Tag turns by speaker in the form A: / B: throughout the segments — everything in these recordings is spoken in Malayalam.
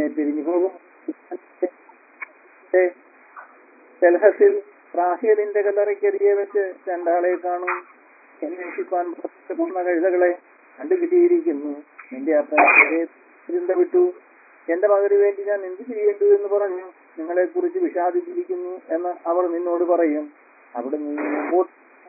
A: എന്നെ പിരിഞ്ഞു പോകും സെൽഹസിൽ റാഹേലിന്റെ കല്ലറയ്ക്കരികെ വെച്ച് രണ്ടാളെ കാണും അന്വേഷിപ്പാൻ പുറപ്പെട്ടു പോന്ന കഴുതകളെ കണ്ടുകിട്ടിയിരിക്കുന്നു നിന്റെ അപ്പൻ ചിന്ത വിട്ടു എന്റെ മകന് വേണ്ടി ഞാൻ എന്ത് ചെയ്യേണ്ടു എന്ന് പറഞ്ഞു നിങ്ങളെ കുറിച്ച് വിഷാദിച്ചിരിക്കുന്നു എന്ന് അവർ നിന്നോട് പറയും അവിടെ നിന്ന് മുമ്പോട്ട്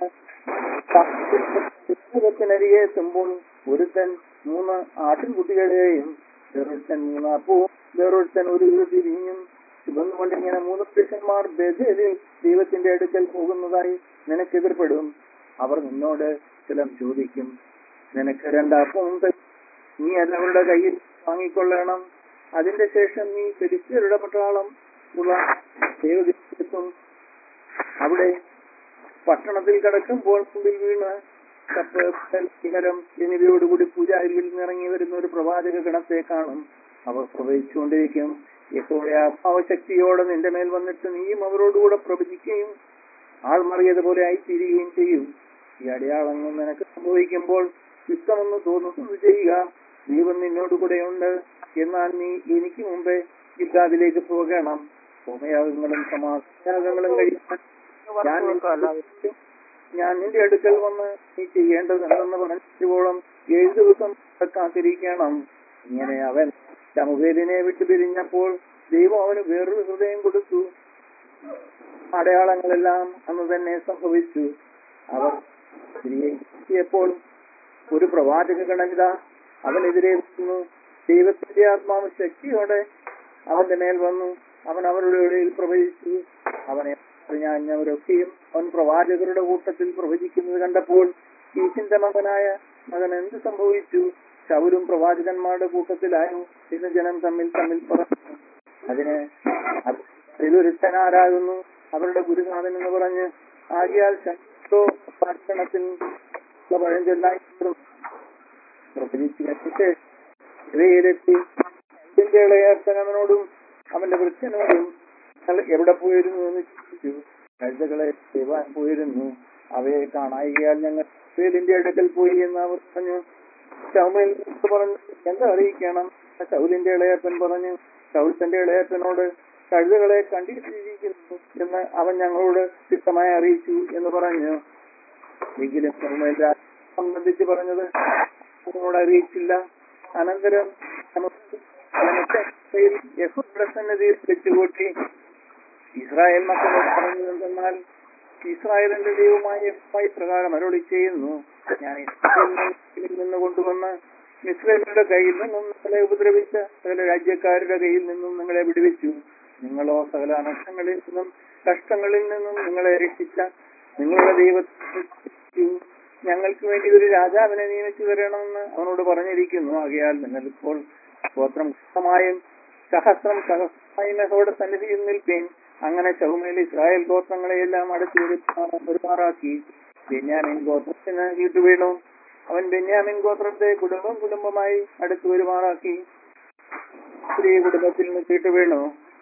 A: ത്തിനരികെ എത്തുമ്പോൾ ഒരുത്തൻ മൂന്ന് ആട്ടിൻകുട്ടികളെയും വേറൊരുത്തൻ മൂന്ന് അപ്പവും വേറൊരുത്തൻ ഒരു തിരിഞ്ഞും ചുവന്നുകൊണ്ട് ഇങ്ങനെ മൂന്ന് പുരുഷന്മാർ ബദലിൽ ദൈവത്തിന്റെ അടുക്കൽ പോകുന്നതായി നിനക്കെതിർപ്പെടും അവർ നിന്നോട് ചിലം ചോദിക്കും നിനക്ക് രണ്ടപ്പവും തരും. നീ അത് അവരുടെ കയ്യിൽ വാങ്ങിക്കൊള്ളണം അതിന്റെ ശേഷം നീ ഫെലിസ്തീനരുടെ പട്ടാളം ഉള്ള ദൈവത്തിലെത്തും അവിടെ പട്ടണത്തിൽ കിടക്കുമ്പോൾ മുമ്പിൽ വീണ് കപ്പ് കിണരം എന്നിവയോടുകൂടി പൂജാരിയിൽ നിന്ന് ഇറങ്ങി വരുന്ന ഒരു പ്രവാചക ഗണത്തെ കാണും അവർ പ്രവചിച്ചുകൊണ്ടിരിക്കും യഹോവ ആത്മാവശക്തിയോടെ നിന്റെ മേൽ വന്നിട്ട് നീയും അവരോടുകൂടെ പ്രവചിക്കുകയും ആൾ മറിയതുപോലെ ആയിത്തീരുകയും ചെയ്യും ഈ അടയാളങ്ങൾ നിനക്ക് സംഭവിക്കുമ്പോൾ യുദ്ധമെന്ന് തോന്നുന്നത് ചെയ്യുക ദൈവം നിന്നോടുകൂടെയുണ്ട് എന്നാൽ നീ എനിക്ക് മുമ്പേ യുദ്ധാദിലേക്ക് പോകണം ഹോമയാഗങ്ങളും സമാധാനങ്ങളും കഴിക്കാൻ ഞാൻ നിന്റെ ഞാൻ നിന്റെ അടുക്കൽ വന്ന് നീ ചെയ്യേണ്ടത് എന്തെന്ന് പറഞ്ഞപ്പോഴും ഏഴ് ദിവസം കാത്തിരിക്കണം ഇങ്ങനെ അവൻ ശമുവേലിനെ വിട്ടു പിരിഞ്ഞപ്പോൾ ദൈവം അവന് വേറൊരു ഹൃദയം കൊടുത്തു അടയാളങ്ങളെല്ലാം അന്ന് തന്നെ സംഭവിച്ചു അവർ തിരികെ എത്തിയപ്പോൾ ഒരു പ്രവാചക ഗണനിത അവനെതിരെ വന്നു ദൈവത്തിന്റെ ആത്മാവ് ശക്തിയോടെ അവന്റെ മേൽ വന്നു അവൻ അവരുടെ ഇടയിൽ പ്രവചിച്ചു അവനെ അറിഞ്ഞവരൊക്കെയും അവൻ പ്രവാചകരുടെ കൂട്ടത്തിൽ പ്രവചിക്കുന്നത് കണ്ടപ്പോൾ ഈശിന്റെ മകനായ മകൻ എന്ത് സംഭവിച്ചു ശൗരും പ്രവാചകന്മാരുടെ കൂട്ടത്തിലായോ എന്ന് ജനം തമ്മിൽ തമ്മിൽ പറഞ്ഞു അതിന് അതിലൊരുത്തനാരാകുന്നു അവരുടെ ഗുരുനാഥൻ എന്ന് പറഞ്ഞ് ആകിയാൽ ശക്തോ ഭക്ഷണത്തിൽ പഴഞ്ചൊല്ലായി പ്രവചിച്ചു ഇവയിലെത്തി ഇതിന്റെ ഇളയപ്പനവനോടും അവന്റെ വൃദ്ധനോടും "നിങ്ങൾ എവിടെ പോയിരുന്നു എന്ന് ചോദിച്ചു കഴുതകളെ ചെയ്യുവാൻ പോയിരുന്നു അവയെ കാണായികയാൽ ഞങ്ങൾ വേലിന്റെ അടുക്കൽ പോയി എന്ന് അവർ പറഞ്ഞു ശൗമയിൽ പറഞ്ഞു എന്താ അറിയിക്കണം ശൗലിന്റെ ഇളയപ്പൻ പറഞ്ഞു ശൗൽ തന്റെ ഇളയപ്പനോട് കഴുതകളെ കണ്ടിട്ടിരിക്കുന്നു എന്ന് അവൻ ഞങ്ങളോട് വ്യക്തമായി അറിയിച്ചു എന്ന് പറഞ്ഞു എങ്കിലും ശൗമേൽ സംബന്ധിച്ച് പറഞ്ഞത് അവനോട് അറിയിച്ചില്ല അനന്തരം നമുക്ക് യഹൂദ സന്നിധിയിൽ വെച്ചുകൂട്ടി ഇസ്രായേൽ മക്കളോട് പറഞ്ഞതെന്നാൽ ഇസ്രായേലിന്റെ ദൈവമായ യഹോവ പ്രകാരം അരുളി ചെയ്യുന്നു ഞാൻ ഇസ്രായേലിൽ നിന്ന് കൊണ്ടുവന്ന് മിസ്രൈമിന്റെ കയ്യിൽ നിന്നും നിങ്ങളെ ഉപദ്രവിച്ച സകല രാജ്യക്കാരുടെ കയ്യിൽ നിന്നും നിങ്ങളെ വിടുവിച്ചു നിങ്ങളോ സകല അനർത്ഥങ്ങളിൽ നിന്നും കഷ്ടങ്ങളിൽ നിന്നും നിങ്ങളെ രക്ഷിച്ച നിങ്ങളുടെ ദൈവത്തെ ഞങ്ങൾക്ക് വേണ്ടി ഒരു രാജാവിനെ നിയമിച്ചു തരണമെന്ന് അവനോട് പറഞ്ഞിരിക്കുന്നു ആകയാൽ നിങ്ങൾ ഇപ്പോൾ ഗോത്രം കൃത്യമായും സഹസ്രം സഹസ്രമായും യഹോവയുടെ സന്നിധിയിൽ നിൽപ്പേൻ അങ്ങനെ ചൗമേൽ ഇസ്രായേൽ ഗോത്രങ്ങളെയെല്ലാം അടച്ചു ഒരുപാറാക്കി ബെന്യാമിൻ ഗോത്രത്തിന് വീട്ടുവീണു അവൻ ബെന്യാമിൻ ഗോത്രത്തെ കുടുംബം കുടുംബമായി അടുത്ത് ഒരുമാറാക്കി സ്ത്രീ കുടുംബത്തിൽ നിന്ന് ചീട്ട് വീണു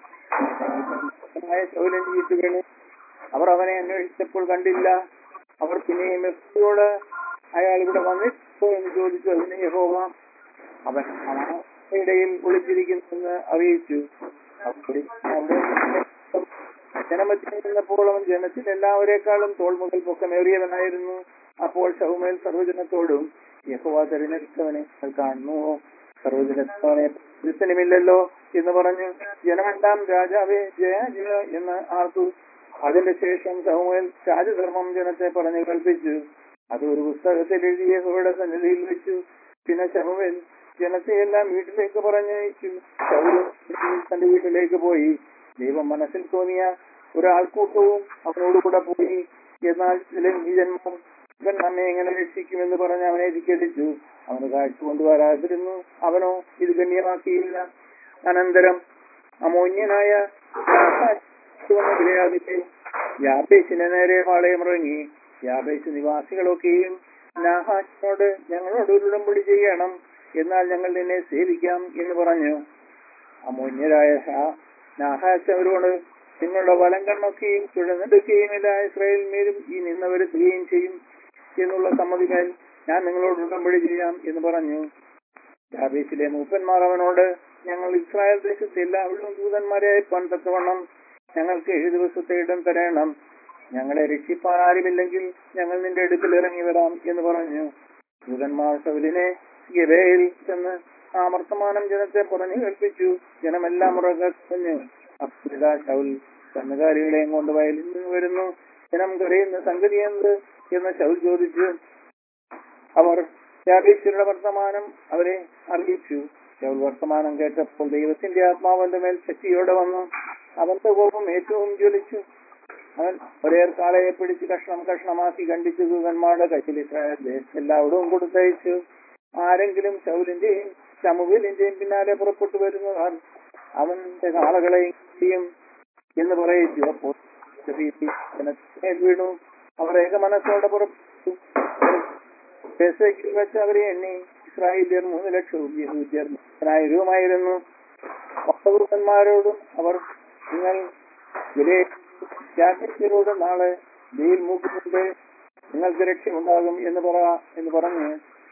A: ചൗലൻ ചീട്ട് വീണു അവർ അവനെ അന്വേഷിച്ചപ്പോൾ കണ്ടില്ല അവർ പിന്നെയും യഹോവയോട് അയാൾ ഇവിടെ വന്നിട്ടോ എന്ന് ചോദിച്ചു അതിന് യഹോവ അവൻ ഇടയിൽ ഒളിച്ചിരിക്കുന്നെന്ന് അറിയിച്ചു അപ്പോൾ അവിടെ ജനമധ്യം നിന്നപ്പോൾ അവൻ ജനത്തിൽ എല്ലാവരെക്കാളും തോൾ മുതൽ പൊക്കമേറിയവനായിരുന്നു അപ്പോൾ ഷൗമേൽ സർവജനത്തോടും യഹോവ തെരഞ്ഞെടുത്തവനെ നിങ്ങൾ കാണുന്നുവോ സർവജനത്തവനെ ഒരുത്തനുമില്ലല്ലോ എന്ന് പറഞ്ഞു ജനമെല്ലാം രാജാവേ ജയ ജയ എന്ന് ആർത്തു അതിന്റെ ശേഷം ഷൗമേൽ രാജധർമ്മം ജനത്തെ പറഞ്ഞു കൽപ്പിച്ചു അത് ഒരു പുസ്തകത്തിൽ എഴുതി യഹോവയുടെ സന്നിധിയിൽ വെച്ചു പിന്നെ ഷമുവേൽ ജനത്തെയെല്ലാം വീട്ടിലേക്ക് പറഞ്ഞയച്ചു ശൗലും തന്റെ വീട്ടിലേക്ക് പോയി ദൈവം മനസ്സിൽ തോന്നിയ ഒരാൾക്കൂട്ടവും അവനോടുകൂടെ പോയി എന്നാൽ ചില ജന്മം ഇവൻ നമ്മെ എങ്ങനെ രക്ഷിക്കുമെന്ന് പറഞ്ഞ് അവനെ ധിക്കരിച്ചു അവന് കാഴ്ച കൊണ്ടുവരാതിരുന്നു അവനോ ഇത് ഗണ്യമാക്കിയില്ല അനന്തരം അമോന്യനായ ഗിലയാദിന്റെ യാബേസിന്റെ നേരെ പാളയമിറങ്ങി യാബേസ് നിവാസികളൊക്കെയും നാഹാസിനോട് ഞങ്ങളോട് ഒരു ഉടമ്പടി ചെയ്യണം എന്നാൽ ഞങ്ങൾ നിന്നെ സേവിക്കാം എന്ന് പറഞ്ഞു അമൂന്യരായ നാഹാസ് അവരോട് നിങ്ങളുടെ വലം കണ്ണൊക്കെയും തുഴന്നെടുക്കുകയുമില്ല ഇസ്രായേൽ മേലും ഈ നിന്നവരെത്തുകയും ചെയ്യും എന്നുള്ള സമ്മതിമേൽ ഞാൻ നിങ്ങളോട് ഉടമ്പടി ചെയ്യാം എന്ന് പറഞ്ഞു ജാബേസിലെ മൂപ്പന്മാർ അവനോട് ഞങ്ങൾ ഇസ്രായേൽ ദേശത്ത് എല്ലാവരും ദൂതന്മാരെ പണ്ടത്തവണ്ണം ഞങ്ങൾക്ക് ഏഴ് ദിവസത്തെ ഇടം തരണം ഞങ്ങളെ രക്ഷിപ്പാൻ ആരുമില്ലെങ്കിൽ ഞങ്ങൾ നിന്റെ അടുക്കൽ ഇറങ്ങി വരാം എന്ന് പറഞ്ഞു ദൂതന്മാർ ശൗലിനെ ഗബയിൽ ചെന്ന് ആ വർത്തമാനം ജനത്തെ പറഞ്ഞു കേൾപ്പിച്ചു ജനമെല്ലാം ഉറക്കെ പറഞ്ഞു അപ്രിത ശൗൽ കന്നുകാലികളെയും കൊണ്ട് വയലിൽ നിന്ന് വരുന്നു ജനം കരയുന്ന സംഗതി എന്ത് എന്ന് ശൗൽ ചോദിച്ചു അവർ യാബേശ്വരുടെ വർത്തമാനം അവരെ അറിയിച്ചു ശൗൽ വർത്തമാനം കേട്ടപ്പോൾ ദൈവത്തിന്റെ ആത്മാവന്റെ മേൽ ശക്തിയോടെ വന്നു അവന്റെ കോപം ഏറ്റവും ജ്വലിച്ചു അവൻ ഒരേ കാളയെ പിടിച്ച് കഷ്ണം കഷ്ണമാക്കി കണ്ടിച്ചു ദൂതന്മാരുടെ കയ്യിൽ ഇസ്രായേലിലെ എല്ലാവരും കൊടുത്തയച്ചു ആരെങ്കിലും ശൗലിന്റെയും ശമുവിലിന്റെയും പിന്നാലെ പുറപ്പെട്ടു വരുന്നവർ അവന്റെ കാളകളെയും ചെയ്യും എന്ന് പറയിച്ചു അപ്പോൾ ജനത്തിന്മേൽ വീണു അവർ ഏകമനസ്സോടെ പുറപ്പെട്ടു പെസയ്ക്കിൽ വെച്ച് അവരെ എണ്ണി ഇസ്രായേലിയർ മൂന്ന് ലക്ഷവും യഹൂദ്യർ ഇസ്രായേലുമായിരുന്നു ഭക്തവൃത്തന്മാരോടും അവർ നിങ്ങൾ വിലയോട് നാളെ വെയിൽ മൂക്കുന്നുണ്ട് നിങ്ങൾക്ക് രക്ഷയുണ്ടാകും എന്ന് പറ എന്ന് പറഞ്ഞ്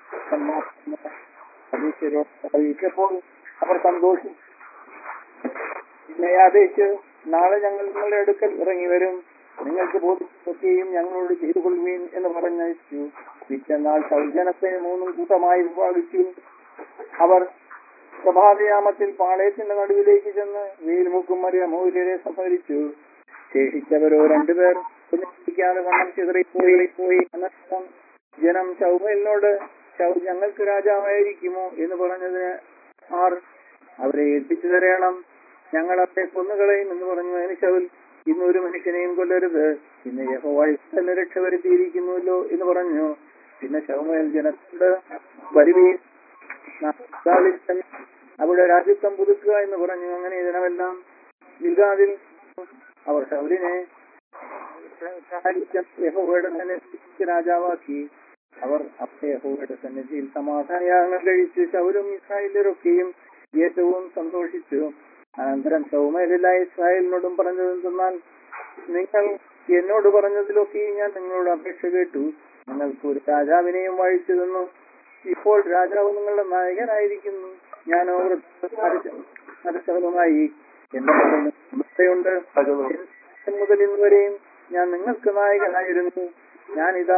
A: അധീശരോട് അറിയിച്ചപ്പോൾ അവർ സന്തോഷിച്ചു പിന്നെ ആദേശിച്ച് നാളെ ഞങ്ങൾ നിങ്ങളുടെ അടുക്കൽ ഇറങ്ങി വരും നിങ്ങൾക്ക് ബോധിക്കുകയും ഞങ്ങളോട് ചെയ്തു കൊള്ളുവീൻ എന്ന് പറഞ്ഞയച്ചു പിറ്റന്നാൾ സൗജനത്തെ മൂന്നും കൂട്ടമായി വിഭാഗിച്ചു അവർ പ്രഭാതയാമത്തിൽ പാളയത്തിന്റെ നടുവിലേക്ക് ചെന്ന് വെയിൽമുക്കും മറിയ മൗര്യരെ സംഹരിച്ചു ശേഷിച്ചവരോ രണ്ടുപേർ ഒന്നിപ്പിക്കാതെ വണ്ണം ചിതറിപ്പോയി പോയി അനർത്ഥം ജനം ചൗമലിനോട് ചൗ ഞങ്ങൾക്ക് രാജാവായിരിക്കുമോ എന്ന് പറഞ്ഞതിന് ആർ അവരെ ഏൽപ്പിച്ചു തരയണം ഞങ്ങൾ അവരെ കൊന്നുകളയും എന്ന് പറഞ്ഞു അതിന് ശൗൽ ഇന്ന് ഒരു മനുഷ്യനെയും കൊല്ലരുത് ഇന്ന് യഹോവായി തന്നെ രക്ഷ വരുത്തിയിരിക്കുന്നുവല്ലോ എന്ന് പറഞ്ഞു പിന്നെ ശവമേൽ ജനത്തോട് വരുവീൻ അവിടെ രാജ്യത്വം പുതുക്കുക എന്ന് പറഞ്ഞു അങ്ങനെ ജനമെല്ലാം ഗിൽഗാദിൽ അവർ ശൗലിനെ യഹോവയുടെ സന്നിധിക്ക് രാജാവാക്കി അവർ അപ്പോൾ യഹോവയുടെ സന്നിധിയിൽ സമാധാനയാഗങ്ങൾ കഴിച്ചു ശൗലും ഇസ്രായേലരൊക്കെയും ഏറ്റവും സന്തോഷിച്ചു അനന്തരം സൗമേലില്ല ഇസ്രായേലിനോടും പറഞ്ഞതെന്തെന്നാൽ നിങ്ങൾ എന്നോട് പറഞ്ഞതിലൊക്കെ ഞാൻ നിങ്ങളോട് അപേക്ഷ കേട്ടു നിങ്ങൾക്ക് ഒരു രാജാവിനെയും വാഴിച്ചു തന്നു ഇപ്പോൾ രാജാവ് നിങ്ങളുടെ നായകനായിരിക്കുന്നു ഞാനോ മരശവനുമായി എന്റെ മകളുണ്ട് മുതൽ ഇന്ന് വരെയും ഞാൻ നിങ്ങൾക്ക് നായകനായിരുന്നു ഞാൻ ഇതാ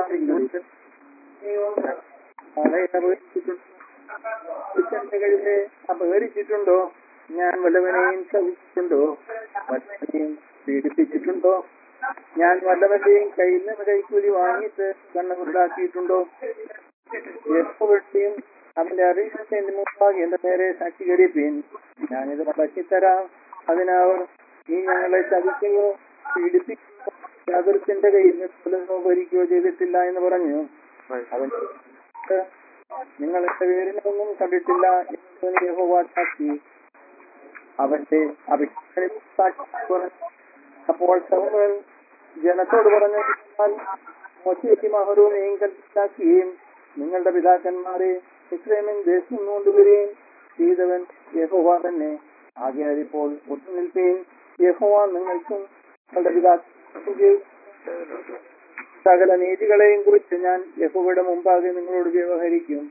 A: കഴിവ് അപഹരിച്ചിട്ടുണ്ടോ ഞാൻ വല്ലവനെയും ശവിച്ചിട്ടുണ്ടോ വല്ലവനെയും പീഡിപ്പിച്ചിട്ടുണ്ടോ ഞാൻ വല്ലവന്റെയും കയ്യിൽ നിന്ന് കൈക്കൂലി വാങ്ങിയിട്ട് കണ്ണുണ്ടാക്കിയിട്ടുണ്ടോ എപ്പോഴും അവന്റെ അറിയിച്ചതിന്റെ മുമ്പാകെ എന്റെ നേരെ സാക്ഷീകരിപ്പീൻ ഞാനിത് മടക്കിത്തരാം അതിനവർ നീ ഞങ്ങളെ ചതിക്കുകയോ പീഡിപ്പിക്കുകയോ ചതുരത്തിന്റെ കയ്യിൽ നിന്ന് കൊല്ലുകയോ ഭരിക്കുകയോ ചെയ്തിട്ടില്ല എന്ന് പറഞ്ഞു അവൻ നിങ്ങൾ എന്റെ പേരിനൊന്നും കണ്ടിട്ടില്ല എന്ന് യഹോവാക്കി അവന്റെ അഭിഷേകം അപ്പോൾ സൗമൻ ജനത്തോട് പറഞ്ഞു മോശയ്ക്ക് മഹറൂനെയും കൽപ്പിച്ചാക്കുകയും നിങ്ങളുടെ പിതാക്കന്മാരെ ഇസ്രേമിൻ ദേശം കൊണ്ടുവരികയും ചെയ്തവൻ യഹോവ തന്നെ ആകയാൽ ഇപ്പോൾ ഒത്തു നിൽക്കുകയും യഹോവ നിങ്ങൾക്കും നിങ്ങളുടെ പിതാക്കൾക്കും സകല നീതികളെയും കുറിച്ച് ഞാൻ യഹോവയുടെ മുമ്പാകെ നിങ്ങളോട് വ്യവഹരിക്കും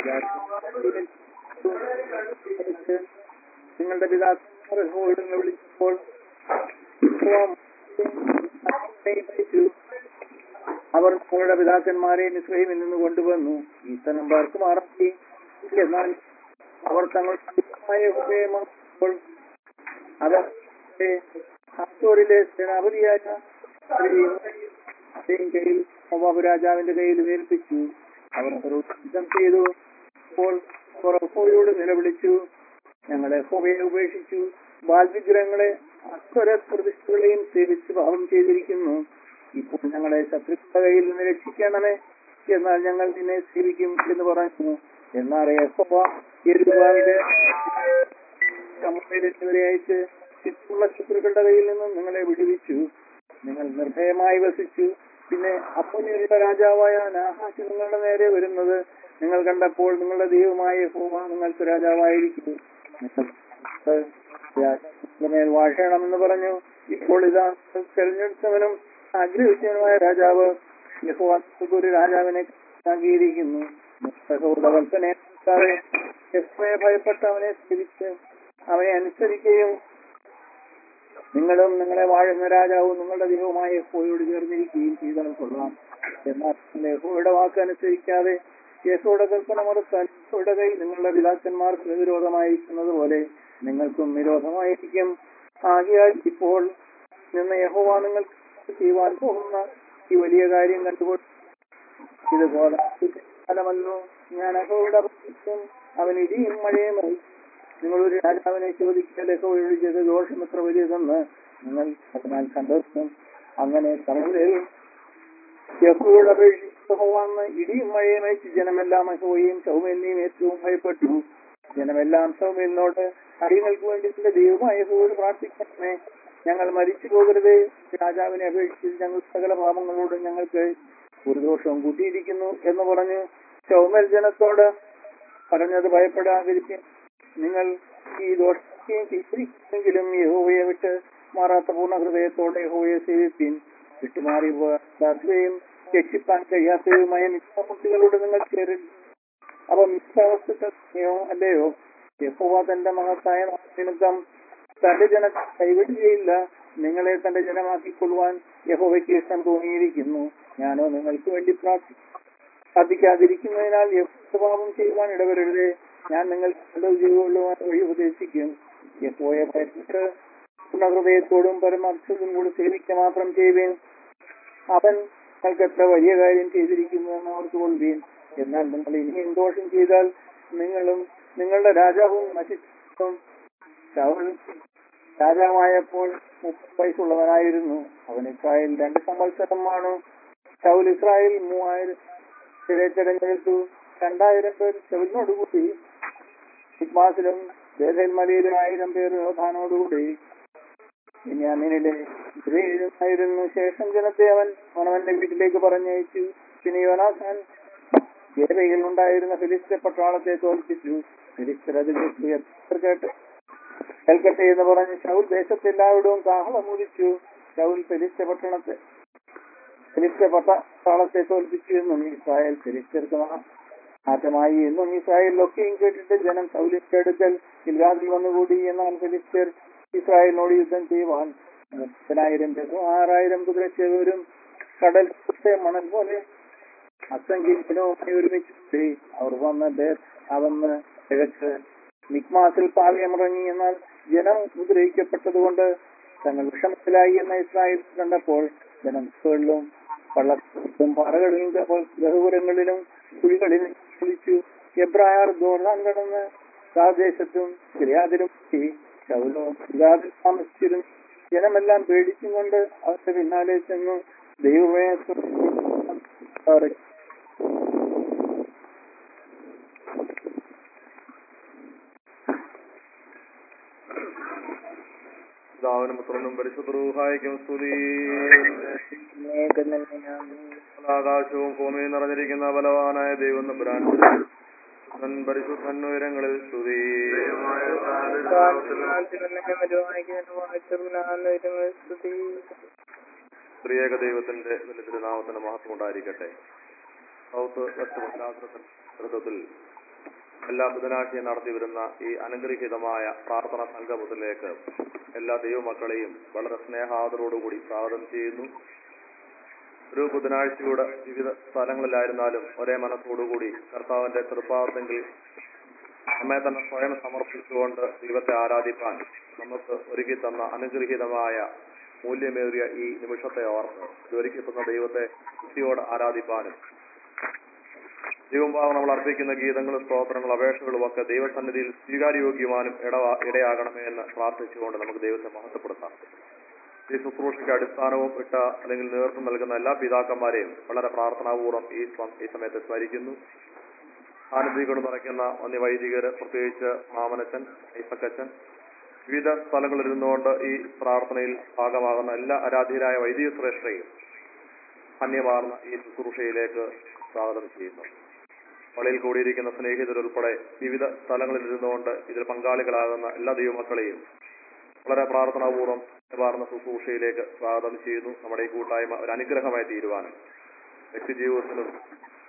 A: നിങ്ങളുടെ പിതാക്കന്മാർ യഹോവയോട് വിളിച്ചപ്പോൾ അവർ നിങ്ങളുടെ പിതാക്കന്മാരെ മിശ്രയിൽ നിന്ന് കൊണ്ടുവന്നു ഈ സ്ഥലം പേർക്ക് മാറി എന്നാൽ അവർ തങ്ങളുടെ അവർ ഹാത്തോറിലെ സേനാപതിയായ കയ്യിൽ നവാബ് രാജാവിന്റെ കയ്യിൽ ഏൽപ്പിച്ചു അവർ യുദ്ധം ചെയ്തു അപ്പോൾ യഹോവയോട് നിലവിളിച്ചു ഞങ്ങളെ ഹോവയെ ഉപേക്ഷിച്ചു ബാൽവിഗ്രഹങ്ങളെ അക്ഷര പ്രതിഷ്ഠകളെയും സേവിച്ച് പാപം ചെയ്തിരിക്കുന്നു ഇപ്പോൾ ഞങ്ങളെ ശത്രുക്കളുടെ കയ്യിൽ നിന്ന് രക്ഷിക്കണമേ എന്നാൽ ഞങ്ങൾ നിന്നെ സേവിക്കും എന്ന് പറഞ്ഞു എന്നാൽ യഹോവ യെരുബാലിന്റെ എന്നിവരെ അയച്ച് ചുറ്റുമുള്ള ശത്രുക്കളുടെ കയ്യിൽ നിന്നും നിങ്ങളെ വിടുവിച്ചു നിങ്ങൾ നിർഭയമായി വസിച്ചു പിന്നെ അപ്പനിയുടെ രാജാവായ നാഹാശ് നിങ്ങളുടെ നേരെ വരുന്നത് നിങ്ങൾ കണ്ടപ്പോൾ നിങ്ങളുടെ ദൈവമായ യഹോവ നിങ്ങൾക്ക് രാജാവായിരിക്കും നിങ്ങൾ മേൽ വാഴണമെന്ന് പറഞ്ഞു ഇപ്പോൾ ഇതാ തെരഞ്ഞെടുത്തവനും ആഗ്രഹിച്ചവനുമായ രാജാവ് യഹോവ ഒരു രാജാവിനെ അംഗീകരിക്കുന്നു കൽപ്പനയെ ഭയപ്പെട്ടവനെ സേവിച്ച് അവനെ അനുസരിക്കുകയും നിങ്ങളും നിങ്ങളെ വാഴുന്ന രാജാവും നിങ്ങളുടെ ദൈവമായ യഹോയോട് ചേർന്നിരിക്കുകയും ചെയ്താൽ കൊള്ളാം എന്നാൽ നിങ്ങൾ യഹോയുടെ വാക്ക് അനുസരിക്കാതെ യേശോയുടെ കൽപ്പന മറുത്താൽ യേശോയുടെ കൈ നിങ്ങളുടെ പിതാക്കന്മാർക്ക് വിരോധമായിരിക്കുന്നത് പോലെ നിങ്ങൾക്കും വിരോധമായിരിക്കും ആകിയാൽ ഇപ്പോൾ നിന്ന് യഹോവ നിങ്ങൾക്ക് ചെയ്യുവാൻ പോകുന്ന ഈ വലിയ കാര്യം കണ്ടുകൊണ്ട് ഇതുപോലെ ഫലമല്ലോ ഞാൻ യഹോയുടെ അപേക്ഷിച്ചും അവൻ ഇടിയും മഴയും അയച്ചു. നിങ്ങളൊരു രാജാവിനെ ചോദിക്കാൻ യഹോവയോട് ചെയ്ത ദോഷം എത്ര വലിയതെന്ന് നിങ്ങൾ അതിനാൽ കണ്ടെത്തും അങ്ങനെ തലമുറയിൽ യഹോയോട് അപേക്ഷിച്ച് യഹോവാന്ന് ഇടിയും മഴയും അയച്ച് ജനമെല്ലാം യഹോവയും സൗമ്യനെയും ഏറ്റവും ഭയപ്പെട്ടു ജനമെല്ലാം സൗമ്യനോട് അടിയങ്ങൾക്ക് വേണ്ടി നിന്റെ ദൈവമായ യഹോവയോട് പ്രാർത്ഥിക്കണമേ ഞങ്ങൾ മരിച്ചു പോകരുതേ രാജാവിനെ അപേക്ഷിച്ച് ഞങ്ങൾ സകല പാപങ്ങളോട് ഞങ്ങൾക്ക് ഒരു ദോഷവും കൂട്ടിയിരിക്കുന്നു എന്ന് പറഞ്ഞു ചൗമൽ ജനത്തോട് പറഞ്ഞത് ഭയപ്പെടാതിരിക്കും നിങ്ങൾ ഈ ദോഷത്തെയും ചിത്രിക്കുമെങ്കിലും യഹോവയെ വിട്ട് മാറാത്ത പൂർണ്ണ ഹൃദയത്തോടെ യഹോവയെ സേവിപ്പിൻ വിട്ടുമാറി പോകാത്തവയും രക്ഷിപ്പാൻ കഴിയാത്തവയുമായ മിത്രമുട്ടികളോട് നിങ്ങൾ ചേരരുത് അവ മിത്രാവസ്ഥയോ അല്ലയോ യഹോവ തന്റെ മഹത്തായ നിമിത്തം തന്റെ ജന കൈവിടുകയില്ല നിങ്ങളെ തന്റെ ജനമാക്കിക്കൊള്ളുവാൻ യഹോവയ്ക്ക് ഇഷ്ടം തോന്നിയിരിക്കുന്നു ഞാനോ നിങ്ങൾക്ക് വേണ്ടി പ്രാർത്ഥി പ്രാർത്ഥിക്കാതിരിക്കുന്നതിനാൽ യഹോപാപം ചെയ്യുവാൻ ഇടവരരുതേ ഞാൻ നിങ്ങൾക്ക് നല്ലത് ചെയ്യുകൊള്ളുവാൻ വഴി ഉപദേശിക്കും യഹോയെ ഭയപ്പെട്ട് പൂർണ്ണഹൃദയത്തോടും പരമാർത്ഥത്തോടും കൂടി സേവിക്കുക മാത്രം ചെയ്യുവേൻ അവൻ നിങ്ങൾക്ക് എത്ര വലിയ കാര്യം ചെയ്തിരിക്കുന്നു എന്ന് ഓർത്തുകൊള്ളുകയും എന്നാൽ നിങ്ങൾ ഇനിയും ദോഷം ചെയ്താൽ നിങ്ങളും നിങ്ങളുടെ രാജാവും നശിച്ചും ശൗൽ രാജാവായപ്പോൾ മുപ്പത് വയസ്സുള്ളവനായിരുന്നു അവൻ ഇസ്രായേൽ രണ്ട് സംവത്സരമാണ് ശൗൽ ഇസ്രായേൽ മൂവായിരം പേരെ തെരഞ്ഞെടുത്തു രണ്ടായിരം പേർ ശൗലിനോടുകൂടി സിഗ്മാസിലും വേദന്മലയിലും ആയിരം പേർ യോധാനോടുകൂടി ബെന്യാമീനിലെ ആയിരുന്നു ശേഷം ജനത്തെ അവൻ അവനവന്റെ വീട്ടിലേക്ക് പറഞ്ഞയച്ചു പിന്നെ യോനാഥാൻ ഗേബയിൽ ഉണ്ടായിരുന്ന ഫിലിസ്തീൻ പട്ടാളത്തെ തോൽപ്പിച്ചു ഫിലിസ്തർ അത് കേട്ടു എത്ര കേട്ട് കേൾക്കട്ടെ എന്ന് പറഞ്ഞ് ശൗൽ ദേശത്തെല്ലാവരോടും കാഹളം മുടിച്ചു ശൗൽ ഫിലിസ്തീൻ പട്ടണത്തെ ഫിലിസ്തീൻ പട്ടാളത്തെ തോൽപ്പിച്ചു എന്നും ഇസ്രായേൽ ഫിലിസ്തീർക്ക് മാറ്റമായി എന്നും ഇസ്രായേലിലൊക്കെയും കേട്ടിട്ട് ജനം സൗലിന്റെ അടുക്കൽ ഗിൽഗാദിൽ വന്നുകൂടി എന്നാൽ ഫിലിസ്തീർ ഇസ്രായേലിനോട് യുദ്ധം ചെയ്യുവാൻ മുപ്പതിനായിരം പേരും ആറായിരം കുതിരച്ചേവരും കടൽ മണൽ പോലെ അസംഖ്യജനവുമായി ഒരുമിച്ച് അവർ വന്ന് ബേത്ത് അവന്ന് തികച്ച് മിക്മാസിൽ പാളയമിറങ്ങി എന്നാൽ ജനം ഉപദ്രവിക്കപ്പെട്ടതുകൊണ്ട് തങ്ങൾ വിഷമത്തിലായി എന്ന ഇസ്രായേൽ കണ്ടപ്പോൾ ജനം സുകളിലും വള്ളത്തിലും പാറകളിലും ഗഹപുരങ്ങളിലും കുഴികളിലും കുളിച്ചു എബ്രായർ ദോർദാൻ കടന്ന് സാദേശത്തും ഗിരിയാദിലും ശൗലോ ഗിരിയാദിൽ താമസിച്ചിരുന്നു ജനമെല്ലാം പേടിച്ചും കൊണ്ട് അവരുടെ പിന്നാലെ ചെന്നു ദൈവമേ
B: പിതാവിനും പുത്രനും പരിശുദ്ധ റൂഹായിക്കും സ്തുതി ആകാശവും ഭൂമിയും നിറഞ്ഞിരിക്കുന്ന ബലവാനായ ദൈവം നമ്പുരാൻ പുത്രൻ പരിശുദ്ധൻ ഉയരങ്ങളിൽ സ്തുതി സ്ത്രീയേക ദൈവത്തിന്റെ വലിയ തിരുനാമത്തിന്റെ മഹത്വം ഉണ്ടായിരിക്കട്ടെ സൗത്ത് വെസ്റ്റ് ഭദ്രാസനത്തിൽ എല്ലാ ബുധനാഴ്ചയും നടത്തി വരുന്ന ഈ അനുഗ്രഹീതമായ പ്രാർത്ഥന സംഗമത്തിലേക്ക് എല്ലാ ദൈവമക്കളെയും വളരെ സ്നേഹാദരോടുകൂടി സ്വാഗതം ചെയ്യുന്നു ഒരു ബുധനാഴ്ചയുടെ വിവിധ സ്ഥലങ്ങളിലായിരുന്നാലും ഒരേ മനസ്സോടുകൂടി കർത്താവിന്റെ തൃപ്പാദത്തെങ്കിൽ നമ്മെ തന്നെ സ്വയം സമർപ്പിച്ചുകൊണ്ട് ദൈവത്തെ ആരാധിക്കാൻ നമുക്ക് ഒരുക്കി തന്ന അനുഗ്രഹീതമായ മൂല്യമേറിയ ഈ നിമിഷത്തെ ഓർത്ത് ഒരുക്കി തന്ന ദൈവത്തെ ബുദ്ധിയോട് ആരാധിപ്പാനും ദൈവംഭാവം നമ്മൾ അർപ്പിക്കുന്ന ഗീതങ്ങളും സ്തോത്രങ്ങളും അപേക്ഷകളും ഒക്കെ ദൈവസന്നിധിയിൽ സ്വീകാര്യോഗ്യമാനും ഇടവാ ഇടയാകണമേ എന്ന് പ്രാർത്ഥിച്ചുകൊണ്ട് നമുക്ക് ദൈവത്തെ മഹത്വപ്പെടുത്താം ഈ ശുശ്രൂഷയ്ക്ക് അടിസ്ഥാനവും ഇട്ട അല്ലെങ്കിൽ നേതൃത്വം നൽകുന്ന എല്ലാ പിതാക്കന്മാരെയും വളരെ പ്രാർത്ഥനാപൂർവ്വം ഈ സ്വ- ഈ സമയത്ത് സ്മരിക്കുന്നു ആനന്ദികൊണ്ട് നിറയ്ക്കുന്ന അന്യ വൈദികര് പ്രത്യേകിച്ച് മാമനച്ചൻ ഐസക്കച്ചൻ വിവിധ സ്ഥലങ്ങളിൽ ഇരുന്നുകൊണ്ട് ഈ പ്രാർത്ഥനയിൽ ഭാഗമാകുന്ന എല്ലാ ആരാധ്യരായ വൈദിക ശ്രേഷ്ഠയും അന്യമാർന്ന ഈ ശുശ്രൂഷയിലേക്ക് സ്വാഗതം ചെയ്യുന്നു പള്ളിയിൽ കൂടിയിരിക്കുന്ന സ്നേഹിതരുൾപ്പെടെ വിവിധ സ്ഥലങ്ങളിൽ ഇരുന്നുകൊണ്ട് ഇതിൽ പങ്കാളികളാകുന്ന എല്ലാ ദൈവമക്കളെയും വളരെ പ്രാർത്ഥനാപൂർവ്വം വാർന്ന ശുശ്രൂഷയിലേക്ക് സ്വാഗതം ചെയ്യുന്നു നമ്മുടെ ഈ കൂട്ടായ്മ ഒരു അനുഗ്രഹമായി തീരുവാനും വ്യക്തി ജീവിതത്തിലും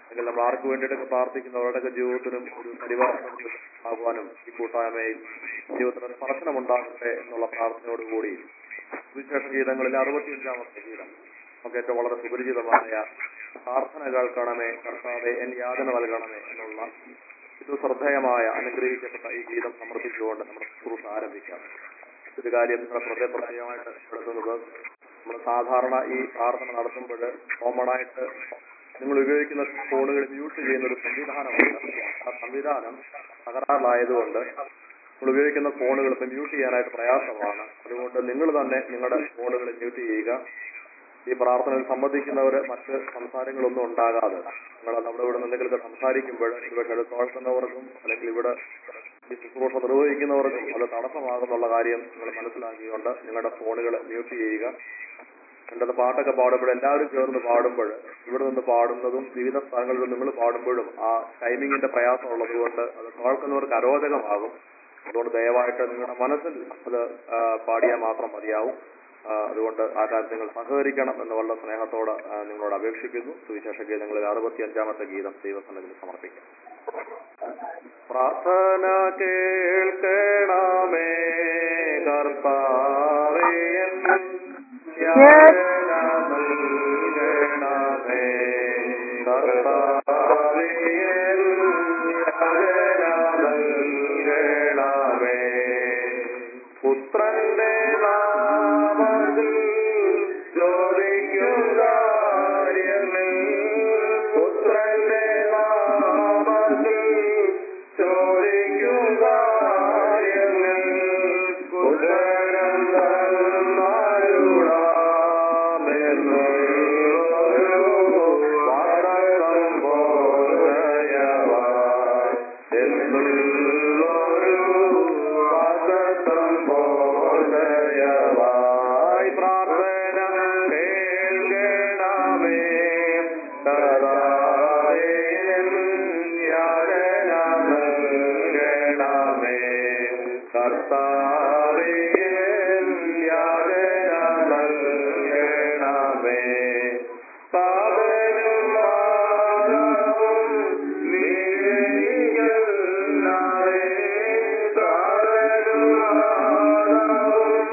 B: അല്ലെങ്കിൽ നമ്മൾ ആർക്ക് വേണ്ടിയിട്ടൊക്കെ പ്രാർത്ഥിക്കുന്നവരുടെയൊക്കെ ജീവിതത്തിലും ഒരു പരിവർത്തനം ആകുവാനും ഈ കൂട്ടായ്മയിൽ ജീവിതത്തിന് സ്പർശനം ഉണ്ടാകട്ടെ എന്നുള്ള പ്രാർത്ഥനയോടുകൂടി സുവിശേഷ ഗീതങ്ങളിൽ അറുപത്തിയഞ്ചാമത്തെ ഗീതം നമുക്ക് ഏറ്റവും വളരെ സുപരിചിതമായ പ്രാർത്ഥന കേൾക്കണമേ കർത്താവെ എൻ യാതന നൽകണമേ എന്നുള്ള ഇത് ശ്രദ്ധേയമായ അനുഗ്രഹിക്കപ്പെട്ട ഈ ഗീതം സമർപ്പിച്ചുകൊണ്ട് നമ്മുടെ ശുശ്രൂഷ ആരംഭിക്കാം ഒരു കാര്യം നിങ്ങളുടെ ശ്രദ്ധ പ്രത്യേകമായിട്ട് എടുക്കുന്നത് നമ്മൾ സാധാരണ ഈ പ്രാർത്ഥന നടത്തുമ്പോൾ കോമൺ ആയിട്ട് നിങ്ങൾ ഉപയോഗിക്കുന്ന ഫോണുകൾ മ്യൂട്ട് ചെയ്യുന്ന ഒരു സംവിധാനമുണ്ട് ആ സംവിധാനം തകരാറിലായതുകൊണ്ട് നിങ്ങൾ ഉപയോഗിക്കുന്ന ഫോണുകൾ ഇപ്പം മ്യൂട്ട് ചെയ്യാനായിട്ട് പ്രയാസമാണ് അതുകൊണ്ട് നിങ്ങൾ തന്നെ നിങ്ങളുടെ ഫോണുകൾ മ്യൂട്ട് ചെയ്യുക ഈ പ്രാർത്ഥനയിൽ സംബന്ധിക്കുന്നവർ മറ്റ് സംസാരങ്ങളൊന്നും ഉണ്ടാകാതെ നിങ്ങൾ നമ്മുടെ ഇവിടെ നിന്ന് എന്തെങ്കിലുമൊക്കെ സംസാരിക്കുമ്പോൾ ഇവിടെ അത് കേൾക്കുന്നവർക്കും അല്ലെങ്കിൽ ഇവിടെ ഈ ശുശ്രൂഷ നിർവഹിക്കുന്നവർക്കും അത് തടസ്സമാകുന്നുള്ള കാര്യം നിങ്ങൾ മനസ്സിലാക്കിക്കൊണ്ട് നിങ്ങളുടെ ഫോണുകൾ മ്യൂട്ട് ചെയ്യുക രണ്ടത് പാട്ടൊക്കെ പാടുമ്പോൾ എല്ലാവരും ചേർന്ന് പാടുമ്പോൾ ഇവിടെ നിന്ന് പാടുന്നതും വിവിധ സ്ഥലങ്ങളിൽ നിന്ന് നിങ്ങൾ പാടുമ്പോഴും ആ ടൈമിങ്ങിന്റെ പ്രയാസം ഉള്ളതുകൊണ്ട് അത് കേൾക്കുന്നവർക്ക് അരോചകമാകും അതുകൊണ്ട് ദയവായിട്ട് നിങ്ങളുടെ മനസ്സിൽ അത് ആ, പാടിയാൽ മാത്രം മതിയാവും ആ, അതുകൊണ്ട് ആ കാര്യത്തിൽ നിങ്ങൾ സഹകരിക്കണം എന്ന് വളരെ സ്നേഹത്തോടെ ആ, നിങ്ങളോട് അപേക്ഷിക്കുന്നു സുവിശേഷ ഗീതങ്ങളിൽ അറുപത്തി അഞ്ചാമത്തെ ഗീതം ദൈവസന്നിധിയിൽ സമർപ്പിക്കാം പ്രാർത്ഥന കേൾക്കണമേ കർത്താവേ എൻ യാചന നൽകണമേ കർത്താവേ എൻ യാചന നൽകണമേ പുത്രന്റെ നാമത്തിൽ ചോദിക്കും കാര്യങ്ങൾ പുത്രന്റെ നാമത്തിൽ ചോദിക്കും കാര്യങ്ങൾ കുതരം തന്നാരുടാമെന്നൊരു വാടകം പോലെയവാൻ എന്നുള്ളൊരു വാദത്തം പോലെയവായി പ്രാർത്ഥന കേൾക്കണമേ കർത്താവേ യാചന നൽകണമേ കർത്താവേ യാചന നൽകണമേ പാപനും പാപവും നീങ്ങല്ലാതെ സാരനും പാപവും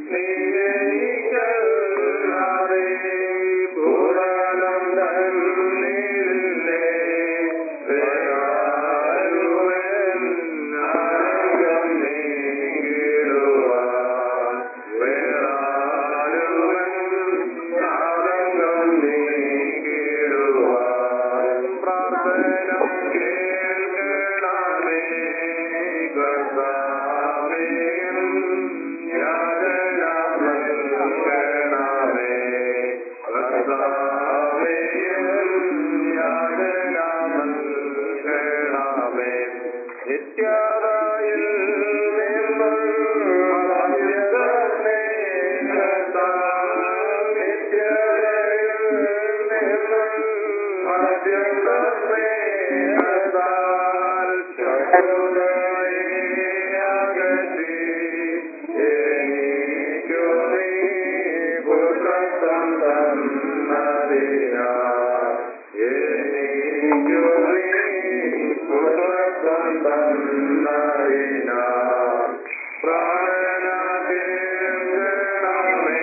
B: നീങ്ങല്ലാതെ പൂരണം തന്നില്ലേ വേറാരുവൻ നരകം നീങ്ങിടുവാൻ വേറാരുവൻ നരകം നീങ്ങിടുവാൻ പ്രാർത്ഥന കേൾക്കണമേ കർത്താവേ യാചന നൽകണമേ കർത്താവേ യാചന നൽകണമേ നിത്യതയിൽ നിന്നുള്ള സ്നേഹത്താൽ നിത്യതയിൽ നിന്നുള്ള സ്നേഹത്താൽ ശത്രുതയെ അകറ്റി എനിക്കു നീ പുത്രത്വം തന്നതിനാൽ എനിക്കു നീ പുത്രത്വം തന്നതിനാൽ പ്രാണന കേൾക്കണമേ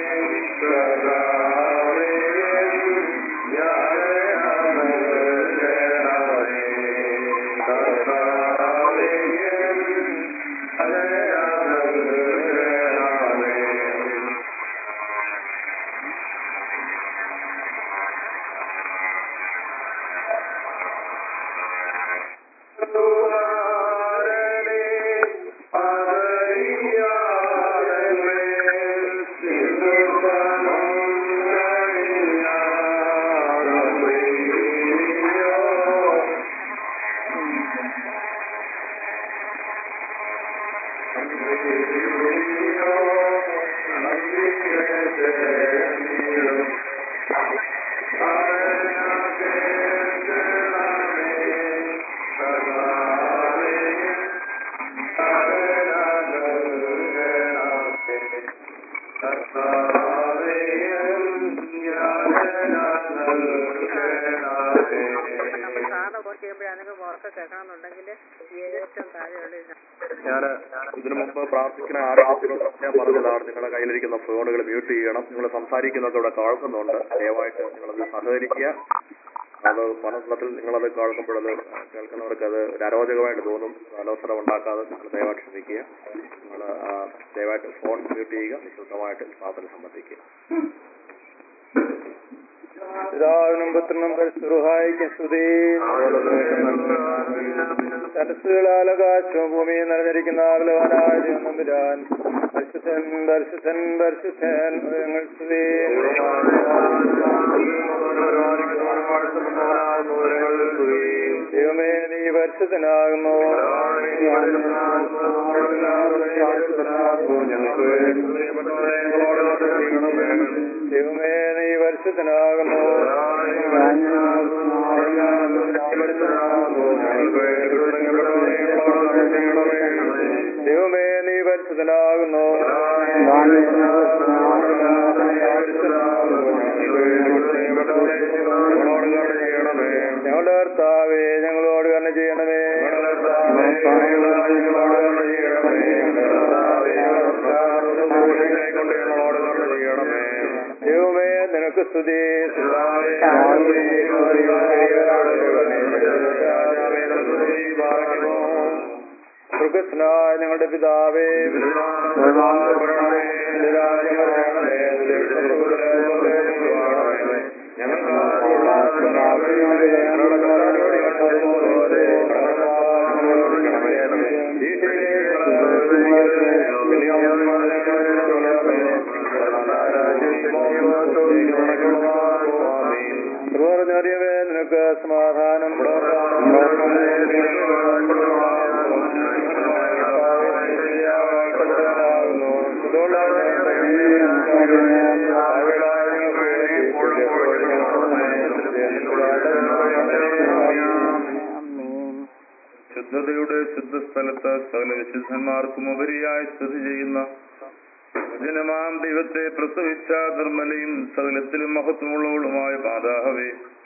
B: കർത്താവേ കർത്താവേ ഇതിനു മുമ്പ് പ്രാർത്ഥിക്കുന്ന ആരംഭിച്ചപ്പോൾ ഞാൻ പറഞ്ഞതാണ് നിങ്ങളുടെ കയ്യിലിരിക്കുന്ന ഫോണുകൾ മ്യൂട്ട് ചെയ്യണം നിങ്ങൾ സംസാരിക്കുന്നത് ഇവിടെ കേൾക്കുന്നുണ്ട് ദയവായിട്ട് നിങ്ങളത് സഹകരിക്കുക അത് മനസ്സിലത്തിൽ നിങ്ങളത് കേൾക്കുമ്പോഴത് കേൾക്കുന്നവർക്ക് അത് ഒരു അരോചകമായിട്ട് തോന്നും അലോസരം ഉണ്ടാക്കാതെ നിങ്ങൾ ദയവായിട്ട് ശ്രമിക്കുക നിങ്ങൾ ദയവായിട്ട് ഫോൺ മ്യൂട്ട് ചെയ്യുക നിശബ്ദമായിട്ട് പ്രാർത്ഥന സംബന്ധിക്കുക
C: പിതാവിനും പുത്രനും പരിശുഹായിക്കും സ്തുതി സരസ്സുകളാൽ ആകാശവും ഭൂമിയും നിറഞ്ഞിരിക്കുന്ന ബലവാനായ ദൈവം നമ്പുരാൻ പരിശുദ്ധൻ പരിശുദ്ധൻ പരിശുദ്ധൻ ഞങ്ങൾ സ്തുതി ദൈവമേ നീ പരിശുദ്ധനാകുന്നു ദൈവമേ നീ പരിശുദ്ധനാകുന്നു ദൈവമേ നീ പരിശുദ്ധനാകുന്നു ഞങ്ങളുടെ കർത്താവേ ഞങ്ങളോട് കണ്ണ ചെയ്യണമേ ദൈവമേ നിനക്ക് സ്തുതി മൃഗസ്നായ ഞങ്ങളുടെ പിതാവേ അറിയവേ നിനക്ക് സമാധാനം
D: ശുദ്ധതയുടെ ശുദ്ധസ്ഥലത്ത് സകല വിശുദ്ധന്മാർക്കും ഉപരിയായി സ്ഥിതി ചെയ്യുന്ന വചനമാം ദൈവത്തെ പ്രസവിച്ച നിർമ്മലയും സകലത്തിലും മഹത്വമുള്ളവളുമായ മാതാഹവേ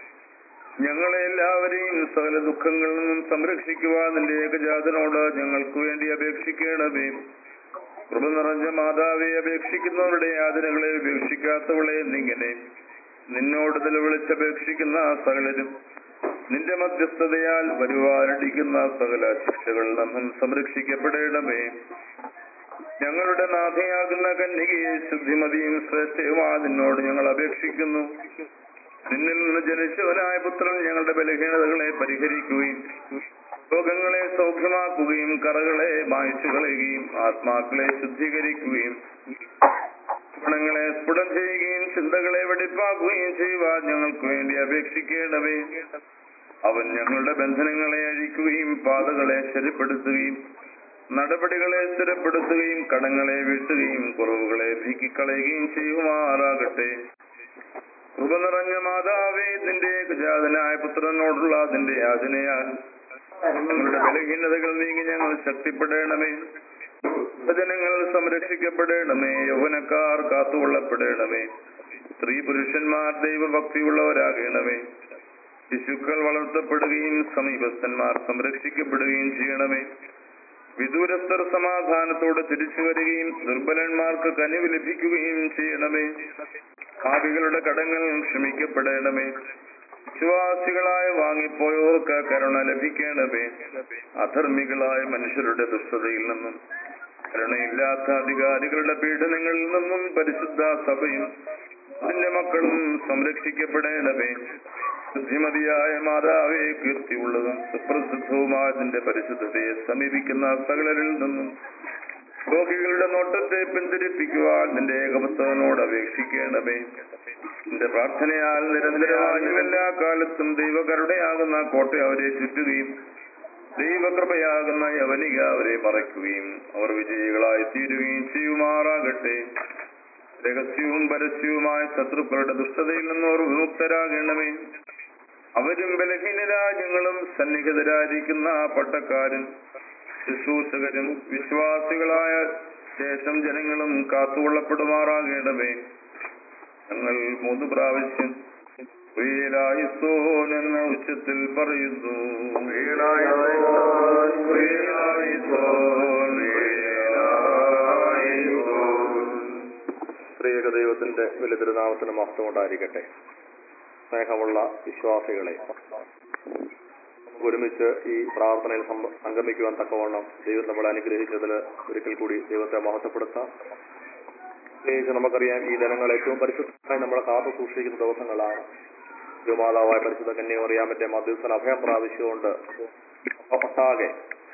D: ഞങ്ങളെ എല്ലാവരെയും സകല ദുഃഖങ്ങളിൽ നിന്നും സംരക്ഷിക്കുവാൻ നിന്റെ ഏകജാതനോട് ഞങ്ങൾക്ക് വേണ്ടി അപേക്ഷിക്കണമേ കൃപ നിറഞ്ഞ മാതാവെ അപേക്ഷിക്കുന്നവരുടെ യാതനകളെ ഉപേക്ഷിക്കാത്തവളെ എന്നിങ്ങനെ നിന്നോട് നിലവിളിച്ചപേക്ഷിക്കുന്ന സകലരും നിന്റെ മധ്യസ്ഥതയാൽ വരുവാനടിക്കുന്ന സകല ശിക്ഷകളിൽ നിന്നും സംരക്ഷിക്കപ്പെടണമേ ഞങ്ങളുടെ നാഥയാകുന്ന കന്യകയെ ശുദ്ധിമതിയും ശ്രേഷ്ഠയുമാ നിന്നോട് ഞങ്ങൾ അപേക്ഷിക്കുന്നു നിന്നിൽ നിന്ന് ജനിച്ചവനായ പുത്രൻ ഞങ്ങളുടെ ബലഹീനതകളെ പരിഹരിക്കുകയും രോഗങ്ങളെ സൗഖ്യമാക്കുകയും കറകളെ മായ്ച്ചു കളയുകയും ആത്മാക്കളെ ശുദ്ധീകരിക്കുകയും ഗുണങ്ങളെ സ്ഫുടം ചെയ്യുകയും ചിന്തകളെ വെടിപ്പാക്കുകയും ചെയ്യുവാൻ ഞങ്ങൾക്ക് വേണ്ടി അപേക്ഷിക്കേണ്ടവേ അവൻ ഞങ്ങളുടെ ബന്ധനങ്ങളെ അഴിക്കുകയും പാതകളെ ശരിപ്പെടുത്തുകയും നടപടികളെ സ്ഥിരപ്പെടുത്തുകയും കടങ്ങളെ വീട്ടുകയും കുറവുകളെ നീക്കിക്കളയുകയും ചെയ്യുമാറാകട്ടെ കൃപ നിറഞ്ഞ മാതാവേ നിന്റെ ഗജാതനായ പുത്രനോടുള്ള അതിന്റെ യാചനയാൽ ഞങ്ങളുടെ ബലഹീനതകൾ നീങ്ങി ഞങ്ങൾ ശക്തിപ്പെടണമേ ഭജനങ്ങൾ സംരക്ഷിക്കപ്പെടണമേ യൗവനക്കാർ കാത്തുകൊള്ളപ്പെടണമേ സ്ത്രീ പുരുഷന്മാർ ദൈവഭക്തിയുള്ളവരാകണമേ ശിശുക്കൾ വളർത്തപ്പെടുകയും സമീപസ്ഥന്മാർ സംരക്ഷിക്കപ്പെടുകയും ചെയ്യണമേ വിദൂരസ്ഥർ സമാധാനത്തോടെ തിരിച്ചു വരികയും ദുർബലന്മാർക്ക് കനിവ് ലഭിക്കുകയും ചെയ്യണമേ ഭാവികളുടെ കടങ്ങൾ ക്ഷമിക്കപ്പെടണമേ വിശ്വാസികളായ വാങ്ങിപ്പോയവർക്ക് കരുണ ലഭിക്കണമേ അധർമ്മികളായ മനുഷ്യരുടെ ദുഷ്ടതയിൽ നിന്നും കരുണയില്ലാത്ത അധികാരികളുടെ പീഡനങ്ങളിൽ നിന്നും പരിശുദ്ധ സഭയും അതിന്റെ മക്കളും സംരക്ഷിക്കപ്പെടണമേ ബുദ്ധിമതിയായ മാതാവേ കീർത്തിയുള്ളതും സുപ്രസിദ്ധവുമായ അതിന്റെ പരിശുദ്ധതയെ സമീപിക്കുന്ന സകലരിൽ നിന്നും രോഗികളുടെ നോട്ടത്തെ പിന്തിരിപ്പിക്കുവാൻ നിന്റെ ഏകപുത്രനോട് അപേക്ഷിക്കണമേ നിന്റെ പ്രാർത്ഥനയാൽ നിരന്തരമായും എല്ലാ കാലത്തും ദൈവകരുണയാകുന്ന കോട്ട അവരെ ചുറ്റുകയും ദൈവകൃപയാകുന്ന യവനിക അവരെ മറയ്ക്കുകയും അവർ വിജയികളായി തീരുകയും ചെയ്യുമാറാകട്ടെ രഹസ്യവും പരസ്യവുമായ ശത്രുക്കളുടെ ദുഷ്ടതയിൽ നിന്ന് അവർ വിമുക്തരാകണമേ അവരും ബലഹീനരാജ്യങ്ങളും സന്നിഹിതരായിരിക്കുന്ന പട്ടക്കാരും ശുശ്രൂഷകരും വിശ്വാസികളായ ശേഷം ജനങ്ങളും കാത്തുകൊള്ളപ്പെടുമാറാകണമേ ഞങ്ങൾ മൂന്ന് പ്രാവശ്യം വീരായുസോൻ എന്ന ഉച്ചത്തിൽ പറയുന്നു വീരായുസോൻ വീരായുസോൻ വീരായുസോൻ
B: ത്രിയേക ദൈവത്തിന്റെ വലിയ തിരുനാമത്തിന് മഹത്വം ഉണ്ടായിരിക്കട്ടെ സ്നേഹമുള്ള വിശ്വാസികളെ നമുക്ക് ഒരുമിച്ച് ഈ പ്രാർത്ഥനയിൽ സംബ- സംഗമിക്കുവാൻ തക്കവണ്ണം ദൈവം നമ്മളെ അനുഗ്രഹിച്ചതിൽ ഒരിക്കൽ കൂടി ദൈവത്തെ മഹത്വപ്പെടുത്താം പ്രത്യേകിച്ച് നമുക്കറിയാം ഈ ജനങ്ങൾ ഏറ്റവും പരിശുദ്ധമായി നമ്മളെ കാത്തു സൂക്ഷിക്കുന്ന ദിവസങ്ങളാണ് ദൈവമാതാവായ പരിശുദ്ധ കന്യാമറിയാമന്റെ മധ്യസ്ഥൻ അഭയം പ്രാപിച്ചുകൊണ്ട് ഒട്ടാകെ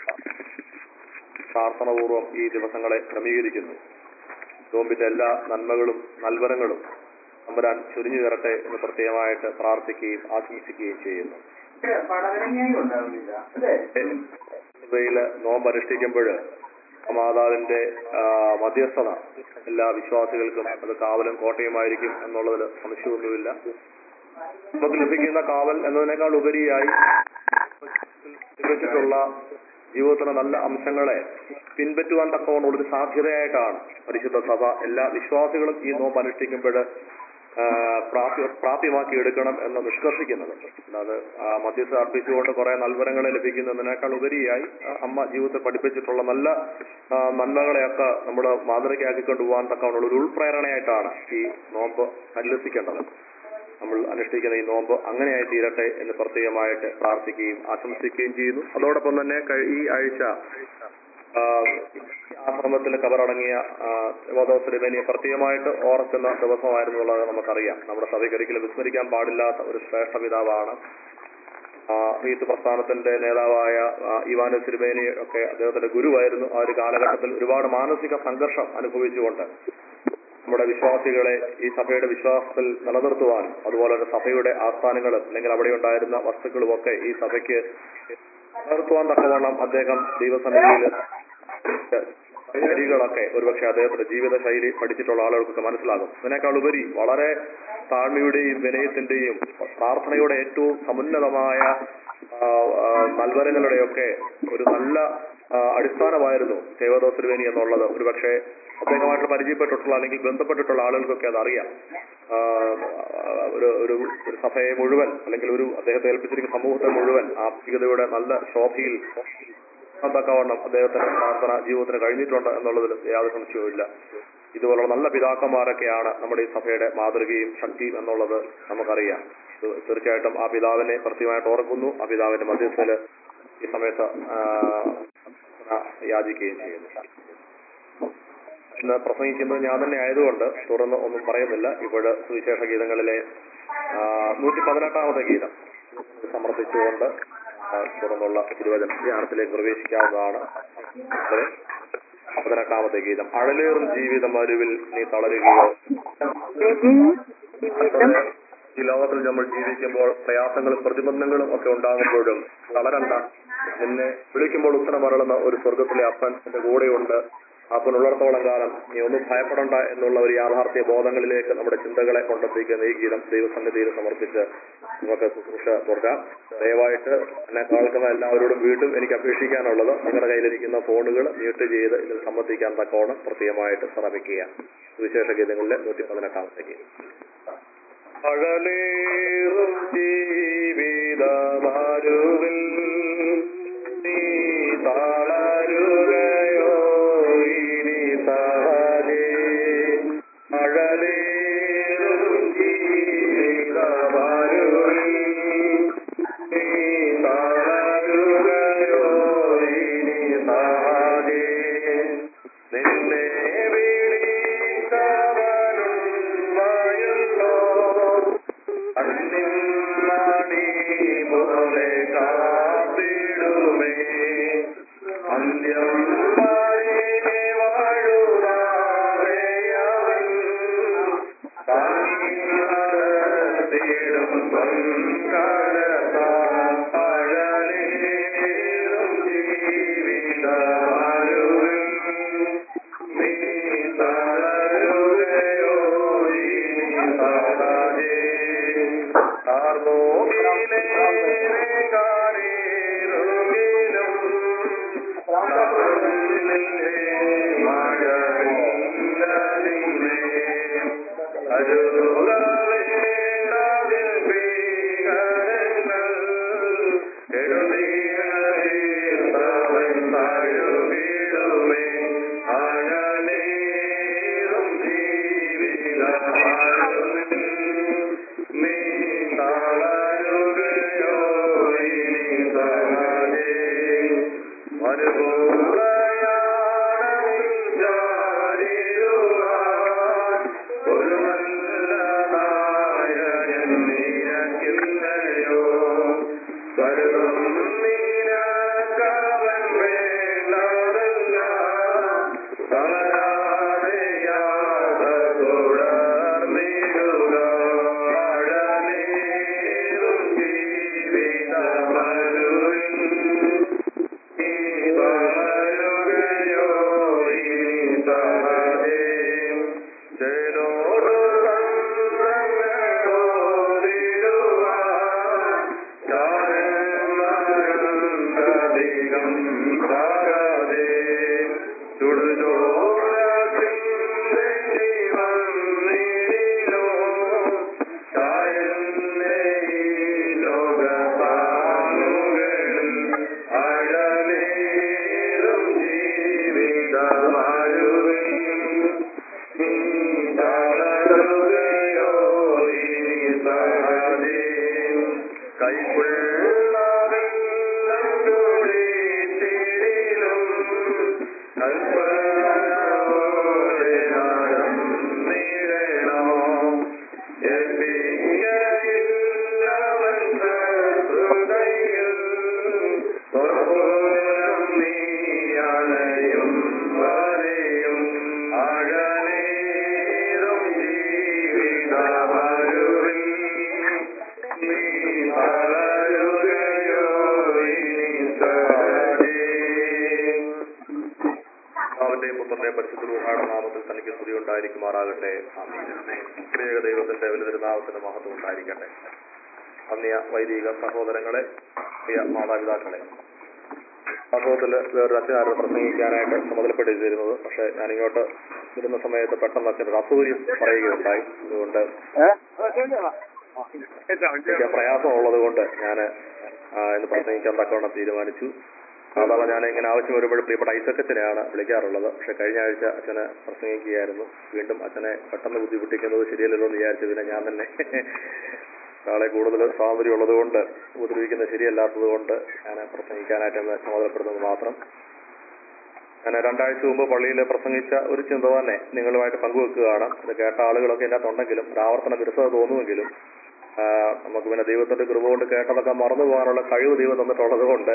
B: പ്രാർത്ഥനപൂർവ്വം ഈ ദിവസങ്ങളെ ക്രമീകരിക്കുന്നു നോമ്പിന്റെ എല്ലാ നന്മകളും നൽവരങ്ങളും തമ്പുരാൻ ചുരിഞ്ഞു തരട്ടെ എന്ന് പ്രത്യേകമായിട്ട് പ്രാർത്ഥിക്കുകയും ആശംസിക്കുകയും ചെയ്യുന്നു
A: പടവലങ്ങായി ഉണ്ടാവുന്നില്ല അല്ലേ
B: ഇവയില് നോമ്പ് അനുഷ്ഠിക്കുമ്പോൾ മാതാവിന്റെ ആ, മധ്യസ്ഥത എല്ലാ വിശ്വാസികൾക്കും അത് കാവലും കോട്ടയുമായിരിക്കും എന്നുള്ളതിൽ സംശയമൊന്നുമില്ല നമുക്ക് ലഭിക്കുന്ന കാവൽ എന്നതിനേക്കാൾ ഉപരിയായി ലഭിച്ചിട്ടുള്ള ജീവിതത്തിലെ നല്ല അംശങ്ങളെ പിൻപറ്റുവാൻ തക്കവണ്ണ ഒരു സാധ്യതയായിട്ടാണ് പരിശുദ്ധ സഭ എല്ലാ വിശ്വാസികളും ഈ നോമ്പ് അനുഷ്ഠിക്കുമ്പോൾ പ്രാപ്യ പ്രാപ്യമാക്കി എടുക്കണം എന്ന് നിഷ്കർഷിക്കുന്നത് അല്ലാതെ ആ, മധ്യസ്ഥ അർപ്പിച്ചുകൊണ്ട് കുറെ നൽവരങ്ങളെ ലഭിക്കുന്നതിനേക്കാൾ ഉപരിയായി ആ, അമ്മ ജീവിതത്തിൽ പഠിപ്പിച്ചിട്ടുള്ള നല്ല ആ, നന്മകളെയൊക്കെ നമ്മൾ മാതൃകയാക്കി കൊണ്ടുപോകാൻ തക്കവണ്ണ ഒരു ഉൾപ്രേരണയായിട്ടാണ് ഈ നോമ്പ് പരിലസിക്കേണ്ടത് നമ്മൾ അനുഷ്ഠിക്കുന്ന ഈ നോമ്പ് അങ്ങനെയായി തീരട്ടെ എന്ന് പ്രത്യേകമായിട്ട് പ്രാർത്ഥിക്കുകയും ആശംസിക്കുകയും ചെയ്യുന്നു അതോടൊപ്പം തന്നെ കഴി- ഈ ആഴ്ച ആ, ആശ്രമത്തിൽ കബറടങ്ങിയ തിരുമേനിയെ പ്രത്യേകമായിട്ട് ഓർക്കുന്ന ദിവസമായിരുന്നു എന്നുള്ളത് നമുക്കറിയാം നമ്മുടെ സഭയ്ക്ക് ഒരിക്കലും വിസ്മരിക്കാൻ പാടില്ലാത്ത ഒരു ശ്രേഷ്ഠ പിതാവാണ് ആ, റീത്ത് പ്രസ്ഥാനത്തിന്റെ നേതാവായ ആ, ഇവാനു തിരുമേനി ഒക്കെ അദ്ദേഹത്തിന്റെ ഗുരുവായിരുന്നു ആ ഒരു കാലഘട്ടത്തിൽ ഒരുപാട് മാനസിക സംഘർഷം അനുഭവിച്ചുകൊണ്ട് നമ്മുടെ വിശ്വാസികളെ ഈ സഭയുടെ വിശ്വാസത്തിൽ നിലനിർത്തുവാനും അതുപോലെ തന്നെ സഭയുടെ ആസ്ഥാനങ്ങളും അല്ലെങ്കിൽ അവിടെ ഉണ്ടായിരുന്ന വസ്തുക്കളും ഒക്കെ ഈ സഭയ്ക്ക് നിലനിർത്തുവാൻ തക്കവണ്ണം അദ്ദേഹം ദൈവസന്നിധിയിൽ ശൈലികളൊക്കെ ഒരുപക്ഷെ അദ്ദേഹത്തിന്റെ ജീവിത ശൈലി പഠിച്ചിട്ടുള്ള ആളുകൾക്കൊക്കെ മനസ്സിലാകും ഇതിനേക്കാൾ ഉപരി വളരെ താഴ്മയുടെയും വിനയത്തിന്റെയും പ്രാർത്ഥനയുടെ ഏറ്റവും സമുന്നതമായ ആ, ആ, നൽവരങ്ങളുടെയൊക്കെ ഒരു നല്ല ആ, അടിസ്ഥാനമായിരുന്നു ദേവദോസ് തിരുവേനി എന്നുള്ളത് ഒരുപക്ഷെ അദ്ദേഹമായിട്ട് പരിചയപ്പെട്ടിട്ടുള്ള അല്ലെങ്കിൽ ബന്ധപ്പെട്ടിട്ടുള്ള ആളുകൾക്കൊക്കെ അതറിയാം ആ, ഒരു ഒരു ഒരു സഭയെ മുഴുവൻ അല്ലെങ്കിൽ ഒരു അദ്ദേഹത്തെ ഏൽപ്പിച്ചിരിക്കുന്ന സമൂഹത്തെ മുഴുവൻ ആത്മീയതയുടെ നല്ല ശോഭയിൽ തക്കവണ്ണം അദ്ദേഹത്തിന്റെ പ്രാർത്ഥന ജീവിതത്തിന് കഴിഞ്ഞിട്ടുണ്ട് എന്നുള്ളതിൽ യാതൊരു സംശയവുമില്ല ഇതുപോലുള്ള നല്ല പിതാക്കന്മാരൊക്കെയാണ് നമ്മുടെ ഈ സഭയുടെ മാതൃകയും ശക്തിയും എന്നുള്ളത് നമുക്കറിയാം ഇത് തീർച്ചയായിട്ടും ആ പിതാവിനെ പ്രത്യേകമായിട്ട് ഓർക്കുന്നു ആ പിതാവിന്റെ മധ്യസ്ഥല് ഈ സമയത്ത് ആ, യാചിക്കുകയും ചെയ്യുന്നു ഇന്ന് പ്രസംഗിക്കുന്നത് ഞാൻ തന്നെ ആയതുകൊണ്ട് തുറന്ന് ഒന്നും പറയുന്നില്ല ഇവിടെ സുവിശേഷ ഗീതങ്ങളിലെ നൂറ്റി പതിനെട്ടാമത്തെ ഗീതം സമർപ്പിച്ചുകൊണ്ട് ആ, തുറന്നുള്ള തിരുവചന ധ്യാനത്തിലേക്ക് പ്രവേശിക്കാവുന്നതാണ് അതെ. പതിനെട്ടാമത്തെ ഗീതം അഴലേറും ജീവിതം അരുവിൽ നീ തളരുകയോ അതെ. ഈ ലോകത്തിൽ നമ്മൾ ജീവിക്കുമ്പോൾ പ്രയാസങ്ങളും പ്രതിബന്ധങ്ങളും ഒക്കെ ഉണ്ടാകുമ്പോഴും തളരണ്ട നിന്നെ വിളിക്കുമ്പോൾ ഉത്തരം മരളുന്ന ഒരു സ്വർഗത്തിലെ അപ്പൻ എന്റെ കൂടെയുണ്ട് അപ്പൻ ഉള്ളിടത്തോളം കാലം നീ ഒന്നും ഭയപ്പെടണ്ട എന്നുള്ള ഒരു യാഥാർത്ഥ്യ ബോധങ്ങളിലേക്ക് നമ്മുടെ ചിന്തകളെ കൊണ്ടെത്തിക്കുന്ന ഈ ഗീതം ദൈവസന്നിധിയിൽ സമർപ്പിച്ച് നമുക്ക് ശുശ്രൂഷ തുടരാം ദയവായിട്ട് എന്നെ കേൾക്കുന്ന എല്ലാവരോടും വീണ്ടും എനിക്ക് അപേക്ഷിക്കാനുള്ളത് നിങ്ങളുടെ കയ്യിലിരിക്കുന്ന ഫോണുകൾ മ്യൂട്ട് ചെയ്ത് ഇതിൽ സംബന്ധിക്കാൻ തക്കോണം പ്രത്യേകമായിട്ട് ശ്രമിക്കുക സുവിശേഷ ഗീതങ്ങളിലെ നൂറ്റി പതിനെട്ടാമത്തെ ഗീതം അഴലേറും ജീവിതമാരുവിൽ നീ തളരുകയോ ഇനി സഹജേ അഴലേറും ജീവിതമാരുവിൽ നീ തളരുകയോ ഇനി സഹജേ നിന്നെ വിളിച്ചവനും വയല്ലോ അന്നിമ്മണി പോലെ കാത്തിടുമേ അന്ത്യം വരെ വാഴുവാറേയവൻ താങ്ങി നടത്തിടും പൊൻകരത്താൽ അഴലേറും ജീവിതമാരുവിൽ നീ തളരുകയോ ഇനി സഹജേ ആർമോകിലേ കാരേറുകിലും തന്നിലെ മഴവില്ലതിലേ അരുളവേണ്ടതിൽ ഭീകരങ്ങൾ എഴുതിയവൻ താഴുകിടുമേ അഴലേറും ജീവിതമാരുവിൽ സ്തുതി ഉണ്ടായിരിക്കുമാറാകട്ടെ ആമേൻ. പ്രിയ ദൈവത്തിന്റെ വലുതിരുനാമത്തിന്റെ മഹത്വം ഉണ്ടായിരിക്കട്ടെ അന്യ വൈദിക സഹോദരങ്ങളെ പ്രിയ മാതാപിതാക്കളെ വാസ്തവത്തിൽ വേറൊരു അച്ഛനായിരുന്നു പ്രസംഗിക്കാനായിട്ട് ചുമതലപ്പെട്ടിരുന്നത് പക്ഷെ ഞാനിങ്ങോട്ട് വരുന്ന സമയത്ത് പെട്ടെന്ന് അച്ഛനൊരു അസൗകര്യം പറയുകയുണ്ടായി അതുകൊണ്ട് എനിക്ക് പ്രയാസമുള്ളത് കൊണ്ട് ഞാൻ ഇന്ന് പ്രസംഗിക്കാൻ തക്കവണ്ണം തീരുമാനിച്ചു സാധാരണ ഞാൻ ഇങ്ങനെ ആവശ്യം വരുമ്പോൾ പ്രിയപ്പെട്ട ഐസക്കച്ചനെയാണ് വിളിക്കാറുള്ളത് പക്ഷെ കഴിഞ്ഞ ആഴ്ച അച്ഛന് പ്രസംഗിക്കുകയായിരുന്നു വീണ്ടും അച്ഛനെ പെട്ടെന്ന് ബുദ്ധിമുട്ടിക്കുന്നത് ശരിയല്ലല്ലോ എന്ന് വിചാരിച്ചു പിന്നെ ഞാൻ തന്നെ ആളെ കൂടുതൽ സ്വാതന്ത്ര്യം ഉള്ളതുകൊണ്ട് ഉപദ്രവിക്കുന്നത് ശരിയല്ലാത്തത് കൊണ്ട് ഞാൻ പ്രസംഗിക്കാനായിട്ട് എന്ന് ചുമതലപ്പെടുന്നത് മാത്രം ഞാൻ രണ്ടാഴ്ച മുമ്പ് പള്ളിയിൽ പ്രസംഗിച്ച ഒരു ചിന്ത തന്നെ നിങ്ങളുമായിട്ട് പങ്കുവെക്കുകയാണ് ഇത് കേട്ട ആളുകളൊക്കെ ഇതിനകത്ത് ഉണ്ടെങ്കിലും ഒരു ആവർത്തന വിരസത തോന്നുമെങ്കിലും ആ, നമുക്ക് പിന്നെ ദൈവത്തിന്റെ കൃപ കൊണ്ട് കേട്ടതൊക്കെ മറന്നു പോകാനുള്ള കഴിവ് ദൈവം തന്നിട്ടുള്ളത് കൊണ്ട്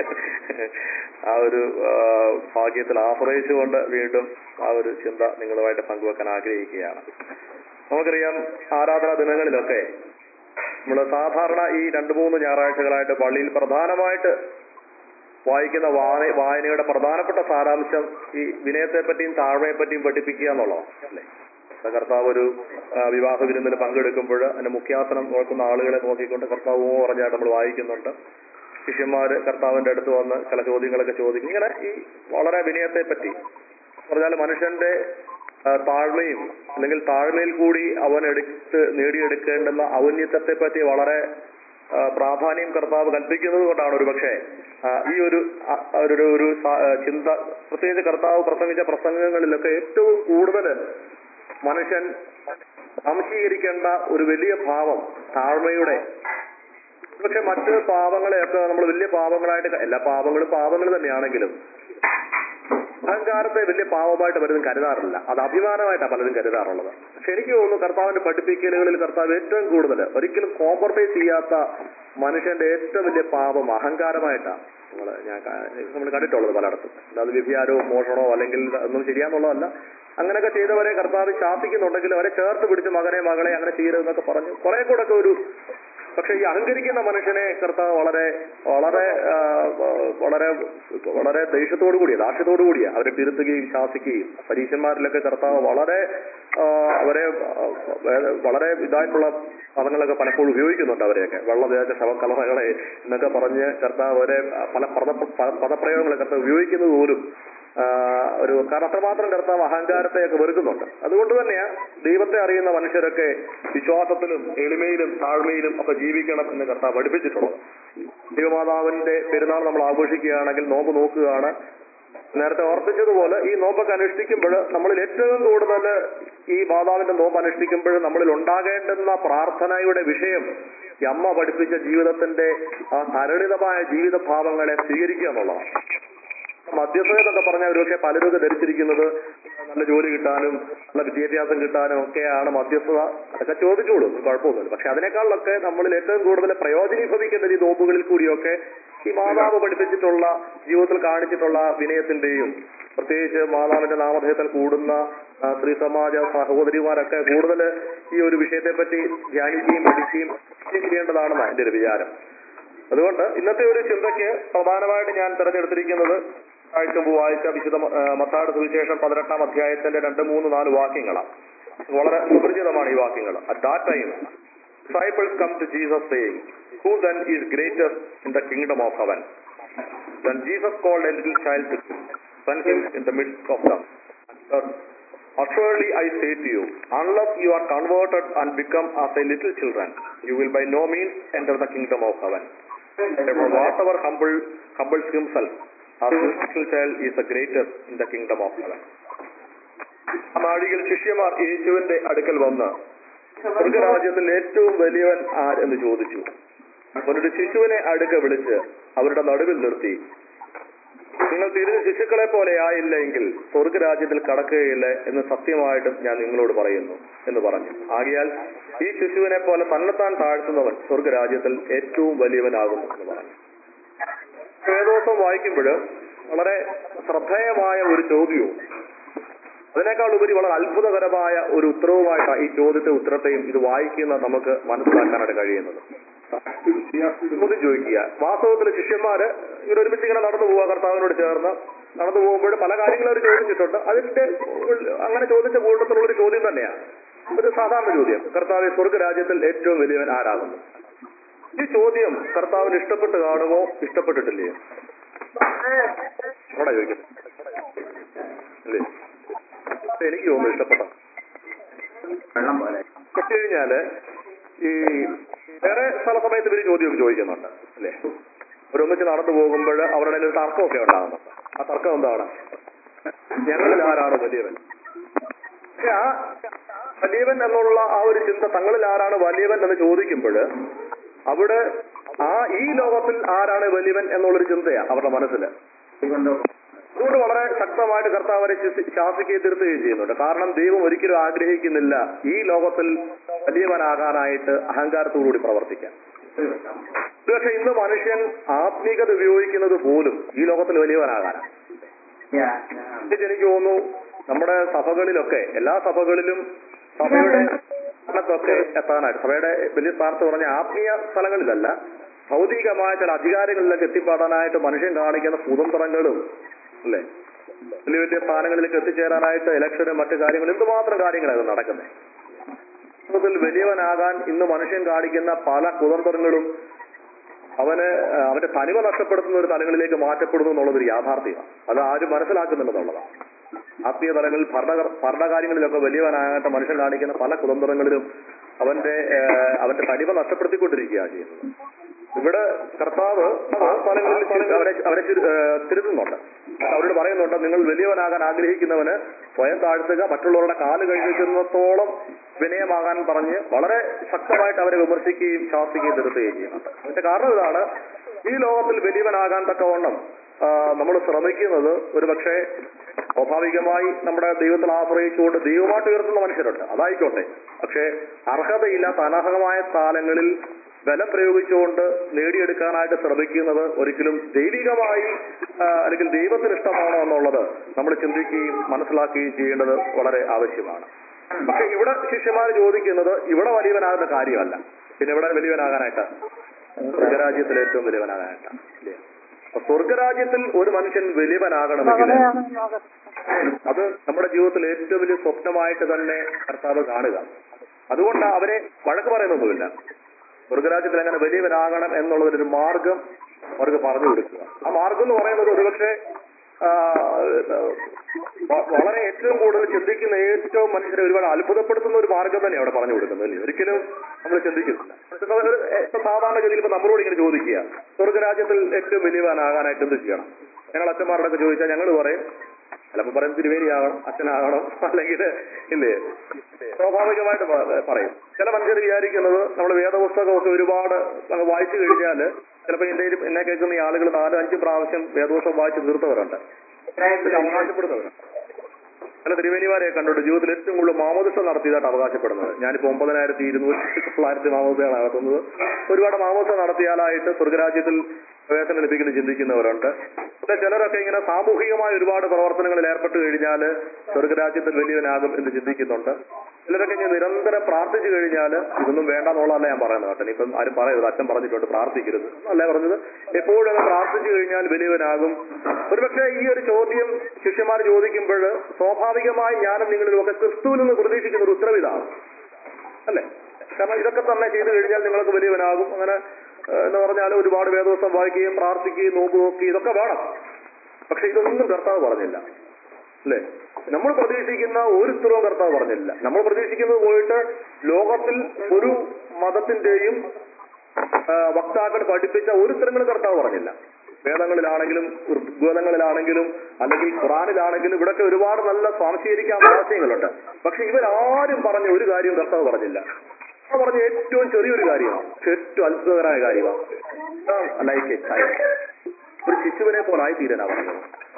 B: ആ ഒരു ആ, ഭാഗ്യത്തിൽ ആശ്രയിച്ചുകൊണ്ട് വീണ്ടും ആ ഒരു ചിന്ത നിങ്ങളുമായിട്ട് പങ്കുവെക്കാൻ ആഗ്രഹിക്കുകയാണ് നമുക്കറിയാം ആരാധനാ ദിനങ്ങളിലൊക്കെ നമ്മൾ സാധാരണ ഈ രണ്ട് മൂന്ന് ഞായറാഴ്ചകളായിട്ട് പള്ളിയിൽ പ്രധാനമായിട്ട് വായിക്കുന്ന വായ വായനയുടെ പ്രധാനപ്പെട്ട സാരാംശം ഈ വിനയത്തെ പറ്റിയും താഴ്മയെ പറ്റിയും പഠിപ്പിക്കുക എന്നുള്ളതാണ് അല്ലേ ഇപ്പൊ കർത്താവ് ഒരു ആ, വിവാഹ വിരുന്നിൽ പങ്കെടുക്കുമ്പോൾ അതിന്റെ മുഖ്യാസനം നോക്കുന്ന ആളുകളെ നോക്കിക്കൊണ്ട് കർത്താവ് പറഞ്ഞായിട്ട് നമ്മൾ വായിക്കുന്നുണ്ട് ശിഷ്യന്മാര് കർത്താവിന്റെ അടുത്ത് വന്ന് ചില ചോദ്യങ്ങളൊക്കെ ചോദിക്കും ഇങ്ങനെ ഈ വളരെ വിനയത്തെ പറ്റി പറഞ്ഞാൽ മനുഷ്യന്റെ ആ, താഴ്മയും അല്ലെങ്കിൽ താഴ്മയിൽ കൂടി അവൻ എടുത്ത് നേടിയെടുക്കേണ്ടുന്ന ഔന്നത്യത്തെ പറ്റി വളരെ ആ, പ്രാധാന്യം കർത്താവ് കൽപ്പിക്കുന്നത് കൊണ്ടാണ് ഒരു പക്ഷേ ഈ ഒരു ആ, ഒരു ഒരു സ- ആ, ചിന്ത പ്രത്യേകിച്ച് കർത്താവ് പ്രസംഗിച്ച പ്രസംഗങ്ങളിലൊക്കെ ഏറ്റവും കൂടുതൽ മനുഷ്യൻ വംശീകരിക്കേണ്ട ഒരു വലിയ ഭാവം താഴ്മയുടെ പക്ഷെ മറ്റ് പാപങ്ങളെയൊക്കെ നമ്മൾ വലിയ പാപങ്ങളായിട്ട് ക- എല്ലാ പാപങ്ങളും പാപങ്ങൾ തന്നെയാണെങ്കിലും അഹങ്കാരത്തെ വലിയ പാപമായിട്ട് പലരും കരുതാറില്ല അത് അഭിമാനമായിട്ടാണ് പലരും കരുതാറുള്ളത് പക്ഷെ എനിക്ക് തോന്നുന്നു കർത്താവിന്റെ പഠിപ്പിക്കലുകളിൽ കർത്താവ് ഏറ്റവും കൂടുതൽ ഒരിക്കലും കോംപ്രമൈസ് ചെയ്യാത്ത മനുഷ്യന്റെ ഏറ്റവും വലിയ പാപം അഹങ്കാരമായിട്ടാണ് നമ്മൾ ഞാൻ നമ്മൾ കണ്ടിട്ടുള്ളത് പലയിടത്തും അല്ലാതെ വ്യഭിചാരമോ മോഷണമോ അല്ലെങ്കിൽ ഒന്നും ശരിയാന്നുള്ളതല്ല അങ്ങനെയൊക്കെ ചെയ്തവരെ കർത്താവ് ശാസിക്കുന്നുണ്ടെങ്കിൽ അവരെ ചേർത്ത് പിടിച്ച് മകനെ മകളെ അങ്ങനെ ചെയ്യരുതെന്നൊക്കെ പറഞ്ഞു കുറെ കൂടെ ഒക്കെ ഒരു പക്ഷെ ഈ അഹങ്കരിക്കുന്ന മനുഷ്യനെ കർത്താവ് വളരെ വളരെ ആ, വളരെ വളരെ ദേഷ്യത്തോടു കൂടിയ ദാക്ഷ്യത്തോടു കൂടിയ അവരെ തിരുത്തുകയും ശാസിക്കുകയും പരീക്ഷന്മാരിലൊക്കെ കർത്താവ് വളരെ ആ, അവരെ ആ, വളരെ ഇതായിട്ടുള്ള പദങ്ങളൊക്കെ പലപ്പോഴും ഉപയോഗിക്കുന്നുണ്ട് അവരെയൊക്കെ വെള്ളദേശ ശവക്കലഹകളെ എന്നൊക്കെ പറഞ്ഞ് കർത്താവ് അവരെ പല പദ പ- പദപ്രയോഗങ്ങൾ കർത്താവ് ഉപയോഗിക്കുന്നത് പോലും ആ, ഒരു കാരണം അത്രമാത്രം കർത്താവ് അഹങ്കാരത്തെയൊക്കെ വെറുക്കുന്നുണ്ട് അതുകൊണ്ട് തന്നെയാ ദൈവത്തെ അറിയുന്ന മനുഷ്യരൊക്കെ വിശ്വാസത്തിലും എളിമയിലും താഴ്മയിലും ഒക്കെ ജീവിക്കണം എന്ന് കർത്താവ് പഠിപ്പിച്ചിട്ടുള്ളത് ദൈവമാതാവിന്റെ പെരുന്നാൾ നമ്മൾ ആഘോഷിക്കുകയാണെങ്കിൽ നോമ്പ് നോക്കുകയാണ് നേരത്തെ ഓർപ്പിച്ചതുപോലെ ഈ നോമ്പൊക്കെ അനുഷ്ഠിക്കുമ്പോൾ നമ്മളിൽ ഏറ്റവും കൂടുതൽ ഈ മാതാവിന്റെ നോമ്പ് അനുഷ്ഠിക്കുമ്പോൾ നമ്മളിൽ ഉണ്ടാകേണ്ടുന്ന പ്രാർത്ഥനയുടെ വിഷയം ഈ അമ്മ പഠിപ്പിച്ച ജീവിതത്തിന്റെ ആ തരളിതമായ ജീവിത ഭാവങ്ങളെ സ്വീകരിക്കുക എന്നുള്ളതാണ് മധ്യസ്ഥത എന്നൊക്കെ പറഞ്ഞാൽ ഒരുപക്ഷെ പലരൊക്കെ ധരിച്ചിരിക്കുന്നത് നല്ല ജോലി കിട്ടാനും നല്ല വിദ്യാഭ്യാസം കിട്ടാനും ഒക്കെയാണ് മധ്യസ്ഥത അതൊക്കെ ചോദിച്ചോളൂ കുഴപ്പമൊന്നുമില്ല പക്ഷെ അതിനേക്കാളൊക്കെ നമ്മളിൽ ഏറ്റവും കൂടുതൽ പ്രയോജനീഭവിക്കേണ്ടത് ഈ നോമ്പുകളിൽ കൂടിയൊക്കെ ഈ മാതാവ് പഠിപ്പിച്ചിട്ടുള്ള ജീവിതത്തിൽ കാണിച്ചിട്ടുള്ള വിനയത്തിന്റെയും പ്രത്യേകിച്ച് മാതാവിന്റെ നാമധേയത്തിൽ കൂടുന്ന ആ, സ്ത്രീ സമാജ സഹോദരിമാരൊക്കെ കൂടുതൽ ഈ ഒരു വിഷയത്തെ പറ്റി ധ്യാനിക്കുകയും പഠിക്കുകയും ചെയ്യേണ്ടതാണെന്നാണ് എന്റെ ഒരു വിചാരം അതുകൊണ്ട് ഇന്നത്തെ ഒരു ചിന്തയ്ക്ക് പ്രധാനമായിട്ട് ഞാൻ തിരഞ്ഞെടുത്തിരിക്കുന്നത് ആഴ്ച മുമ്പ് വായിച്ച വിശുദ്ധ മ- ആ, മത്തായുടെ സുവിശേഷം പതിനെട്ടാം അധ്യായത്തിന്റെ രണ്ട് മൂന്ന് നാല് വാക്യങ്ങളാണ് വളരെ സുപരിചിതമാണ് ഈ വാക്യങ്ങൾ at that time disciples come to Jesus saying, Who then is greatest in the kingdom of heaven? Then Jesus called a little child to him, sent him in the midst of them, and said, Assuredly I say to you, unless you are converted and become as a little children, you will by no means enter the kingdom of heaven. Therefore, whatever humble, humbles himself, as this little child is the greatest in the kingdom of heaven. ആ നാഴികയിൽ ശിഷ്യന്മാർ യേശുവിന്റെ അടുക്കൽ വന്ന് സ്വർഗരാജ്യത്തിൽ ഏറ്റവും വലിയവൻ ആരെന്ന് ചോദിച്ചു അവരുടെ ശിശുവിനെ അടുക്ക വിളിച്ച് അവരുടെ നടുവിൽ നിർത്തി നിങ്ങൾ തിരിഞ്ഞ ശിശുക്കളെ പോലെ ആയില്ലെങ്കിൽ സ്വർഗരാജ്യത്തിൽ കടക്കുകയില്ല എന്ന് സത്യമായിട്ടും ഞാൻ നിങ്ങളോട് പറയുന്നു എന്ന് പറഞ്ഞു ആകിയാൽ ഈ ശിശുവിനെ പോലെ തന്നെത്താൻ താഴ്ത്തുന്നവൻ സ്വർഗരാജ്യത്തിൽ ഏറ്റവും വലിയവനാകുന്നു എന്ന് പറഞ്ഞു വേദോസം വായിക്കുമ്പോൾ വളരെ ശ്രദ്ധേയമായ ഒരു ചോദ്യവും അതിനേക്കാൾ ഉപരി വളരെ അത്ഭുതകരമായ ഒരു ഉത്തരവുമായിട്ടാണ് ഈ ചോദ്യത്തെ ഉത്തരത്തെയും ഇത് വായിക്കുന്ന നമുക്ക് മനസ്സിലാക്കാനായിട്ട് കഴിയുന്നത് ചോദ്യം ചോദിക്കുക വാസ്തവത്തിൽ ശിഷ്യന്മാര് ഇവർ ഒരുമിച്ച് ഇങ്ങനെ നടന്നു പോവുക കർത്താവിനോട് ചേർന്ന് നടന്നു പോകുമ്പോൾ പല കാര്യങ്ങളും അവർ ചോദിച്ചിട്ടുണ്ട് അതിന്റെ ഉൾ- അങ്ങനെ ചോദിച്ച കൂട്ടത്തിലുള്ള ഒരു ചോദ്യം തന്നെയാണ് ഒരു സാധാരണ ചോദ്യം കർത്താവ് സ്വർഗരാജ്യത്തിൽ ഏറ്റവും വലിയവൻ ആരാകുന്നു ഈ ചോദ്യം കർത്താവിന് ഇഷ്ടപ്പെട്ട് കാണുമോ ഇഷ്ടപ്പെട്ടിട്ടില്ലേ അവിടെ ചോദിക്കുന്നത് അല്ലേ പക്ഷെ എനിക്ക് തോന്നുന്നു ഇഷ്ടപ്പെട്ട
A: വെള്ളം പോലെ
B: വെച്ച് കഴിഞ്ഞാല് ഈ വേറെ സ്ഥല സമയത്ത് ഇവര് ചോദ്യമൊക്കെ ചോദിക്കുന്നുണ്ട് അല്ലേ ഒരുമിച്ച് നടന്നു പോകുമ്പോൾ അവരുടെ ഇടയിൽ ഒരു തർക്കമൊക്കെ ഉണ്ടാകുന്നുണ്ട് ആ തർക്കം എന്താണ് ഞങ്ങളിൽ ആരാണ് വലിയവൻ പക്ഷെ ആ വലിയവൻ എന്നുള്ള ആ ഒരു ചിന്ത തങ്ങളിൽ ആരാണ് വലിയവൻ എന്ന് ചോദിക്കുമ്പോൾ അവിടെ ആ ഈ ലോകത്തിൽ ആരാണ് വലിയവൻ എന്നുള്ളൊരു ചിന്തയാണ് അവരുടെ മനസ്സിൽ അതുകൊണ്ട് വളരെ ശക്തമായിട്ട് കർത്താവ് അവരെ ശിക്ഷി- ശാസിക്കുകയും തിരുത്തുകയും ചെയ്യുന്നുണ്ട് കാരണം ദൈവം ഒരിക്കലും ആഗ്രഹിക്കുന്നില്ല ഈ ലോകത്തിൽ വലിയവനാകാനായിട്ട് അഹങ്കാരത്തോടുകൂടി പ്രവർത്തിക്കാൻ പക്ഷെ ഇന്ന് മനുഷ്യൻ ആത്മീകത ഉപയോഗിക്കുന്നത് പോലും ഈ ലോകത്തിൽ വലിയവനാകാനാണ് പ്രത്യേകിച്ച് എനിക്ക് തോന്നുന്നു നമ്മുടെ സഭകളിലൊക്കെ എല്ലാ സഭകളിലും സഭയുടെ സ്ഥാനത്തൊക്കെ എത്താനായിട്ട് സഭയുടെ വലിയ സ്ഥാനത്ത് പറഞ്ഞ ആത്മീയ സ്ഥലങ്ങളിലല്ല ഭൗതികമായ ചില അധികാരങ്ങളിലേക്ക് എത്തിപ്പെടാനായിട്ട് മനുഷ്യൻ കാണിക്കുന്ന കുതന്ത്രങ്ങളും അല്ലേ വലിയ വലിയ സ്ഥാനങ്ങളിലേക്ക് എത്തിച്ചേരാനായിട്ട് ഇലക്ഷനും മറ്റു കാര്യങ്ങളും എന്തുമാത്രം കാര്യങ്ങളാണ് നടക്കുന്നത് സമൂഹത്തിൽ വലിയവനാകാൻ ഇന്ന് മനുഷ്യൻ കാണിക്കുന്ന പല കുതന്ത്രങ്ങളും അവന് ആ, അവന്റെ തനിമ നഷ്ടപ്പെടുത്തുന്ന ഒരു തലങ്ങളിലേക്ക് മാറ്റപ്പെടുന്നു എന്നുള്ളതൊരു യാഥാർത്ഥ്യമാണ് അത് ആരും മനസ്സിലാക്കുന്നുണ്ടെന്നുള്ളതാണ് ആത്മീയ തലങ്ങളിൽ ഭരണ ഭരണകാര്യങ്ങളിലൊക്കെ വലിയവനാകട്ടെ മനുഷ്യൻ കാണിക്കുന്ന പല കുതന്ത്രങ്ങളിലും അവന്റെ ആ, അവന്റെ തനിമ നഷ്ടപ്പെടുത്തിക്കൊണ്ടിരിക്കുകയാണ് ചെയ്യുന്നത് ഇവിടെ കർത്താവ് ആ സ്ഥലങ്ങളിൽ ചില- അവരെ അവരെ ചിരു- ആ, തിരുത്തുന്നുണ്ട് അവരോട് പറയുന്നുണ്ട് നിങ്ങൾ വലിയവനാകാൻ ആഗ്രഹിക്കുന്നവന് സ്വയം താഴ്ത്തുക മറ്റുള്ളവരുടെ കാല് കഴിക്കുന്നത്തോളം വിനയമാകാൻ പറഞ്ഞ് വളരെ ശക്തമായിട്ട് അവരെ വിമർശിക്കുകയും ശാസിക്കുകയും തിരുത്തുകയും ചെയ്യുന്നുണ്ട് അതിന്റെ കാരണം ഇതാണ് ഈ ലോകത്തിൽ വലിയവനാകാൻ തക്കവണ്ണം നമ്മൾ ശ്രമിക്കുന്നത് ഒരു പക്ഷേ സ്വാഭാവികമായി നമ്മുടെ ദൈവത്തിൽ ആശ്രയിച്ചുകൊണ്ട് ദൈവമായിട്ട് ഉയർത്തുന്ന മനുഷ്യരുണ്ട് അതായിക്കോട്ടെ പക്ഷേ അർഹതയില്ലാത്ത അനർഹമായ സ്ഥാനങ്ങളിൽ ബലം പ്രയോഗിച്ചുകൊണ്ട് നേടിയെടുക്കാനായിട്ട് ശ്രമിക്കുന്നത് ഒരിക്കലും ദൈവികമായി ആ, അല്ലെങ്കിൽ ദൈവത്തിന് ഇഷ്ടമാണോ എന്നുള്ളത് നമ്മൾ ചിന്തിക്കുകയും മനസ്സിലാക്കുകയും ചെയ്യേണ്ടത് വളരെ ആവശ്യമാണ് പക്ഷെ ഇവിടെ ശിഷ്യന്മാർ ചോദിക്കുന്നത് ഇവിടെ വലിയവനാകുന്ന കാര്യമല്ല പിന്നെ ഇവിടെ വലിയവനാകാനായിട്ട് സ്വർഗരാജ്യത്തിൽ ഏറ്റവും വലിയവനാകാനായിട്ട് ഇല്ലേ? അപ്പൊ സ്വർഗരാജ്യത്തിൽ ഒരു മനുഷ്യൻ വലിയവനാകണമെങ്കിൽ അത് നമ്മുടെ ജീവിതത്തിൽ ഏറ്റവും വലിയ സ്വപ്നമായിട്ട് തന്നെ കർത്താവ് കാണുക അതുകൊണ്ട് അവരെ വഴക്ക് പറയുന്നൊന്നുമില്ല സ്വർഗരാജ്യത്തിൽ അങ്ങനെ വലിയവനാകണം എന്നുള്ളതിനൊരു മാർഗം അവർക്ക് പറഞ്ഞു കൊടുക്കുക ആ മാർഗം എന്ന് പറയുന്നത് ഒരുപക്ഷെ ആ, വ- വളരെ ഏറ്റവും കൂടുതൽ ചിന്തിക്കുന്ന ഏറ്റവും മനുഷ്യരെ ഒരുപാട് അത്ഭുതപ്പെടുത്തുന്ന ഒരു മാർഗം തന്നെ അവിടെ പറഞ്ഞു കൊടുക്കുന്നത് അല്ലേ ഒരിക്കലും നമ്മൾ ചിന്തിക്കുന്നില്ല ഇപ്പൊ ഒരു- ഇപ്പൊ സാധാരണഗതിയിൽ ഇപ്പൊ നമ്മളോട് ഇങ്ങനെ ചോദിക്കുക സ്വർഗരാജ്യത്തിൽ ഏറ്റവും വലിയവനാകാനായിട്ട് എന്ത് ചെയ്യണം ഞങ്ങൾ അച്ഛന്മാരോടൊക്കെ ചോദിച്ചാൽ ഞങ്ങൾ പറയും ചിലപ്പോൾ പറയും തിരുവേനിയാകണം അച്ഛനാകണം അല്ലെങ്കിൽ ഇല്ലേ സ്വാഭാവികമായിട്ട് പ- പറയും ചില മനുഷ്യർ വിചാരിക്കുന്നത് നമ്മൾ വേദപുസ്തകമൊക്കെ ഒരുപാട് അങ്ങ് വായിച്ചു കഴിഞ്ഞാൽ ചിലപ്പോൾ എന്റെ കയ്യിൽ എന്നെ കേൾക്കുന്ന ഈ ആളുകൾ നാലും അഞ്ചും പ്രാവശ്യം വേദപുസ്തകം വായിച്ച് തീർത്തവരുണ്ട് ഇത് അവകാശപ്പെടുന്നവരുണ്ട് ചില തിരുവേനിമാരെ കണ്ടിട്ട് ജീവിതത്തിൽ ഏറ്റവും കൂടുതൽ മാമോദിസ നടത്തിയതായിട്ട് അവകാശപ്പെടുന്നത് ഞാനിപ്പോ ഒമ്പതിനായിരത്തി ഇരുന്നൂറ്റി തൊള്ളായിരത്തി മാമോദിസയാണ് നടത്തുന്നത് ഒരുപാട് മാമോദിസ നടത്തിയാലായിട്ട് സ്വർഗരാജ്യത്തിൽ പ്രവേശനം ലഭിക്കുന്ന ചിന്തിക്കുന്നവരുണ്ട് പിന്നെ ചിലരൊക്കെ ഇങ്ങനെ സാമൂഹികമായ ഒരുപാട് പ്രവർത്തനങ്ങളിൽ ഏർപ്പെട്ട് കഴിഞ്ഞാൽ സ്വർഗരാജ്യത്തിൽ വലിയവനാകും എന്ന് ചിന്തിക്കുന്നുണ്ട് ചിലരൊക്കെ ഇങ്ങനെ നിരന്തരം പ്രാർത്ഥിച്ചു കഴിഞ്ഞാൽ ഇതൊന്നും വേണ്ടെന്നുള്ളതല്ല ഞാൻ പറയുന്നത് കേട്ടോ ഇനിയിപ്പം ആരും പറയരുത് അച്ഛൻ പറഞ്ഞിട്ടുണ്ട് പ്രാർത്ഥിക്കരുത് അല്ല പറഞ്ഞത് എപ്പോഴും അത് പ്രാർത്ഥിച്ചു കഴിഞ്ഞാൽ വലിയവനാകും ഒരുപക്ഷെ ഈ ഒരു ചോദ്യം ശിഷ്യന്മാർ ചോദിക്കുമ്പോൾ സ്വാഭാവികമായി ഞാനും നിങ്ങളിലും ഒക്കെ ക്രിസ്തുവിൽ നിന്ന് പ്രതീക്ഷിക്കുന്ന ഒരു ഉത്തരവിതാണ് അല്ലേ കാരണം ഇതൊക്കെ തന്നെ ചെയ്തു കഴിഞ്ഞാൽ നിങ്ങൾക്ക് വലിയവനാകും അങ്ങനെ ഏഹ്, എന്ന് പറഞ്ഞാൽ ഒരുപാട് വേദോസം വായിക്കുകയും പ്രാർത്ഥിക്കുകയും നോമ്പ് നോക്കി ഇതൊക്കെ വേണം പക്ഷെ ഇതൊന്നും കർത്താവ് പറഞ്ഞില്ല അല്ലേ നമ്മൾ പ്രതീക്ഷിക്കുന്ന ഒരു ഉത്തരവും കർത്താവ് പറഞ്ഞില്ല നമ്മൾ പ്രതീക്ഷിക്കുന്നത് പോയിട്ട് ലോകത്തിൽ ഒരു മതത്തിന്റെയും ആ, വക്താക്കൾ പഠിപ്പിച്ച ഒരു ഉത്തരങ്ങളും കർത്താവ് പറഞ്ഞില്ല വേദങ്ങളിലാണെങ്കിലും ഋഗ്വേദങ്ങളിലാണെങ്കിലും അല്ലെങ്കിൽ ഖുറാനിലാണെങ്കിലും ഇവിടൊക്കെ ഒരുപാട് നല്ല സ്വാംശീകരിക്കാവുന്ന ആശയങ്ങളുണ്ട് പക്ഷെ ഇവരാരും പറഞ്ഞ ഒരു കാര്യവും കർത്താവ് പറഞ്ഞില്ല ആ പറഞ്ഞ ഏറ്റവും ചെറിയൊരു കാര്യമാണ് പക്ഷെ ഏറ്റവും അത്ഭുതകരമായ കാര്യമാണ് ലൈക്ക് ഇറ്റ് ഒരു ശിശുവിനെ പോലെ ആയി തീരാനാ പറഞ്ഞത്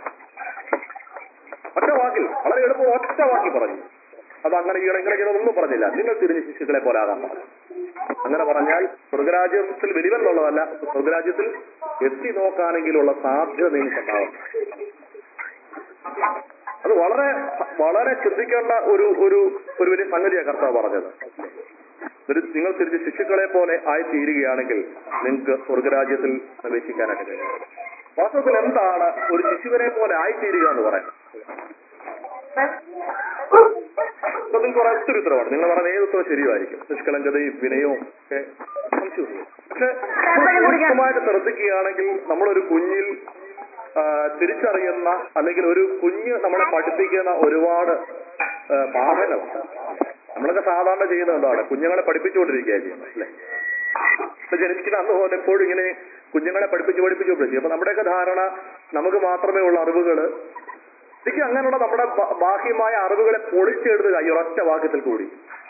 B: ഒറ്റ വാക്കിൽ വളരെ എളുപ്പം ഒറ്റ വാക്കിൽ പറഞ്ഞു അത് അങ്ങനെ ചെയ്യണം ഇങ്ങനെ ചെയ്യണം ഒന്നും പറഞ്ഞില്ല നിങ്ങൾ തിരിഞ്ഞ് ശിശുക്കളെ പോലെ ആകാൻ പറഞ്ഞു അങ്ങനെ പറഞ്ഞാൽ സ്വർഗരാജ്യത്തിൽ വലിവൻ എന്നുള്ളതല്ല സ്വർഗരാജ്യത്തിൽ എത്തി നോക്കാനെങ്കിലുള്ള സാധ്യത നിങ്ങൾക്കുണ്ടാവും അത് വളരെ വളരെ ചിന്തിക്കേണ്ട ഒരു ഒരു ഒരു വലിയ സംഗതിയാണ് കർത്താവ് പറഞ്ഞത് ഒരു നിങ്ങൾ തിരിച്ച് ശിശുക്കളെ പോലെ ആയി തീരുകയാണെങ്കിൽ നിങ്ങൾക്ക് സ്വർഗരാജ്യത്തിൽ പ്രവേശിക്കാനായിട്ട് കഴിയും വാസ്തവത്തിൽ എന്താണ് ഒരു ശിശുവിനെ പോലെ ആയിത്തീരുക എന്ന് പറയുന്നത് അപ്പൊ നിങ്ങൾക്ക് പറയാൻ ഒത്തിരി ഉത്തരവാണ് നിങ്ങൾ പറയുന്ന ഏത് ഉത്തരവും ശരിയായിരിക്കും നിഷ്കളങ്കതയും വിനയവും ഒക്കെ സംശയമില്ല പക്ഷെ സൂക്ഷ്മമായിട്ട് ശ്രദ്ധിക്കുകയാണെങ്കിൽ നമ്മളൊരു കുഞ്ഞിൽ ആ, തിരിച്ചറിയുന്ന അല്ലെങ്കിൽ ഒരു കുഞ്ഞ് നമ്മളെ പഠിപ്പിക്കുന്ന ഒരുപാട് ആ, പാഠങ്ങളുണ്ട് നമ്മളൊക്കെ സാധാരണ ചെയ്യുന്നത് എന്താണ് കുഞ്ഞുങ്ങളെ പഠിപ്പിച്ചുകൊണ്ടിരിക്കുക ചെയ്യുന്നത് അല്ലേ ഇപ്പൊ ജനിക്കുന്ന അന്ന് പോലെ എപ്പോഴും ഇങ്ങനെ കുഞ്ഞുങ്ങളെ പഠിപ്പിച്ച് പഠിപ്പിച്ച് പഠിപ്പിച്ചു അപ്പൊ നമ്മുടെയൊക്കെ ധാരണ നമുക്ക് മാത്രമേ ഉള്ള അറിവുകള് ശരിക്കും അങ്ങനെയുള്ള നമ്മുടെ ബാ- ബാഹ്യമായ അറിവുകളെ പൊളിച്ചെടുത്തുക ഈ ഒരൊറ്റ വാക്യത്തിൽ കൂടി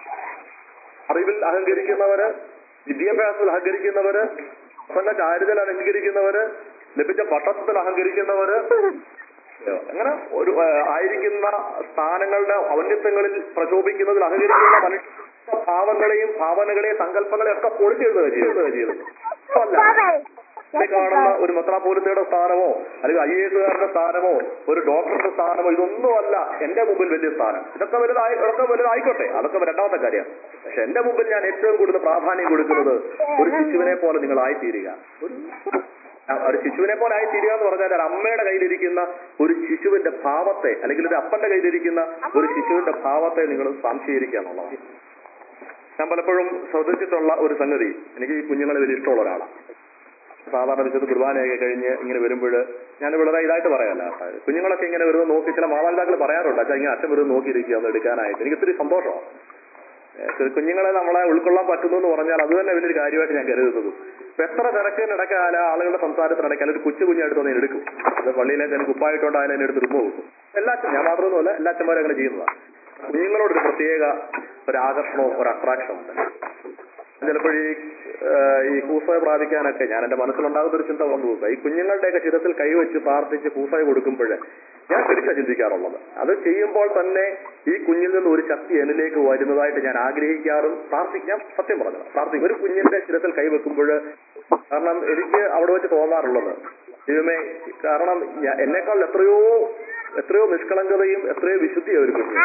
B: അറിവിൽ അഹങ്കരിക്കുന്നവര് വിദ്യാഭ്യാസത്തിൽ അഹങ്കരിക്കുന്നവര് പ്രസംഗ ചാരിതൽ അഹങ്കരിക്കുന്നവര് ലഭിച്ച പട്ടത്തിൽ അഹങ്കരിക്കുന്നവര് അങ്ങനെ ഒരു ആ, ആയിരിക്കുന്ന സ്ഥാനങ്ങളുടെ ഔന്നത്യങ്ങളിൽ പ്രചോദിക്കുന്നതിൽ അഹങ്കരിക്കുന്ന മനുഷ്യ ഭാവങ്ങളെയും ഭാവനകളെയും സങ്കല്പങ്ങളെയും ഒക്കെ പൊളിച്ചെഴുതുക ചെയ്യുന്നത് ചെയ്യുന്നത് അല്ല ഇവിടെ കാണുന്ന ഒരു മെത്രാപോലിത്തയുടെ സ്ഥാനമോ അല്ലെങ്കിൽ ഐ എ എസുകാരുടെ സ്ഥാനമോ ഒരു ഡോക്ടറുടെ സ്ഥാനമോ ഇതൊന്നുമല്ല എന്റെ മുമ്പിൽ വലിയ സ്ഥാനം ഇതൊക്കെ വലുതായി ഇതൊക്കെ വലുതായിക്കോട്ടെ അതൊക്കെ രണ്ടാമത്തെ കാര്യം പക്ഷെ എന്റെ മുമ്പിൽ ഞാൻ ഏറ്റവും കൂടുതൽ പ്രാധാന്യം കൊടുക്കുന്നത് ഒരു ശിശുവിനെ പോലെ നിങ്ങൾ ആയിത്തീരുക ഒരു ആ, ഒരു ശിശുവിനെ പോലെ ആയിത്തീരുക എന്ന് പറഞ്ഞാൽ ഒരു അമ്മയുടെ കയ്യിലിരിക്കുന്ന ഒരു ശിശുവിന്റെ ഭാവത്തെ അല്ലെങ്കിൽ ഒരു അപ്പന്റെ കയ്യിലിരിക്കുന്ന ഒരു ശിശുവിന്റെ ഭാവത്തെ നിങ്ങൾ സംശീകരിക്കുക എന്നുള്ളത് ഞാൻ പലപ്പോഴും ശ്രദ്ധിച്ചിട്ടുള്ള ഒരു സംഗതി എനിക്ക് ഈ കുഞ്ഞുങ്ങളെ വലിയ ഇഷ്ടമുള്ള ഒരാളാണ് സാധാരണ വിശുദ്ധ കുർബാനയൊക്കെ കഴിഞ്ഞ് ഇങ്ങനെ വരുമ്പോൾ ഞാൻ വളരെ ഇതായിട്ട് പറയല്ല കേട്ടോ. കുഞ്ഞുങ്ങളൊക്കെ ഇങ്ങനെ വരുന്നത് നോക്കി ചില മാതാപിതാക്കൾ പറയാറുണ്ട് അച്ഛാ ഇങ്ങനെ അച്ഛൻ വരുന്നത് നോക്കിയിരിക്കുക ഒന്ന് എടുക്കാനായിട്ട് എനിക്ക് ഒത്തിരി സന്തോഷമാണ് ഏഹ് കുഞ്ഞുങ്ങളെ നമ്മളെ ഉൾക്കൊള്ളാൻ പറ്റുന്നു എന്ന് പറഞ്ഞാൽ അത് തന്നെ വലിയൊരു കാര്യമായിട്ട് ഞാൻ കരുതുന്നത് ഇപ്പൊ എത്ര തിരക്കിനിടക്കാല ആളുകളുടെ സംസാരത്തിനിടയ്ക്കാൽ ഒരു കൊച്ചു കുഞ്ഞെടുത്ത് ഒന്ന് എടുക്കും അത് പള്ളിയിലേക്ക് എനിക്ക് കുപ്പായിട്ടോണ്ടായാലും എന്നെ എടുത്ത് റിമൂവ് വെക്കും എല്ലാ അച്ഛൻ ഞാൻ മാത്രമൊന്നുമല്ല എല്ലാ അച്ഛന്മാരും അങ്ങനെ ചെയ്യുന്നതാണ് കുഞ്ഞുങ്ങളോടൊരു പ്രത്യേക ഒരു ആകർഷണവും ഒരു അട്രാക്ഷനും ഉണ്ട് ചിലപ്പോൾ ഈ ഏഹ്, ഈ കൂസായ പ്രാപിക്കാനൊക്കെ ഞാൻ എന്റെ മനസ്സിലുണ്ടാകുന്ന ഒരു ചിന്ത വന്നു പോകുക ഈ കുഞ്ഞുങ്ങളുടെയൊക്കെ ശിരത്തിൽ കൈവച്ച് പ്രാർത്ഥിച്ച് കൂസായ കൊടുക്കുമ്പോൾ ഞാൻ തിരിച്ചാ ചിന്തിക്കാറുള്ളത് അത് ചെയ്യുമ്പോൾ തന്നെ ഈ കുഞ്ഞിൽ നിന്ന് ഒരു ശക്തി എന്നിലേക്ക് വരുന്നതായിട്ട് ഞാൻ ആഗ്രഹിക്കാറും പ്രാർത്ഥിക്കും ഞാൻ സത്യം പറഞ്ഞു പ്രാർത്ഥിക്കും ഒരു കുഞ്ഞിന്റെ ശിരത്തിൽ കൈവെക്കുമ്പോൾ കാരണം എനിക്ക് അവിടെ വെച്ച് തോന്നാറുള്ളത് ദൈവമേ കാരണം ഞാൻ- എന്നെക്കാൾ എത്രയോ എത്രയോ നിഷ്കളങ്കതയും എത്രയോ വിശുദ്ധിയും ഒരു കുഞ്ഞ്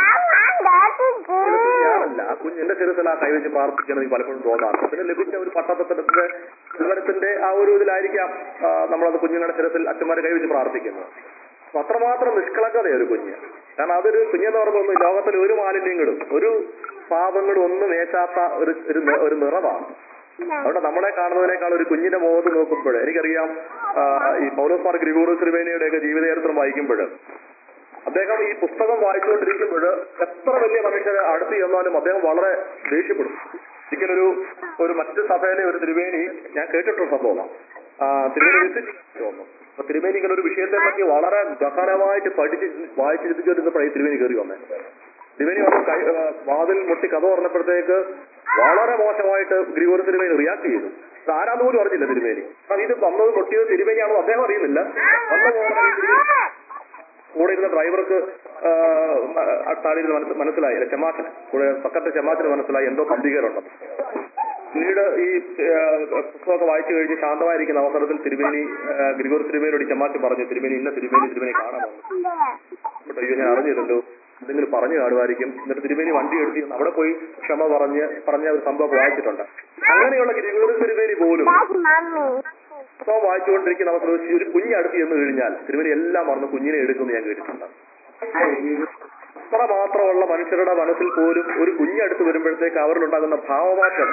B: ഞാനല്ല ആ കുഞ്ഞിന്റെ ശിരത്തിൽ ആ കൈവച്ച് പ്രാർത്ഥിക്കണം എനിക്ക് പലപ്പോഴും തോന്നാറുണ്ട് പിന്നെ ലഭിച്ച ഒരു പട്ടത്തത്തിന്റെ വിവരത്തിന്റെ ആ ഒരു ഇതിലായിരിക്കാം ആ, നമ്മളത് കുഞ്ഞുങ്ങളുടെ ശിരത്തിൽ അച്ഛന്മാരെ കൈവച്ച് പ്രാർത്ഥിക്കുന്നത് അപ്പൊ അത്രമാത്രം നിഷ്കളങ്കതയാണ് ഒരു കുഞ്ഞ് കാരണം അതൊരു കുഞ്ഞെന്ന് പറയുമ്പോൾ ലോകത്തിൽ ഒരു മാലിന്യങ്ങളും ഒരു പാപങ്ങളും ഒന്നും ഏശാത്ത ഒരു ഒരു നി- ഒരു നിറമാണ് അവിടെ നമ്മളെ കാണുന്നതിനേക്കാൾ ഒരു കുഞ്ഞിന്റെ മുഖത്ത് നോക്കുമ്പോൾ എനിക്കറിയാം ആ, ഈ പൗലോസ് മാർ ഗ്രിഗോറിയസ് ത്രിവേണിയുടെ ഒക്കെ ജീവിതചരിത്രം വായിക്കുമ്പോൾ അദ്ദേഹം ഈ പുസ്തകം വായിച്ചുകൊണ്ടിരിക്കുമ്പോൾ എത്ര വലിയ മനുഷ്യരെ അടുത്ത് ചെന്നാലും അദ്ദേഹം വളരെ ദേഷ്യപ്പെടും ഒരിക്കലൊരു ഒരു മറ്റ് സഭയിലെ ഒരു തിരുവേണി ഞാൻ കേട്ടിട്ടുള്ള സംഭവമാണ് ആ, തിരുവേണി വിസിറ്റ് തോന്നുന്നു അപ്പൊ തിരുവേണി ഇങ്ങനെ ഒരു വിഷയത്തെ പറ്റി വളരെ ഗഹനമായിട്ട് പഠിച്ച് വായിച്ച് ചിന്തിച്ചുകൊണ്ടിരുന്നപ്പോഴാണ് ഈ തിരുവേണി കയറി വന്നത് തിരുവേണി വന്ന് കൈ ആ, വാതിൽ മുട്ടി കഥ പറഞ്ഞപ്പോഴത്തേക്ക് വളരെ മോശമായിട്ട് ഗ്രിഗോറി തിരുവേണി റിയാക്ട് ചെയ്തു ഇത് ആരാന്ന് പോലും അറിഞ്ഞില്ല തിരുവേണി കാരണം ഇത് വന്നത് പൊട്ടിയത് തിരുവേണിയാണോ അദ്ദേഹം അറിയുന്നില്ല വന്ന പോലെ ഈ തിരുവേണി കൂടെ ഇരുന്ന ഡ്രൈവർക്ക് താടിയിരുന്ന് മനസ്സ് മനസ്സിലായി അല്ല ചെമാച്ചന് കൂടെ പക്കത്തെ ചെമാച്ചന് മനസ്സിലായി എന്തോ പന്തികേറുണ്ട് പിന്നീട് ഈ ആ, പുസ്തകമൊക്കെ വായിച്ചു കഴിഞ്ഞ് ശാന്തമായിരിക്കുന്ന അവസരത്തിൽ തിരുമേനി ആ, ഗ്രിഗോർ തിരുമേനിയോട് ചെമാച്ചൻ പറഞ്ഞു തിരുമേനി ഇന്ന തിരുമേനി തിരുമേനി കാണാൻ വന്നു എന്നിട്ട് അയ്യോ ഞാൻ അറിഞ്ഞില്ലല്ലോ എന്തെങ്കിലും പറഞ്ഞു കാണുമായിരിക്കും എന്നിട്ട് തിരുമേനി വണ്ടി എടുത്ത് ചെന്ന് അവിടെ പോയി ക്ഷമ പറഞ്ഞ് പറഞ്ഞ ഒരു സംഭവം വായിച്ചിട്ടുണ്ട് അങ്ങനെയുള്ള ഗ്രിഗോർ തിരുമേനി പോലും പുസ്തകം വായിച്ചുകൊണ്ടിരിക്കുന്ന അവസരം ഒരു കുഞ്ഞടുത്ത് ചെന്ന് കഴിഞ്ഞാൽ തിരുമേനി എല്ലാം മറന്ന് കുഞ്ഞിനെ എടുക്കുമെന്ന് ഞാൻ കേട്ടിട്ടുണ്ട് അത്ര മാത്രമുള്ള മനുഷ്യരുടെ മനസ്സിൽ പോലും ഒരു കുഞ്ഞടുത്ത് വരുമ്പോഴത്തേക്ക് അവരിലുണ്ടാകുന്ന ഭാവമാറ്റം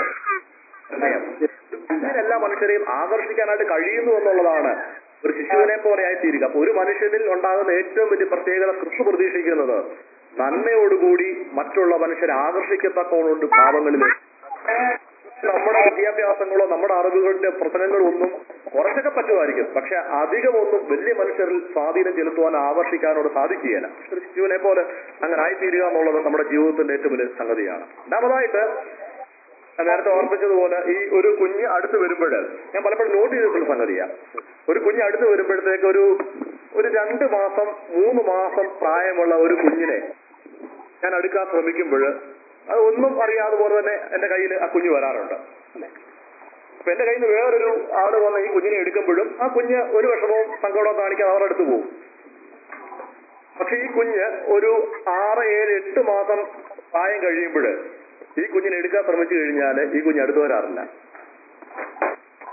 B: എല്ലാ മനുഷ്യരെയും ആകർഷിക്കാനായിട്ട് കഴിയുന്നു എന്നുള്ളതാണ് ഒരു ശിശുവിനെ പോലെ ആയിത്തീരുക അപ്പൊ ഒരു മനുഷ്യനിൽ ഉണ്ടാകുന്ന ഏറ്റവും വലിയ പ്രത്യേകത ക്രിസ്തു പ്രതീക്ഷിക്കുന്നത് നന്മയോടുകൂടി മറ്റുള്ള മനുഷ്യരെ ആകർഷിക്കത്തക്കോണുണ്ട് ഭാവങ്ങളിലേക്ക് നമ്മുടെ വിദ്യാഭ്യാസങ്ങളോ നമ്മുടെ അറിവുകളുടെ പ്രശ്നങ്ങളോ ഒന്നും കുറച്ചൊക്കെ പറ്റുമായിരിക്കും പക്ഷെ അധികമൊന്നും വലിയ മനുഷ്യരിൽ സ്വാധീനം ചെലുത്തുവാൻ ആകർഷിക്കാനോട് സാധിക്കുകയില്ല ഒരു ശിശുവിനെ പോലെ അങ്ങനെ ആയിത്തീരുക എന്നുള്ളത് നമ്മുടെ ജീവിതത്തിന്റെ ഏറ്റവും വലിയ സംഗതിയാണ് രണ്ടാമതായിട്ട് ഞാൻ നേരത്തെ ഓർപ്പിച്ചതുപോലെ ഈ ഒരു കുഞ്ഞ് അടുത്ത് വരുമ്പോൾ ഞാൻ പലപ്പോഴും നോട്ട് ചെയ്തിട്ടുള്ള സംഗതിയാണ് ഒരു കുഞ്ഞ് അടുത്ത് വരുമ്പോഴത്തേക്ക് ഒരു ഒരു രണ്ട് മാസം മൂന്ന് മാസം പ്രായമുള്ള ഒരു കുഞ്ഞിനെ ഞാൻ അടുക്കാൻ ശ്രമിക്കുമ്പോൾ അത് ഒന്നും അറിയാതെ പോലെ തന്നെ എന്റെ കയ്യിൽ ആ കുഞ്ഞ് വരാറുണ്ട് അപ്പൊ എന്റെ കയ്യിൽ നിന്ന് വേറൊരു ആള് വന്ന് ഈ കുഞ്ഞിനെ എടുക്കുമ്പോഴും ആ കുഞ്ഞ് ഒരു വിഷമവും സങ്കടവും കാണിക്കാതെ അവരുടെ അടുത്ത് പോകും പക്ഷെ ഈ കുഞ്ഞ് ഒരു ആറ് ഏഴ് എട്ട് മാസം പ്രായം കഴിയുമ്പോൾ ഈ കുഞ്ഞിനെ എടുക്കാൻ ശ്രമിച്ചു കഴിഞ്ഞാൽ ഈ കുഞ്ഞ് അടുത്ത് വരാറില്ല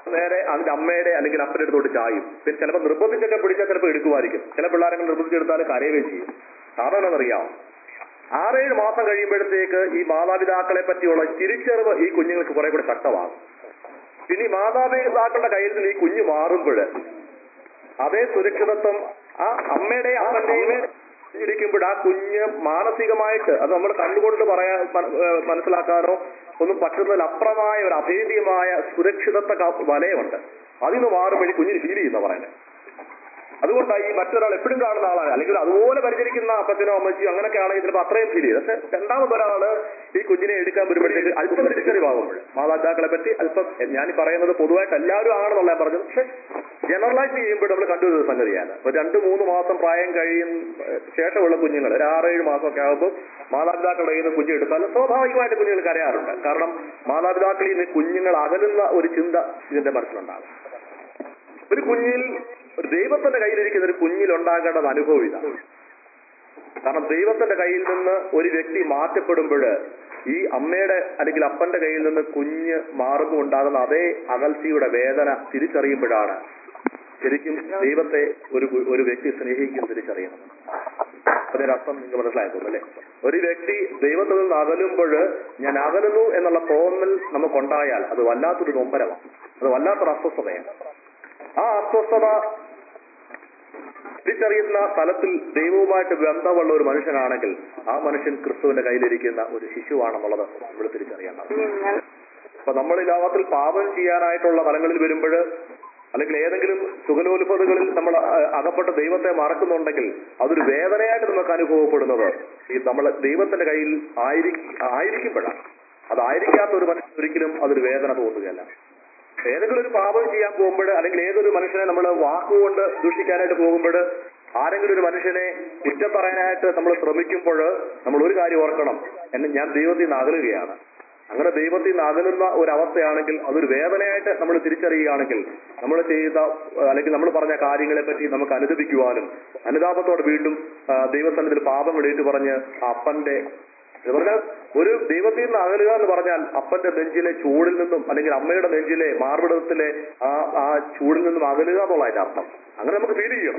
B: നേരെ അതിന്റെ അമ്മയുടെ അല്ലെങ്കിൽ അപ്പന്റെ അടുത്തോട്ട് ചായും പിന്നെ ചിലപ്പോൾ നിർബന്ധിച്ചൊക്കെ പിടിച്ചാൽ ചിലപ്പോൾ എടുക്കുമായിരിക്കും ചില പിള്ളേരങ്ങൾ നിർബന്ധിച്ചെടുത്താൽ കരയുകയും ചെയ്യും കാരണം എന്നറിയാം ആറേഴ് മാസം കഴിയുമ്പോഴത്തേക്ക് ഈ മാതാപിതാക്കളെ പറ്റിയുള്ള തിരിച്ചറിവ് ഈ കുഞ്ഞുങ്ങൾക്ക് കുറെ കൂടെ ശക്തമാകും പിന്നെ ഈ മാതാപിതാക്കളുടെ കയ്യിൽ നിന്ന് ഈ കുഞ്ഞ് മാറുമ്പോൾ അതേ സുരക്ഷിതത്വം ആ അമ്മയുടെയും അപ്പന്റെയും ഇരിക്കുമ്പോൾ ആ കുഞ്ഞ് മാനസികമായിട്ട് അത് നമ്മൾ കണ്ടുകൊണ്ട് പറയാൻ മന- ഏഹ് മനസ്സിലാക്കാനോ ഒന്നും പറ്റുന്നതിലപ്പുറമായ ഒരു അഭേദ്യമായ സുരക്ഷിതത്വ ക- വലയമുണ്ട് അതിൽ നിന്ന് മാറുമ്പോൾ ഈ കുഞ്ഞിന് ഫീൽ ചെയ്യുന്ന പറയുന്നത് അതുകൊണ്ടാണ് ഈ മറ്റൊരാൾ എപ്പോഴും കാണുന്ന ആളാണ് അല്ലെങ്കിൽ അതുപോലെ പരിചരിക്കുന്ന അപ്പച്ചനോ അമ്മച്ചിയോ അങ്ങനെയൊക്കെ ആണെങ്കിൽ ചിലപ്പോൾ അത്രയും ഫീൽ ചെയ്യും പക്ഷെ രണ്ടാമതൊരാള് ഈ കുഞ്ഞിനെ എടുക്കാൻ വരുമ്പോഴത്തേക്ക് അല്പം തിരിച്ചറിവാകുമ്പോൾ മാതാപിതാക്കളെ പറ്റി അല്പം ഞാൻ ഈ പറയുന്നത് പൊതുവായിട്ട് എല്ലാവരും ആണെന്നുള്ള ഞാൻ പറഞ്ഞത് പക്ഷെ ജനറലൈസ് ചെയ്യുമ്പോൾ നമ്മൾ കണ്ടുവരുന്ന സംഗതിയാണ് ഇപ്പൊ രണ്ട് മൂന്ന് മാസം പ്രായം കഴിയും ഏഹ് ശേഷമുള്ള കുഞ്ഞുങ്ങൾ ഒരു ആറേഴ് മാസമൊക്കെ ആകുമ്പോൾ മാതാപിതാക്കളുടെ കയ്യിൽ നിന്ന് കുഞ്ഞ് എടുത്താൽ സ്വാഭാവികമായിട്ട് കുഞ്ഞുങ്ങൾ കരയാറുണ്ട് കാരണം മാതാപിതാക്കളിൽ നിന്ന് കുഞ്ഞുങ്ങൾ അകലുന്ന ഒരു ചിന്ത ഇതിന്റെ മനസ്സിലുണ്ടാകും ഒരു കുഞ്ഞിൽ ഒരു ദൈവത്തിന്റെ കയ്യിലിരിക്കുന്ന ഒരു കുഞ്ഞിൽ ഉണ്ടാകേണ്ടത് അനുഭവം ഇതാണ് കാരണം ദൈവത്തിന്റെ കയ്യിൽ നിന്ന് ഒരു വ്യക്തി മാറ്റപ്പെടുമ്പോൾ ഈ അമ്മയുടെ അല്ലെങ്കിൽ അപ്പന്റെ കയ്യിൽ നിന്ന് കുഞ്ഞ് മാറുമ്പോൾ ഉണ്ടാകുന്ന അതേ അകൽച്ചയുടെ വേദന തിരിച്ചറിയുമ്പോഴാണ് ശരിക്കും ദൈവത്തെ ഒരു കു- ഒരു വ്യക്തി സ്നേഹിക്കും തിരിച്ചറിയണം അതിന്റെ അർത്ഥം നിങ്ങൾ മനസ്സിലാക്കുന്നു അല്ലേ ഒരു വ്യക്തി ദൈവത്തിൽ നിന്ന് അകലുമ്പോൾ ഞാൻ അകലുന്നു എന്നുള്ള തോന്നൽ നമുക്കുണ്ടായാൽ അത് വല്ലാത്തൊരു നൊമ്പരമാണ് അത് വല്ലാത്തൊരു അസ്വസ്ഥതയാണ് ആ അസ്വസ്ഥത തിരിച്ചറിയുന്ന തലത്തിൽ ദൈവവുമായിട്ട് ബന്ധമുള്ള ഒരു മനുഷ്യനാണെങ്കിൽ ആ മനുഷ്യൻ ക്രിസ്തുവിന്റെ കയ്യിലിരിക്കുന്ന ഒരു ശിശുവാണെന്നുള്ളത് നമ്മൾ തിരിച്ചറിയണം അപ്പൊ നമ്മൾ ഈ ലോകത്തിൽ പാപം ചെയ്യാനായിട്ടുള്ള തലങ്ങളിൽ വരുമ്പോൾ അല്ലെങ്കിൽ ഏതെങ്കിലും സുഖലോലുപതകളിൽ നമ്മൾ അ- അകപ്പെട്ട ദൈവത്തെ മറക്കുന്നുണ്ടെങ്കിൽ അതൊരു വേദനയായിട്ട് നമുക്ക് അനുഭവപ്പെടുന്നത് ഈ നമ്മൾ ദൈവത്തിന്റെ കയ്യിൽ ആയിരി ആയിരിക്കുമ്പോഴാണ് അതായിരിക്കാത്ത ഒരു മനുഷ്യൻ ഒരിക്കലും അതൊരു വേദന തോന്നുകയല്ല ഏതെങ്കിലും ഒരു പാപം ചെയ്യാൻ പോകുമ്പോൾ അല്ലെങ്കിൽ ഏതൊരു മനുഷ്യനെ നമ്മൾ വാക്കുകൊണ്ട് ദൂഷിക്കാനായിട്ട് പോകുമ്പോൾ ആരെങ്കിലും ഒരു മനുഷ്യനെ കുറ്റം പറയാനായിട്ട് നമ്മൾ ശ്രമിക്കുമ്പോൾ നമ്മൾ ഒരു കാര്യം ഓർക്കണം എന്നെ ഞാൻ ദൈവത്തിൽ നിന്ന് അകലുകയാണ് അങ്ങനെ ദൈവത്തിൽ നിന്ന് അകലുന്ന ഒരു അവസ്ഥയാണെങ്കിൽ അതൊരു വേദനയായിട്ട് നമ്മൾ തിരിച്ചറിയുകയാണെങ്കിൽ നമ്മൾ ചെയ്ത ഏഹ്, അല്ലെങ്കിൽ നമ്മൾ പറഞ്ഞ കാര്യങ്ങളെ പറ്റി നമുക്ക് അനുദപിക്കുവാനും അനുതാപത്തോടെ വീണ്ടും ആ, ദൈവസന്നിധിയിൽ പാപം ഇടയിട്ട് പറഞ്ഞ് ആ അപ്പന്റെ എന്ന് പറഞ്ഞാൽ ഒരു ദൈവത്തിൽ നിന്ന് അകലുക എന്ന് പറഞ്ഞാൽ അപ്പന്റെ നെഞ്ചിലെ ചൂടിൽ നിന്നും അല്ലെങ്കിൽ അമ്മയുടെ നെഞ്ചിലെ മാർവിടത്തിലെ ആ ആ ചൂടിൽ നിന്നും അകലുക എന്നുള്ളതിന്റെ അർത്ഥം അങ്ങനെ നമുക്ക് ഫീൽ ചെയ്യണം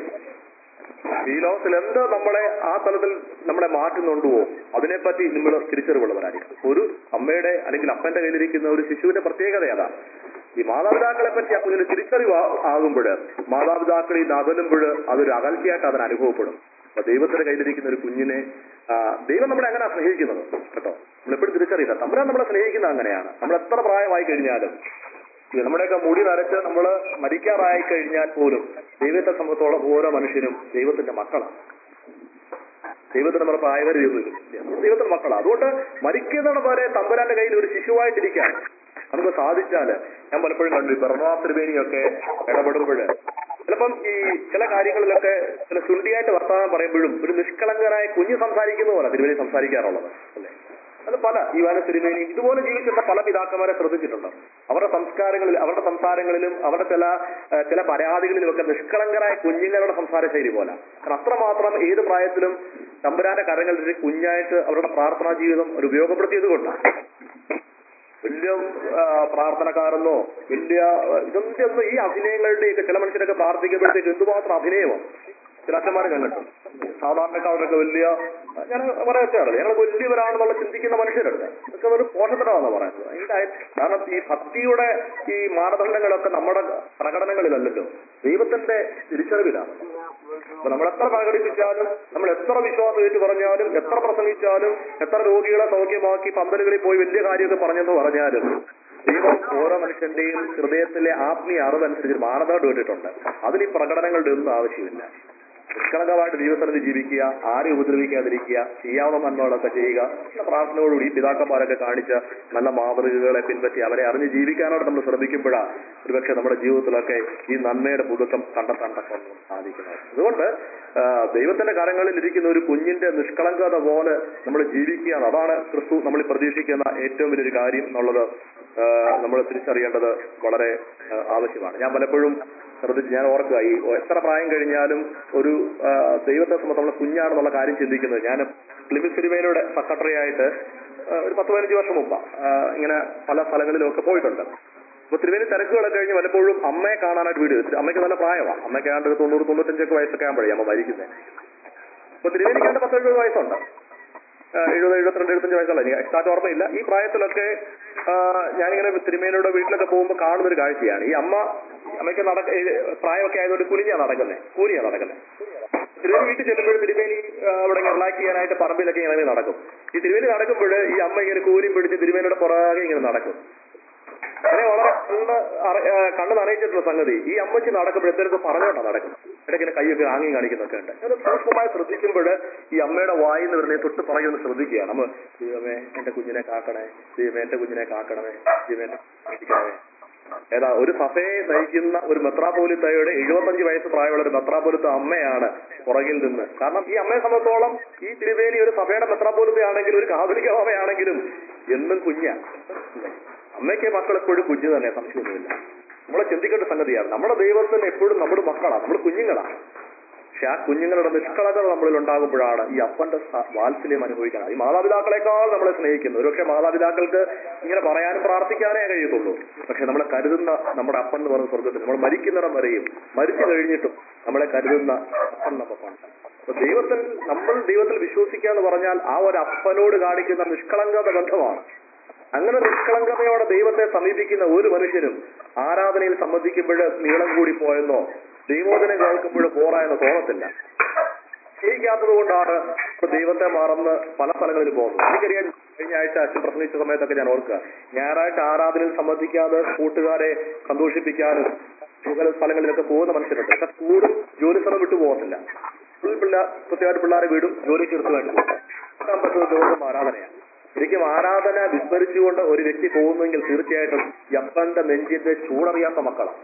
B: ഈ ലോകത്തിൽ എന്ത് നമ്മളെ ആ തലത്തിൽ നമ്മളെ മാറ്റുന്നുണ്ടോ അതിനെപ്പറ്റി നിങ്ങൾ തിരിച്ചറിവുള്ളവരായിരിക്കും ഒരു അമ്മയുടെ അല്ലെങ്കിൽ അപ്പന്റെ കയ്യിലിരിക്കുന്ന ഒരു ശിശുവിന്റെ പ്രത്യേകത അതാണ് ഈ മാതാപിതാക്കളെ പറ്റി ആ കുഞ്ഞിന് തിരിച്ചറിവ് ആ- ആകുമ്പോൾ മാതാപിതാക്കളിൽ നിന്ന് അകലുമ്പോൾ അതൊരു അകൽച്ചയായിട്ട് അതിന് അനുഭവപ്പെടും അപ്പൊ ദൈവത്തിന്റെ കയ്യിലിരിക്കുന്ന ഒരു കുഞ്ഞിനെ ആ, ദൈവം നമ്മളെ അങ്ങനെ സ്നേഹിക്കുന്നത് കേട്ടോ നമ്മളെപ്പോഴും തിരിച്ചറിയുക തമ്പുരാൻ നമ്മളെ സ്നേഹിക്കുന്നത് അങ്ങനെയാണ് നമ്മൾ എത്ര പ്രായമായി കഴിഞ്ഞാലും ഈ നമ്മുടെയൊക്കെ മുടി നരച്ച് നമ്മൾ മരിക്കാറായി കഴിഞ്ഞാൽ പോലും ദൈവത്തെ സംബന്ധിച്ചോളം ഓരോ മനുഷ്യനും ദൈവത്തിന്റെ മക്കളാണ് ദൈവത്തിന് നമ്മുടെ പ്രായപരിധിയൊന്നുമില്ല ദൈവത്തിന്റെ മക്കളാണ് അതുകൊണ്ട് മരിക്കുന്നിടം വരെ തമ്പുരാന്റെ കയ്യിൽ ഒരു ശിശുവായിട്ടിരിക്കാൻ നമുക്ക് സാധിച്ചാല് ഞാൻ പലപ്പോഴും കണ്ടു ഈ ബർണാസ് ത്രിവേണിയൊക്കെ ഇടപെടുമ്പോൾ ചിലപ്പം ഈ ചില കാര്യങ്ങളിലൊക്കെ ചില ശുണ്ടിയായിട്ട് വർത്തമാനം പറയുമ്പോഴും ഒരു നിഷ്കളങ്കനായ കുഞ്ഞ് സംസാരിക്കുന്ന പോലെ തിരുവേണി സംസാരിക്കാറുള്ളത് അല്ലേ അത് പല യുവാന തിരുമേനി ഇതുപോലെ ജീവിച്ചിട്ടുള്ള പല പിതാക്കന്മാരെ ശ്രദ്ധിച്ചിട്ടുണ്ട് അവരുടെ സംസ്കാരങ്ങളിൽ അവരുടെ സംസാരങ്ങളിലും അവരുടെ ചില ഏഹ്, ചില പരാതികളിലും ഒക്കെ നിഷ്കളങ്കരായ കുഞ്ഞുങ്ങളുടെ സംസാര ശൈലി പോലെ കാരണം അത്രമാത്രം ഏത് പ്രായത്തിലും തമ്പുരാന്റെ കരങ്ങളിൽ ഒരു കുഞ്ഞായിട്ട് അവരുടെ പ്രാർത്ഥനാ ജീവിതം ഒരു ഉപയോഗപ്പെടുത്തിയത് കൊണ്ടാണ് വലിയ ആ, പ്രാർത്ഥനക്കാരെന്നോ വലിയ ആ, ഇതൊന്നും ഈ അഭിനയങ്ങളുടെയൊക്കെ ചില മനുഷ്യരൊക്കെ പ്രാർത്ഥിക്കുമ്പോഴത്തേക്ക് എന്തുമാത്രം അഭിനയമോ ചില അച്ഛന്മാരെ കണ്ടിട്ടുണ്ട് സാധാരണക്കാരൊക്കെ വലിയ ഞാൻ പറയാറില്ല ഞങ്ങൾ വലിയവരാണെന്നുള്ള ചിന്തിക്കുന്ന മനുഷ്യരുണ്ട് ഇതൊക്കെ ഒരു പോഷത്തിനാണെന്ന് പറയുന്നത് അതിന്റെ അയ- കാരണം ഈ ഭക്തിയുടെ ഈ മാനദണ്ഡങ്ങളൊക്കെ നമ്മുടെ പ്രകടനങ്ങളിലല്ലല്ലോ ദൈവത്തിന്റെ തിരിച്ചറിവിലാണ് അപ്പൊ നമ്മൾ എത്ര പ്രകടിപ്പിച്ചാലും നമ്മൾ എത്ര വിശ്വാസം ഏറ്റു പറഞ്ഞാലും എത്ര പ്രസംഗിച്ചാലും എത്ര രോഗികളെ സൗഖ്യമാക്കി പന്തലുകളിൽ പോയി വലിയ കാര്യമൊക്കെ പറഞ്ഞെന്ന് പറഞ്ഞാലും ദൈവം ഓരോ മനുഷ്യന്റെയും ഹൃദയത്തിലെ ആത്മീയ അറിവനുസരിച്ച് മാനദണ്ഡം ഇട്ടിട്ടുണ്ട് അതിന് ഈ പ്രകടനങ്ങളുടെ ഒന്നും ആവശ്യമില്ല നിഷ്കളങ്കമായിട്ട് ദൈവസ്ഥലത്ത് ജീവിക്കുക ആരെ ഉപദ്രവിക്കാതിരിക്കുക ചെയ്യാവുന്ന നന്മകളൊക്കെ ചെയ്യുക നല്ല പ്രാർത്ഥനയോടുകൂടി ഈ പിതാക്കന്മാരൊക്കെ കാണിച്ച നല്ല മാതൃകകളെ പിൻപറ്റി അവരെ അറിഞ്ഞ് ജീവിക്കാനായിട്ട് നമ്മൾ ശ്രമിക്കുമ്പോഴാണ് ഒരുപക്ഷെ നമ്മുടെ ജീവിതത്തിലൊക്കെ ഈ നന്മയുടെ പുതുക്കം കണ്ടെത്താൻ തക്കം സാധിക്കുന്നത് അതുകൊണ്ട് ആ, ദൈവത്തിന്റെ കരങ്ങളിൽ ഇരിക്കുന്ന ഒരു കുഞ്ഞിന്റെ നിഷ്കളങ്കത പോലെ നമ്മൾ ജീവിക്കുക അതാണ് ക്രിസ്തു നമ്മൾ പ്രതീക്ഷിക്കുന്ന ഏറ്റവും വലിയൊരു കാര്യം എന്നുള്ളത് നമ്മൾ തിരിച്ചറിയേണ്ടത് വളരെ ആ, ആവശ്യമാണ് ഞാൻ പലപ്പോഴും ശ്രദ്ധിച്ച് ഞാൻ ഓർക്കുക ഈ എത്ര പ്രായം കഴിഞ്ഞാലും ഒരു ആ, ദൈവത്തെ സംബന്ധിച്ച് നമ്മൾ കുഞ്ഞാണെന്നുള്ള കാര്യം ചിന്തിക്കുന്നത് ഞാൻ ക്ലിമിക് സിനിമയിലൂടെ സെക്രട്ടറി ആയിട്ട് ആ, ഒരു പത്ത് പതിനഞ്ച് വർഷം മുമ്പ് ആ, ഇങ്ങനെ പല സ്ഥലങ്ങളിലും ഒക്കെ പോയിട്ടുണ്ട് അപ്പൊ തിരുവേലി തിരക്കുകളൊക്കെ കഴിഞ്ഞ് വല്ലപ്പോഴും അമ്മയെ കാണാനായിട്ട് വീട് അമ്മയ്ക്ക് നല്ല പ്രായമാണ് അമ്മയ്ക്ക് ആണ്ട് ഒരു തൊണ്ണൂറ് തൊണ്ണൂറ്റഞ്ചൊക്കെ വയസ്സൊക്കെ ആകുമ്പോഴേ അമ്മ മരിക്കുന്നത് അപ്പൊ തിരുവേലിക്ക് ആണ്ട് പത്ത് എഴുപത് വയസ്സുണ്ട് ആ, എഴുപത് എഴുപത്തിരണ്ട് എഴുപത്തഞ്ച് വയസ്സുള്ള എനിക്ക് എക്സാക്ട് ഓർമ്മയില്ല ഈ പ്രായത്തിലൊക്കെ ആ, ഞാനിങ്ങനെ തിരുമേനയുടെ വീട്ടിലൊക്കെ പോകുമ്പോൾ കാണുന്ന ഒരു കാഴ്ചയാണ് ഈ അമ്മ അമ്മയ്ക്ക് നടക്ക ഏ, പ്രായമൊക്കെ ആയതുകൊണ്ട് കുനിഞ്ഞാ നടക്കുന്നത് കൂനിയാ നടക്കുന്നത് തിരുവേലി വീട്ടിൽ ചെല്ലുമ്പോൾ തിരുമേനി ആ, അവിടെ ഇങ്ങനെ റിലാക്സ് ചെയ്യാനായിട്ട് പറമ്പിലൊക്കെ ഇങ്ങനെ നടക്കും ഈ തിരുവേലി നടക്കുമ്പോൾ ഈ അമ്മ ഇങ്ങനെ കൂലിയും പിടിച്ച് തിരുമേനിയുടെ പുറകെ ഇങ്ങനെ നടക്കും അതിനെ വളരെ കണ്ണ് അറ- ആ, കണ്ണ് നനയിച്ചിട്ടുള്ള സംഗതി ഈ അമ്മച്ചി നടക്കുമ്പോൾ എന്തെങ്കിലും പറഞ്ഞോണ്ടാ നടക്കുന്നത് ഇടയ്ക്കിങ്ങനെ കൈയൊക്കെ ആങ്ങി കാണിക്കുന്നൊക്കെ ഉണ്ട് അത് സൂക്ഷ്മമായി ശ്രദ്ധിക്കുമ്പോൾ ഈ അമ്മയുടെ വായിൽ നിന്ന് വരുന്ന തൊട്ട് പറയുമെന്ന് ശ്രദ്ധിക്കുക നമ്മ ദൈവമേ എന്റെ കുഞ്ഞിനെ കാക്കണേ ദൈവമേ എന്റെ കുഞ്ഞിനെ കാക്കണമേ ദൈവമേ എന്നെ കാക്കണമേ ഏതാ ഒരു സഭയെ നയിക്കുന്ന ഒരു മെത്രാപോലിത്തയുടെ എഴുപത്തഞ്ച് വയസ്സ് പ്രായമുള്ള ഒരു മെത്രാപോലിത്ത അമ്മയാണ് പുറകിൽ നിന്ന് കാരണം ഈ അമ്മയെ സംബന്ധിച്ചോളം ഈ തിരുവേലി ഒരു സഭയുടെ മെത്രാപോലിത്തയാണെങ്കിലും ഒരു കാതലിക സഭയാണെങ്കിലും എന്നും കുഞ്ഞ അമ്മയ്ക്ക് മക്കൾ എപ്പോഴും കുഞ്ഞു തന്നെ സംശയമൊന്നുമില്ല നമ്മളെ ചിന്തിക്കേണ്ട സംഗതിയാണ് നമ്മുടെ ദൈവത്തിന് എപ്പോഴും നമ്മുടെ മക്കളാണ് നമ്മൾ കുഞ്ഞുങ്ങളാണ് പക്ഷെ ആ കുഞ്ഞുങ്ങളുടെ നിഷ്കളങ്കത നമ്മളിൽ ഉണ്ടാകുമ്പോഴാണ് ഈ അപ്പന്റെ സ- വാത്സല്യം അനുഭവിക്കണം ഈ മാതാപിതാക്കളെക്കാൾ നമ്മളെ സ്നേഹിക്കുന്നു ഒരുപക്ഷെ മാതാപിതാക്കൾക്ക് ഇങ്ങനെ പറയാനും പ്രാർത്ഥിക്കാനേ കഴിയത്തുള്ളൂ പക്ഷെ നമ്മളെ കരുതുന്ന നമ്മുടെ അപ്പൻ എന്ന് പറയുന്ന സ്വർഗത്തിൽ നമ്മൾ മരിക്കുന്നിടം വരെയും മരിച്ചു കഴിഞ്ഞിട്ടും നമ്മളെ കരുതുന്ന അപ്പൻ നമുക്കുണ്ട് അപ്പൊ ദൈവത്തിൽ നമ്മൾ ദൈവത്തിൽ വിശ്വസിക്കുക എന്ന് പറഞ്ഞാൽ ആ ഒരു അപ്പനോട് കാണിക്കുന്ന നിഷ്കളങ്കത ബന്ധമാണ് അങ്ങനെ നിഷ്കളങ്കതയോടെ ദൈവത്തെ സമീപിക്കുന്ന ഒരു മനുഷ്യനും ആരാധനയിൽ സംബന്ധിക്കുമ്പോൾ നീളം കൂടി പോയെന്നോ ദൈവോധനം കേൾക്കുമ്പോൾ പോറായെന്നോ തോന്നത്തില്ല സ്നേഹിക്കാത്തത് കൊണ്ടാണ് ഇപ്പൊ ദൈവത്തെ മറന്ന് പല സ്ഥലങ്ങളിൽ പോകുന്നത് എനിക്കറിയാം കഴിഞ്ഞ ആഴ്ച അച്ഛൻ പ്രസംഗിച്ച സമയത്തൊക്കെ ഞാൻ ഓർക്കുക ഞായറാഴ്ച ആരാധനയിൽ സംബന്ധിക്കാതെ കൂട്ടുകാരെ സന്തോഷിപ്പിക്കാനും പല സ്ഥലങ്ങളിലൊക്കെ പോകുന്ന മനുഷ്യരുണ്ട് പക്ഷെ സ്കൂളും ജോലി സ്ഥലം വിട്ടു പോകത്തില്ല സ്കൂളിൽ പിള്ളേർ കൃത്യമായിട്ട് പിള്ളേരെ വീടും ജോലിക്ക് എടുത്തു വേണ്ടി പോകും എത്താൻ പറ്റുന്ന ദിവസം ആരാധനയാണ് ശരിക്കും ആരാധന വിസ്മരിച്ചുകൊണ്ട് ഒരു വ്യക്തി പോകുന്നെങ്കിൽ തീർച്ചയായിട്ടും യപ്പന്റെ നെഞ്ചിന്റെ ചൂടറിയാത്ത മക്കളാണ്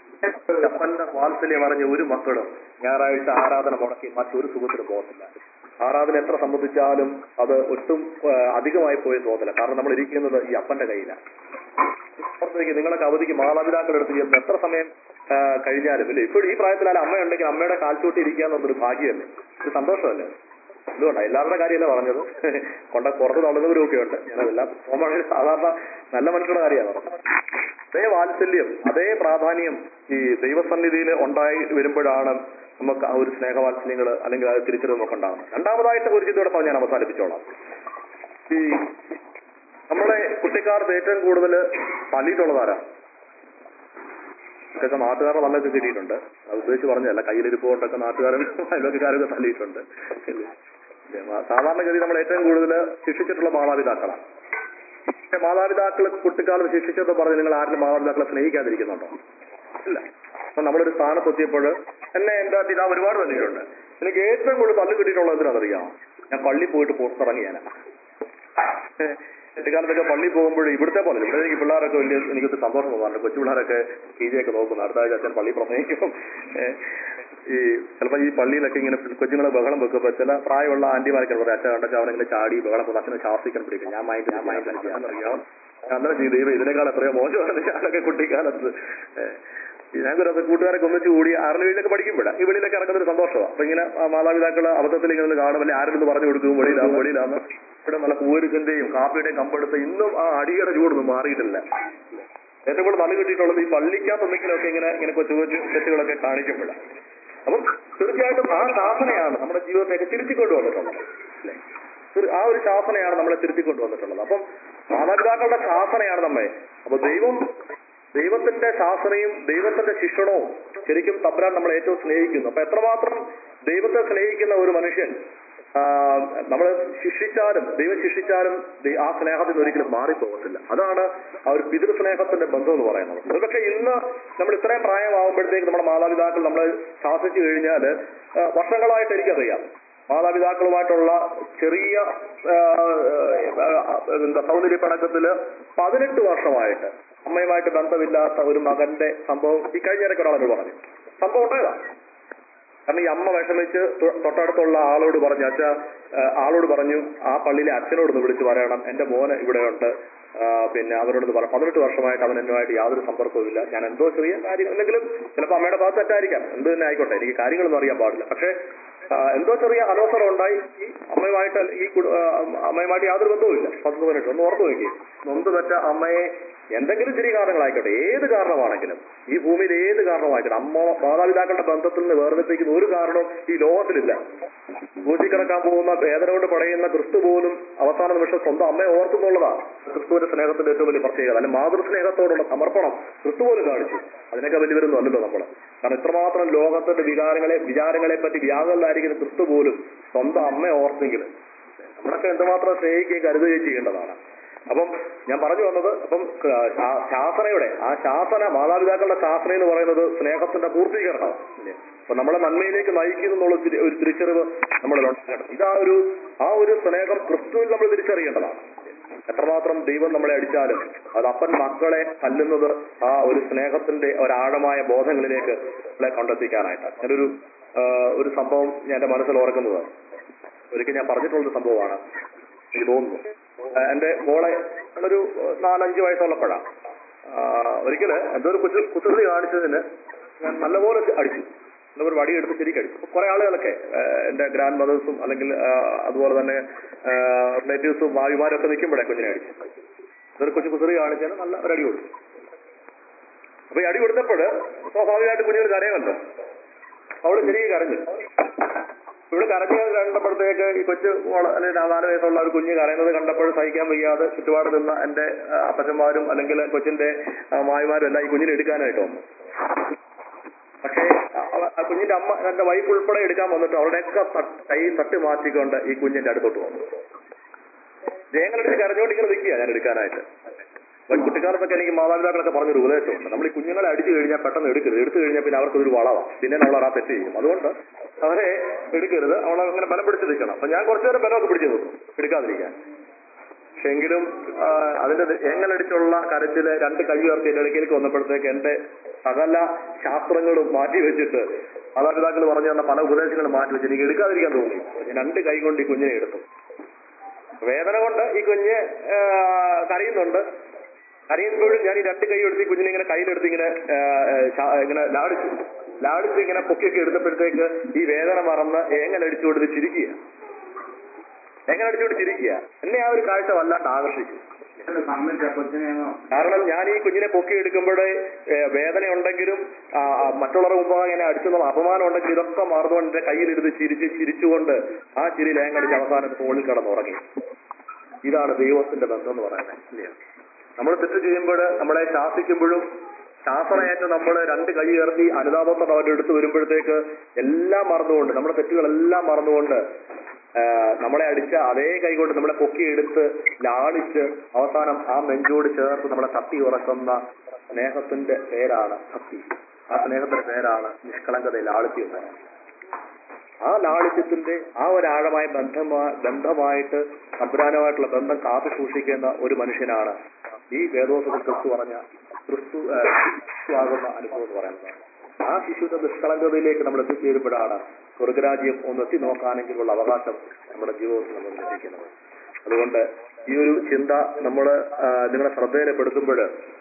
B: യപ്പന്റെ വാത്സല്യം അറിഞ്ഞ ഒരു മക്കളും ഞായറാഴ്ച ആരാധന മുടക്കി മറ്റൊരു സുഖത്തിന് പോകത്തില്ല ആരാധന എത്ര സംബന്ധിച്ചാലും അത് ഒട്ടും ആ, അധികമായി പോയി തോന്നില്ല കാരണം നമ്മൾ ഇരിക്കുന്നത് ഈ അപ്പന്റെ കയ്യിലാണ് പുറത്തേക്ക് നിങ്ങളൊക്കെ അവധിക്ക് മാതാപിതാക്കളുടെ അടുത്ത് ചെന്ന് എത്ര സമയം ആ, കഴിഞ്ഞാലും ഇല്ലേ ഇപ്പോഴും ഈ പ്രായത്തിലായാലും അമ്മയുണ്ടെങ്കിൽ അമ്മയുടെ കാൽച്ചോട്ടി ഇരിക്കുക എന്നൊരു ഭാഗ്യമല്ലേ ഒരു സന്തോഷമല്ലേ എന്തുകൊണ്ടാണ് എല്ലാവരുടെ കാര്യമല്ല പറഞ്ഞത് കൊണ്ട പുറത്ത് തള്ളുന്നവരും ഒക്കെ ഉണ്ട് ഞാനതെല്ലാം കോമൺ സാധാരണ നല്ല മനുഷ്യരുടെ കാര്യമാണ് പറഞ്ഞത് അതേ വാത്സല്യം അതേ പ്രാധാന്യം ഈ ദൈവസന്നിധിയിൽ ഉണ്ടായി വരുമ്പോഴാണ് നമുക്ക് ആ ഒരു സ്നേഹവാത്സല്യങ്ങൾ അല്ലെങ്കിൽ ആ തിരിച്ചറിവ് നമുക്ക് ഉണ്ടാകുന്നത് രണ്ടാമതായിട്ട് ഒരു ചിന്തയോടെ പറഞ്ഞ് ഞാൻ അവസാനിപ്പിച്ചോളാം ഈ നമ്മളെ കുട്ടിക്കാലത്ത് ഏറ്റവും കൂടുതൽ തള്ളിയിട്ടുള്ളതാരാ ഇതൊക്കെ നാട്ടുകാരുടെ നല്ലൊക്കെ കിട്ടിയിട്ടുണ്ട് അത് ഉദ്ദേശിച്ച് പറഞ്ഞതല്ല കയ്യിലിരിപ്പ് കൊണ്ടൊക്കെ നാട്ടുകാരും അയൽവക്കാരൊക്കെ തള്ളിയിട്ടുണ്ട് ഇല്ലേ? ഇല്ലേ? മാ- സാധാരണഗതി നമ്മൾ ഏറ്റവും കൂടുതൽ ശിക്ഷിച്ചിട്ടുള്ള മാതാപിതാക്കളാണ് പക്ഷെ മാതാപിതാക്കൾ കുട്ടിക്കാലത്ത് ശിക്ഷിച്ചത് പറഞ്ഞ് നിങ്ങൾ ആരും മാതാപിതാക്കളെ സ്നേഹിക്കാതിരിക്കുന്നുണ്ടോ ഇല്ല അപ്പൊ നമ്മളൊരു സ്ഥാനത്ത് എത്തിയപ്പോൾ എന്നെ എന്റെ പിതാവ് ഒരുപാട് തന്നിട്ടുണ്ട് എനിക്ക് ഏറ്റവും കൂടുതൽ തള്ളു കിട്ടിയിട്ടുള്ളത് എന്തിനാണെന്നറിയാമോ ഞാൻ പള്ളി പോയിട്ട് പുറത്തിറങ്ങിയാനാ കുട്ടിക്കാലത്തൊക്കെ പള്ളി പോകുമ്പോൾ ഇവിടുത്തെ പോലെ ഇവിടെ എനിക്ക് പിള്ളേരൊക്കെ വലിയ എനിക്കൊരു സന്തോഷം തോന്നാറുണ്ട് കൊച്ചു പിള്ളേരൊക്കെ കീജയൊക്കെ നോക്കുന്നു അടുത്ത ആഴ്ച അച്ഛൻ പള്ളി പ്രസംഗിക്കും ഏ, ഈ ചിലപ്പോൾ ഈ പള്ളിയിലൊക്കെ ഇങ്ങനെ കൊച്ചുങ്ങളെ ബഹളം വെക്കുമ്പോൾ ചില പ്രായമുള്ള ആന്റിമാരൊക്കെ പറയും അച്ഛൻ കണ്ടൊക്കെ അവനിങ്ങനെ ചാടി ബഹളം വെക്കും അച്ഛനെ ശാസിക്കാൻ പിടിക്കും ഞാൻ മൈൻഡ് ഞാൻ മൈൻഡ് ചെയ്യാന്നറിയാം അങ്ങനെ ചെയ്ത് ദൈവം ഇതിനേക്കാൾ എത്രയോ മോശമാണ് ഞാനൊക്കെ കുട്ടിക്കാലത്ത് ഏ, ഞാൻ ഒരു കൂട്ടുകാരൊക്കെ ഒന്നിച്ച് കൂടി ആറിന് വീട്ടിലൊക്കെ പഠിക്കുമ്പോഴാണ് ഈ വെളിയിലൊക്കെ ഇറങ്ങുന്ന ഒരു സന്തോഷമാണ് അപ്പൊ ഇങ്ങനെ ആ മാതാപിതാക്കൾ അബദ്ധത്തിൽ ഇങ്ങനെ ഒന്ന് കാണും അല്ലെങ്കിൽ ആരെങ്കിലും പറഞ്ഞു കൊടുക്കും വെളിയിലാവും വെളിയിലാന്ന് ഇവിടെ നല്ല പൂരുചിന്തയും കാപ്പിയുടെയും കമ്പെടുത്ത് ഇന്നും ആ അടിയുടെ ചൂടൊന്നും മാറിയിട്ടില്ല ഏറ്റവും കൂടുതൽ നല്ല കിട്ടിയിട്ടുള്ളത് ഈ പള്ളിക്കകത്ത് എന്തെങ്കിലുമൊക്കെ ഇങ്ങനെ ഇങ്ങനെ കൊച്ചു കൊച്ചു തെറ്റുകളൊക്കെ കാണിക്കുമ്പോഴാണ് അപ്പം തീർച്ചയായിട്ടും ആ ശാസനയാണ് നമ്മുടെ ജീവിതത്തെയൊക്കെ തിരുത്തിക്കൊണ്ട് വന്നിട്ടുള്ളത് അല്ലേ ഒരു- ആ ഒരു ശാസനയാണ് നമ്മളെ തിരുത്തിക്കൊണ്ട് വന്നിട്ടുള്ളത് അപ്പം മാതാപിതാക്കളുടെ ശാസനയാണ് നമ്മെ അപ്പൊ ദൈവം ദൈവത്തിന്റെ ശാസനയും ദൈവത്തിന്റെ ശിക്ഷണവും ശരിക്കും തമ്പുരാൻ നമ്മളെ ഏറ്റവും സ്നേഹിക്കുന്നു അപ്പൊ എത്രമാത്രം ദൈവത്തെ സ്നേഹിക്കുന്ന ഒരു മനുഷ്യൻ നമ്മൾ ശിക്ഷിച്ചാലും ദൈവം ശിക്ഷിച്ചാലും ദൈ- ആ സ്നേഹത്തിൽ നിന്ന് ഒരിക്കലും മാറിപ്പോകത്തില്ല അതാണ് ആ ഒരു പിതൃസ്നേഹത്തിന്റെ ബന്ധം എന്ന് പറയുന്നത് ഒരുപക്ഷെ ഇന്ന് നമ്മൾ ഇത്രയും പ്രായമാകുമ്പോഴത്തേക്ക് നമ്മുടെ മാതാപിതാക്കൾ നമ്മളെ ശാസിച്ചു കഴിഞ്ഞാൽ വർഷങ്ങളായിട്ട് എനിക്കറിയാം മാതാപിതാക്കളുമായിട്ടുള്ള ചെറിയ ആ, ആ, എന്താ സൗന്ദര്യ പണക്കത്തില് പതിനെട്ട് വർഷമായിട്ട് അമ്മയുമായിട്ട് ബന്ധമില്ലാത്ത ഒരു മകന്റെ സംഭവം ഈ കഴിഞ്ഞ ഇടയ്ക്ക് ഒരാളോട് പറഞ്ഞു സംഭവം ഉണ്ടായതാണ് കാരണം ഈ അമ്മ വിഷമിച്ച് തൊ- തൊട്ടടുത്തുള്ള ആളോട് പറഞ്ഞു അച്ഛ ആ, ആളോട് പറഞ്ഞു ആ പള്ളിയിലെ അച്ഛനോടൊന്ന് വിളിച്ചു പറയണം എന്റെ മോന് ഇവിടെയുണ്ട് ആ, പിന്നെ അവരോടൊന്ന് പറ പതിനെട്ട് വർഷമായിട്ട് അവൻ എന്നുമായിട്ട് യാതൊരു സമ്പർക്കവും ഇല്ല ഞാൻ എന്തോ ചെറിയ കാര്യം എന്തെങ്കിലും ചിലപ്പോൾ അമ്മയുടെ ഭാഗത്ത് തെറ്റായിരിക്കാം എന്ത് തന്നെ ആയിക്കോട്ടെ എനിക്ക് കാര്യങ്ങളൊന്നും അറിയാൻ പാടില്ല പക്ഷേ ആ, എന്തോ ചെറിയ അലോസരം ഉണ്ടായി ഈ അമ്മയുമായിട്ട് ഈ കുടു- ആ, അമ്മയുമായിട്ട് യാതൊരു ബന്ധവുമില്ല പത്ത് പതിനെട്ട് ഒന്ന് ഓർത്ത് നോക്കി നൊന്ത് പറ്റ അമ്മയെ എന്തെങ്കിലും ചെറിയ കാരണങ്ങളായിക്കോട്ടെ ഏത് കാരണമാണെങ്കിലും ഈ ഭൂമിയിൽ ഏത് കാരണമായിക്കോട്ടെ അമ്മ മാതാപിതാക്കളുടെ ബന്ധത്തിൽ നിന്ന് വേർതിരിപ്പിക്കുന്ന ഒരു കാരണവും ഈ ലോകത്തിലില്ല കൂട്ടിക്കിടക്കാൻ പോകുന്ന വേദന കൊണ്ട് പടയുന്ന ക്രിസ്തു പോലും അവസാന നിമിഷം സ്വന്തം അമ്മയെ ഓർക്കുന്നുള്ളതാണ് ക്രിസ്തുവിന്റെ സ്നേഹത്തിന്റെ ഏറ്റവും വലിയ പ്രത്യേകത അല്ലെ മാതൃസ്നേഹത്തോടുള്ള സമർപ്പണം ക്രിസ്തു പോലും കാണിച്ചു അതിനൊക്കെ വലിയവരൊന്നും അല്ലല്ലോ നമ്മൾ കാരണം ഇത്രമാത്രം ലോകത്തിന്റെ വികാരങ്ങളെ വിചാരങ്ങളെ പറ്റി വ്യാകുലായിരിക്കുന്ന ക്രിസ്തു പോലും സ്വന്തം അമ്മയെ ഓർത്തെങ്കിൽ നമ്മളൊക്കെ എന്തുമാത്രം സ്നേഹിക്കുകയും കരുതുകയും ചെയ്യേണ്ടതാണ് അപ്പം ഞാൻ പറഞ്ഞു വന്നത് അപ്പം ആ ശാ- ശാസനയുടെ ആ ശാസന മാതാപിതാക്കളുടെ ശാസന എന്ന് പറയുന്നത് സ്നേഹത്തിന്റെ പൂർത്തീകരണമാണ് ഇല്ലേ? അപ്പൊ നമ്മളെ നന്മയിലേക്ക് നയിക്കുന്നു എന്നുള്ള തിരി- ഒരു തിരിച്ചറിവ് നമ്മളിൽ ഉണ്ടാക്കണം ഇതാ ഒരു ആ ഒരു സ്നേഹം ക്രിസ്തുവിൽ നമ്മൾ തിരിച്ചറിയേണ്ടതാണ് എത്രമാത്രം ദൈവം നമ്മളെ അടിച്ചാലും അത് അപ്പൻ മക്കളെ തല്ലുന്നത് ആ ഒരു സ്നേഹത്തിന്റെ ഒരാഴമായ ബോധങ്ങളിലേക്ക് നമ്മളെ കണ്ടെത്തിക്കാനായിട്ടാണ് ഞാനൊരു ആ, ഒരു സംഭവം ഞാൻ എന്റെ മനസ്സിൽ ഓർക്കുന്നതാണ് ഒരിക്കൽ ഞാൻ പറഞ്ഞിട്ടുള്ളൊരു സംഭവമാണ് എനിക്ക് തോന്നുന്നു ആ, എന്റെ മോളെ ഒരു നാലഞ്ച് വയസ്സുള്ളപ്പോഴാണ് ഒരിക്കല് എന്തോ ഒരു കുസൃ കുസൃതി കാണിച്ചതിന് ഞാൻ നല്ലപോലെ അടിച്ചു എന്താ ഒരു വടി എടുത്ത് ശരിക്കും അടിച്ചു അപ്പൊ കുറെ ആളുകളൊക്കെ ആ, എന്റെ ഗ്രാൻഡ് മദേഴ്സും അല്ലെങ്കിൽ ആ, അതുപോലെ തന്നെ റിലേറ്റീവ്സും ഭാവിമാരും ഒക്കെ നിൽക്കുമ്പോഴേ കുഞ്ഞിനെ അടിച്ചു അതൊരു കൊച്ചു കുസൃതി കാണിച്ചതിന് നല്ല ഒരു അടി കൊടുത്തു അപ്പൊ ഈ അടി കൊടുത്തപ്പോൾ സ്വാഭാവികമായിട്ട് കുഞ്ഞുങ്ങൾ കരയുമല്ലോ അവള് ശരിക്കും കരഞ്ഞു ഇവിടെ കരഞ്ഞു കണ്ടപ്പോഴത്തേക്ക് ഈ കൊച്ചു മോള് അല്ലെങ്കിൽ നാല് വയസ്സുള്ള ഒരു കുഞ്ഞ് കരയുന്നത് കണ്ടപ്പോൾ സഹിക്കാൻ വയ്യാതെ ചുറ്റുപാട് നിന്ന എന്റെ ആ, അപ്പച്ചന്മാരും അല്ലെങ്കിൽ കൊച്ചിന്റെ ആ, മായിമാരും എല്ലാം ഈ കുഞ്ഞിനെ എടുക്കാനായിട്ട് വന്നു പക്ഷേ അവ- ആ കുഞ്ഞിന്റെ അമ്മ എന്റെ വൈഫ് ഉൾപ്പെടെ എടുക്കാൻ വന്നിട്ട് അവരുടെയൊക്കെ തട്ട് കൈ തട്ടി മാറ്റിക്കൊണ്ട് ഈ കുഞ്ഞിന്റെ അടുത്തോട്ട് വന്നു ജയങ്ങളെടുത്ത് കരഞ്ഞോണ്ട് ഇങ്ങനെ നിൽക്കുക ഞാൻ എടുക്കാനായിട്ട് അപ്പൊ കുട്ടിക്കാലത്തൊക്കെ എനിക്ക് മാതാപിതാക്കളൊക്കെ പറഞ്ഞൊരു ഉപദേശമുണ്ട് നമ്മൾ ഈ കുഞ്ഞുങ്ങളെ അടിച്ചു കഴിഞ്ഞാൽ പെട്ടെന്ന് എടുക്കരുത് എടുത്തു കഴിഞ്ഞാൽ പിന്നെ അവർക്കൊരു വളവാണ് പിന്നെ നമ്മൾ ആ തെറ്റ് ചെയ്യും അതുകൊണ്ട് അവരെ എടുക്കരുത് അവളെ അങ്ങനെ ബലം പിടിച്ച് നിൽക്കണം അപ്പൊ ഞാൻ കുറച്ചു നേരം ബലമൊക്കെ പിടിച്ചു നിൽക്കും എടുക്കാതിരിക്കാൻ പക്ഷെ എങ്കിലും ആ, അതിന്റെ എങ്ങനടിച്ചുള്ള കരച്ചില് രണ്ട് കൈ ഉയർത്തി എന്റെ ഇടയ്ക്കേക്ക് വന്നപ്പോഴത്തേക്ക് എന്റെ സകല ശാസ്ത്രങ്ങളും മാറ്റി വെച്ചിട്ട് മാതാപിതാക്കൾ പറഞ്ഞു തന്ന പല ഉപദേശങ്ങളും മാറ്റി വെച്ച് എനിക്ക് എടുക്കാതിരിക്കാൻ തോന്നി ഞാൻ രണ്ട് കൈ കൊണ്ട് ഈ കുഞ്ഞിനെ എടുത്തു വേദന കൊണ്ട് ഈ കുഞ്ഞ് ആ, കരയുന്നുണ്ട് കരയുമ്പോഴും ഞാൻ ഈ രണ്ട് കൈ എടുത്ത് ഈ കുഞ്ഞിനെ ഇങ്ങനെ കയ്യിലെടുത്ത് ഇങ്ങനെ ആ, ആ, ശാ- ഇങ്ങനെ ലാടിച്ചു ലാടിച്ച് ഇങ്ങനെ പൊക്കിയൊക്കെ എടുത്തപ്പോഴത്തേക്ക് ഈ വേദന മറന്ന് ഏങ്ങൽ അടിച്ചുകൊണ്ട് ചിരിക്കുക ഏങ്ങൽ അടിച്ചുകൊണ്ട് ചിരിക്കുക എന്നെ ആ ഒരു കാഴ്ച വല്ലാണ്ട് ആകർഷിച്ചു കാരണം ഞാൻ ഈ കുഞ്ഞിനെ പൊക്കി എടുക്കുമ്പോഴേ വേദന ഉണ്ടെങ്കിലും ആ, ആ, മറ്റുള്ളവരുടെ മുമ്പാകെ ഇങ്ങനെ അടിച്ചെന്നുള്ള അപമാനം ഉണ്ടെങ്കിൽ ഇതൊക്കെ മറന്നുകൊണ്ട് എന്റെ കയ്യിലെടുത്ത് ചിരിച്ച് ചിരിച്ചുകൊണ്ട് ആ ചിരി ലേങ്ങടിച്ച് അവസാനം തോളിൽ കിടന്നുറങ്ങി ഇതാണ് ദൈവത്തിന്റെ ബന്ധം എന്ന് പറയുന്നത് ഇല്ലേ? നമ്മൾ തെറ്റ് ചെയ്യുമ്പോൾ നമ്മളെ ശാസിക്കുമ്പോഴും ശാസനയേറ്റ് നമ്മൾ രണ്ട് കൈ ഉയർത്തി അനുതാപത്തോടെ അവരുടെ അടുത്ത് വരുമ്പോഴത്തേക്ക് എല്ലാം മറന്നുകൊണ്ട് നമ്മുടെ തെറ്റുകളെല്ലാം മറന്നുകൊണ്ട് ആ, നമ്മളെ അടിച്ച അതേ കൈ കൊണ്ട് നമ്മളെ പൊക്കിയെടുത്ത് ലാളിച്ച് അവസാനം ആ നെഞ്ചോട് ചേർത്ത് നമ്മളെ തട്ടി ഉറക്കുന്ന സ്നേഹത്തിന്റെ പേരാണ് ഭക്തി ആ സ്നേഹത്തിന്റെ പേരാണ് നിഷ്കളങ്കത ലാളിത്യം എന്ന് പറയുന്നത്. ആ ലാളിത്യത്തിന്റെ ആ ഒരു ആഴമായ ബന്ധമാ ബന്ധമായിട്ട് തമ്പുരാനുമായിട്ടുള്ള ബന്ധം കാത്തു സൂക്ഷിക്കേണ്ട ഒരു മനുഷ്യനാണ് ഈ വേദോസത്തിൽ ക്രിസ്തു പറഞ്ഞ ക്രിസ്തു ആ, ക്രിസ്തുവാകുന്ന അനുഭവം എന്ന് പറയുന്നത് ആ ശിശുവിന്റെ നിഷ്കളങ്കതയിലേക്ക് നമ്മൾ എത്തിച്ചേരുമ്പോഴാണ് സ്വർഗരാജ്യം ഒന്ന് എത്തി നോക്കാനെങ്കിലുള്ള അവകാശം നമ്മുടെ ജീവിതത്തിൽ നമ്മൾ ലഭിക്കുന്നത് അതുകൊണ്ട് ഈ ഒരു ചിന്ത നമ്മൾ നിങ്ങളെ ശ്രദ്ധയിൽപ്പെടുത്തുമ്പോൾ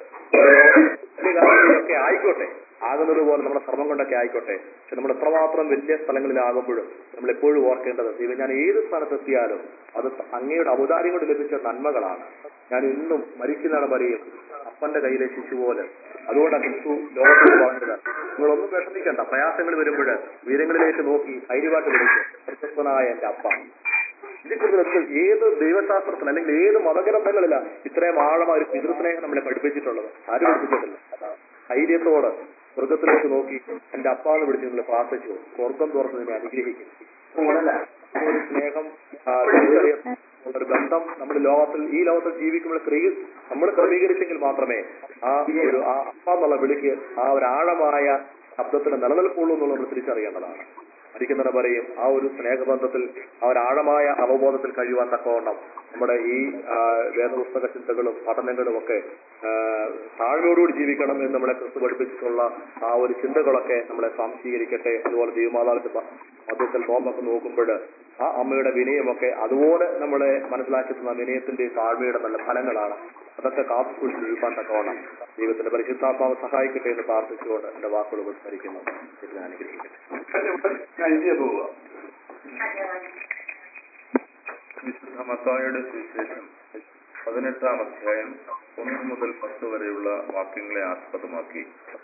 B: ഒക്കെ ആയിക്കോട്ടെ ആകുന്നത് പോലെ നമ്മുടെ ശ്രമം കൊണ്ടൊക്കെ ആയിക്കോട്ടെ പക്ഷെ നമ്മൾ എത്രമാത്രം വലിയ സ്ഥലങ്ങളിലാകുമ്പോഴും നമ്മൾ എപ്പോഴും ഓർക്കേണ്ടത് ദൈവം ഞാൻ ഏത് സ്ഥാനത്തെത്തിയാലും അത് അങ്ങയുടെ ഔദാര്യം കൊണ്ട് ലഭിച്ച നന്മകളാണ് ഞാൻ ഇന്നും മരിക്കുന്നതാണ് പറയും അപ്പന്റെ കയ്യിലെ ശിശു പോലെ അതുകൊണ്ടാണ് ക്രിസ്തു ലോകത്തോട് പറഞ്ഞത് നിങ്ങളൊന്നും വിഷമിക്കണ്ട പ്രയാസങ്ങൾ വരുമ്പോൾ വീരങ്ങളിലേക്ക് നോക്കി ധൈര്യമായിട്ട് വിളിക്കുക പ്രശസ്തനായ എന്റെ അപ്പ ഇതിനെക്കുറിച്ച് ഏത് ദൈവശാസ്ത്രത്തിൽ അല്ലെങ്കിൽ ഏത് മതഗ്രന്ഥങ്ങളില ഇത്രയും ആഴമായ ഒരു പിതൃസ്നേഹം നമ്മളെ പഠിപ്പിച്ചിട്ടുള്ളത് ആരും പഠിപ്പിച്ചിട്ടില്ല ധൈര്യത്തോട് സ്വർഗത്തിലേക്ക് നോക്കി എന്റെ അപ്പാന്ന് വിളിച്ച് നിങ്ങൾ പ്രാർത്ഥിച്ചു സ്വർഗം തുറന്ന് നിന്നെ അനുഗ്രഹിക്കും ഒരു സ്നേഹം ആ, തിരിച്ചറിയ- ഒരു ബന്ധം നമ്മുടെ ലോകത്തിൽ ഈ ലോകത്തിൽ ജീവിക്കുമ്പോൾ ക്രീ നമ്മൾ ക്രമീകരിച്ചെങ്കിൽ മാത്രമേ ആ ഒരു ആ അപ്പ എന്നുള്ള വിളിക്ക് ആ ഒരു ആഴമായ ശബ്ദത്തിന് നിലനിൽക്കുള്ളൂ എന്നുള്ളത് നമ്മൾ തിരിച്ചറിയേണ്ടതാണ് മരിക്കുന്നവരെ പറയും ആ ഒരു സ്നേഹബന്ധത്തിൽ ആ ഒരു ആഴമായ അവബോധത്തിൽ കഴിയുവാൻ തക്കവണ്ണം നമ്മുടെ ഈ ആ, വേദപുസ്തക ചിന്തകളും പഠനങ്ങളും ഒക്കെ ആ, താഴ്മയോടുകൂടി ജീവിക്കണം എന്ന് നമ്മളെ ക്രിസ്തു പഠിപ്പിച്ചിട്ടുള്ള ആ ഒരു ചിന്തകളൊക്കെ നമ്മളെ സ്വാംശീകരിക്കട്ടെ അതുപോലെ ദൈവമാതാവിന്റെ മധ്യത്തിൽ നോമ്പൊക്കെ നോക്കുമ്പോൾ ആ അമ്മയുടെ വിനയമൊക്കെ അതുപോലെ നമ്മളെ മനസ്സിലാക്കി തന്ന വിനയത്തിന്റെ താഴ്മയുടെ നല്ല ഫലങ്ങളാണ് അതൊക്കെ കാത്തു സൂക്ഷിച്ച് ജീവിക്കാൻ തക്കവണ്ണം ദൈവത്തിന്റെ പരിശുദ്ധാത്മാവ് സഹായിക്കട്ടെ എന്ന് പ്രാർത്ഥിച്ചുകൊണ്ട് എന്റെ വാക്കുകൾ ഉപസ്മരിക്കുന്നു ഇതിനെ അനുഗ്രഹിക്കട്ടെ
D: ഇന്ത്യ പോവുക വിശുദ്ധ മത്തായുടെ സുവിശേഷം പതിനെട്ടാം അധ്യായം ഒന്ന് മുതൽ പത്ത് വരെയുള്ള വാക്യങ്ങളെ ആസ്പദമാക്കി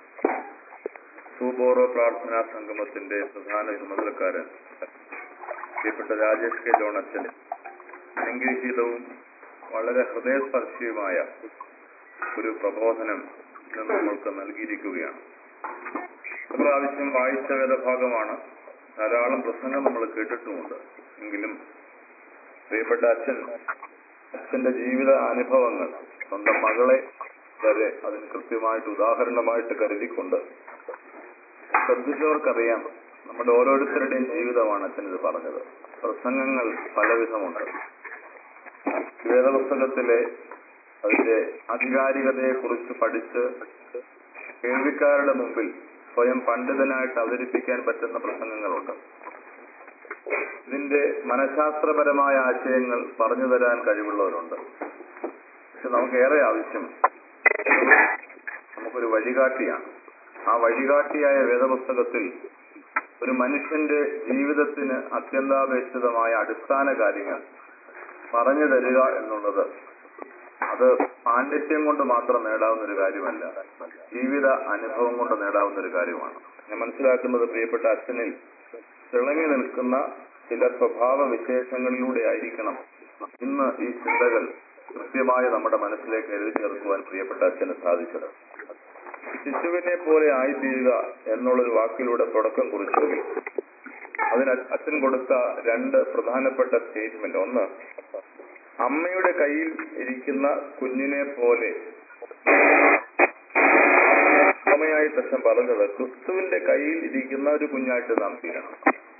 D: സൂബോറോ പ്രാർത്ഥനാ സംഗമത്തിന്റെ പ്രധാന ചുമതലക്കാരൻ പ്രിയപ്പെട്ട രാജേഷ് കെ ജോണച്ചൻ അനുഗ്രഹീതവും വളരെ ഹൃദയസ്പർശിയുമായ ഒരു പ്രബോധനം ഇന്ന് നമ്മൾക്ക് നൽകിയിരിക്കുകയാണ് പ്രാവശ്യം വായിച്ച വേദഭാഗമാണ് ധാരാളം പ്രസംഗം നമ്മൾ കേട്ടിട്ടുമുണ്ട് എങ്കിലും പ്രിയപ്പെട്ട അച്ഛൻ അച്ഛന്റെ ജീവിത അനുഭവങ്ങൾ സ്വന്തം മകളെ വരെ അതിന് കൃത്യമായിട്ട് ഉദാഹരണമായിട്ട് കരുതിക്കൊണ്ട് ശ്രദ്ധിച്ചവർക്കറിയാം നമ്മുടെ ഓരോരുത്തരുടെയും ജീവിതമാണ് അച്ഛൻ ഇത് പറഞ്ഞത് പ്രസംഗങ്ങൾ പലവിധമുണ്ട് വേദപുസ്തകത്തിലെ അതിന്റെ ആധികാരികതയെ കുറിച്ച് പഠിച്ച് കേൾവിക്കാരുടെ മുമ്പിൽ സ്വയം പണ്ഡിതനായിട്ട് അവതരിപ്പിക്കാൻ പറ്റുന്ന പ്രസംഗങ്ങളുണ്ട് ഇതിന്റെ മനഃശാസ്ത്രപരമായ ആശയങ്ങൾ പറഞ്ഞു തരാൻ കഴിവുള്ളവരുണ്ട് പക്ഷെ നമുക്ക് ഏറെ ആവശ്യം നമുക്കൊരു വഴികാട്ടിയാണ് ആ വഴികാട്ടിയായ വേദപുസ്തകത്തിൽ ഒരു മനുഷ്യന്റെ ജീവിതത്തിന് അത്യന്താപേക്ഷിതമായ അടിസ്ഥാന കാര്യങ്ങൾ പറഞ്ഞു തരിക എന്നുള്ളത് അത് പാണ്ഡിത്യം കൊണ്ട് മാത്രം നേടാവുന്ന ഒരു കാര്യമല്ല ജീവിത അനുഭവം കൊണ്ട് നേടാവുന്ന ഒരു കാര്യമാണ് ഞാൻ മനസ്സിലാക്കുന്നത് പ്രിയപ്പെട്ട അച്ഛനിൽ തിളങ്ങി നിൽക്കുന്ന ചില സ്വഭാവ വിശേഷങ്ങളിലൂടെ ആയിരിക്കണം ഇന്ന് ഈ ചിന്തകൾ കൃത്യമായി നമ്മുടെ മനസ്സിലേക്ക് എഴുതി ചേർക്കുവാൻ പ്രിയപ്പെട്ട അച്ഛന് സാധിച്ചത് ശിശുവിനെ പോലെ ആയിത്തീരുക എന്നുള്ളൊരു വാക്കിലൂടെ തുടക്കം കുറിച്ചു അതിന് അച്ഛൻ കൊടുത്ത രണ്ട് പ്രധാനപ്പെട്ട സ്റ്റേറ്റ്മെന്റ് ഒന്ന് അമ്മയുടെ കയ്യിൽ ഇരിക്കുന്ന കുഞ്ഞിനെ പോലെ അമ്മയായിട്ട് അച്ഛൻ പറഞ്ഞത് ക്രിസ്തുവിന്റെ കയ്യിൽ ഇരിക്കുന്ന ഒരു കുഞ്ഞായിട്ട് നാം തീരണം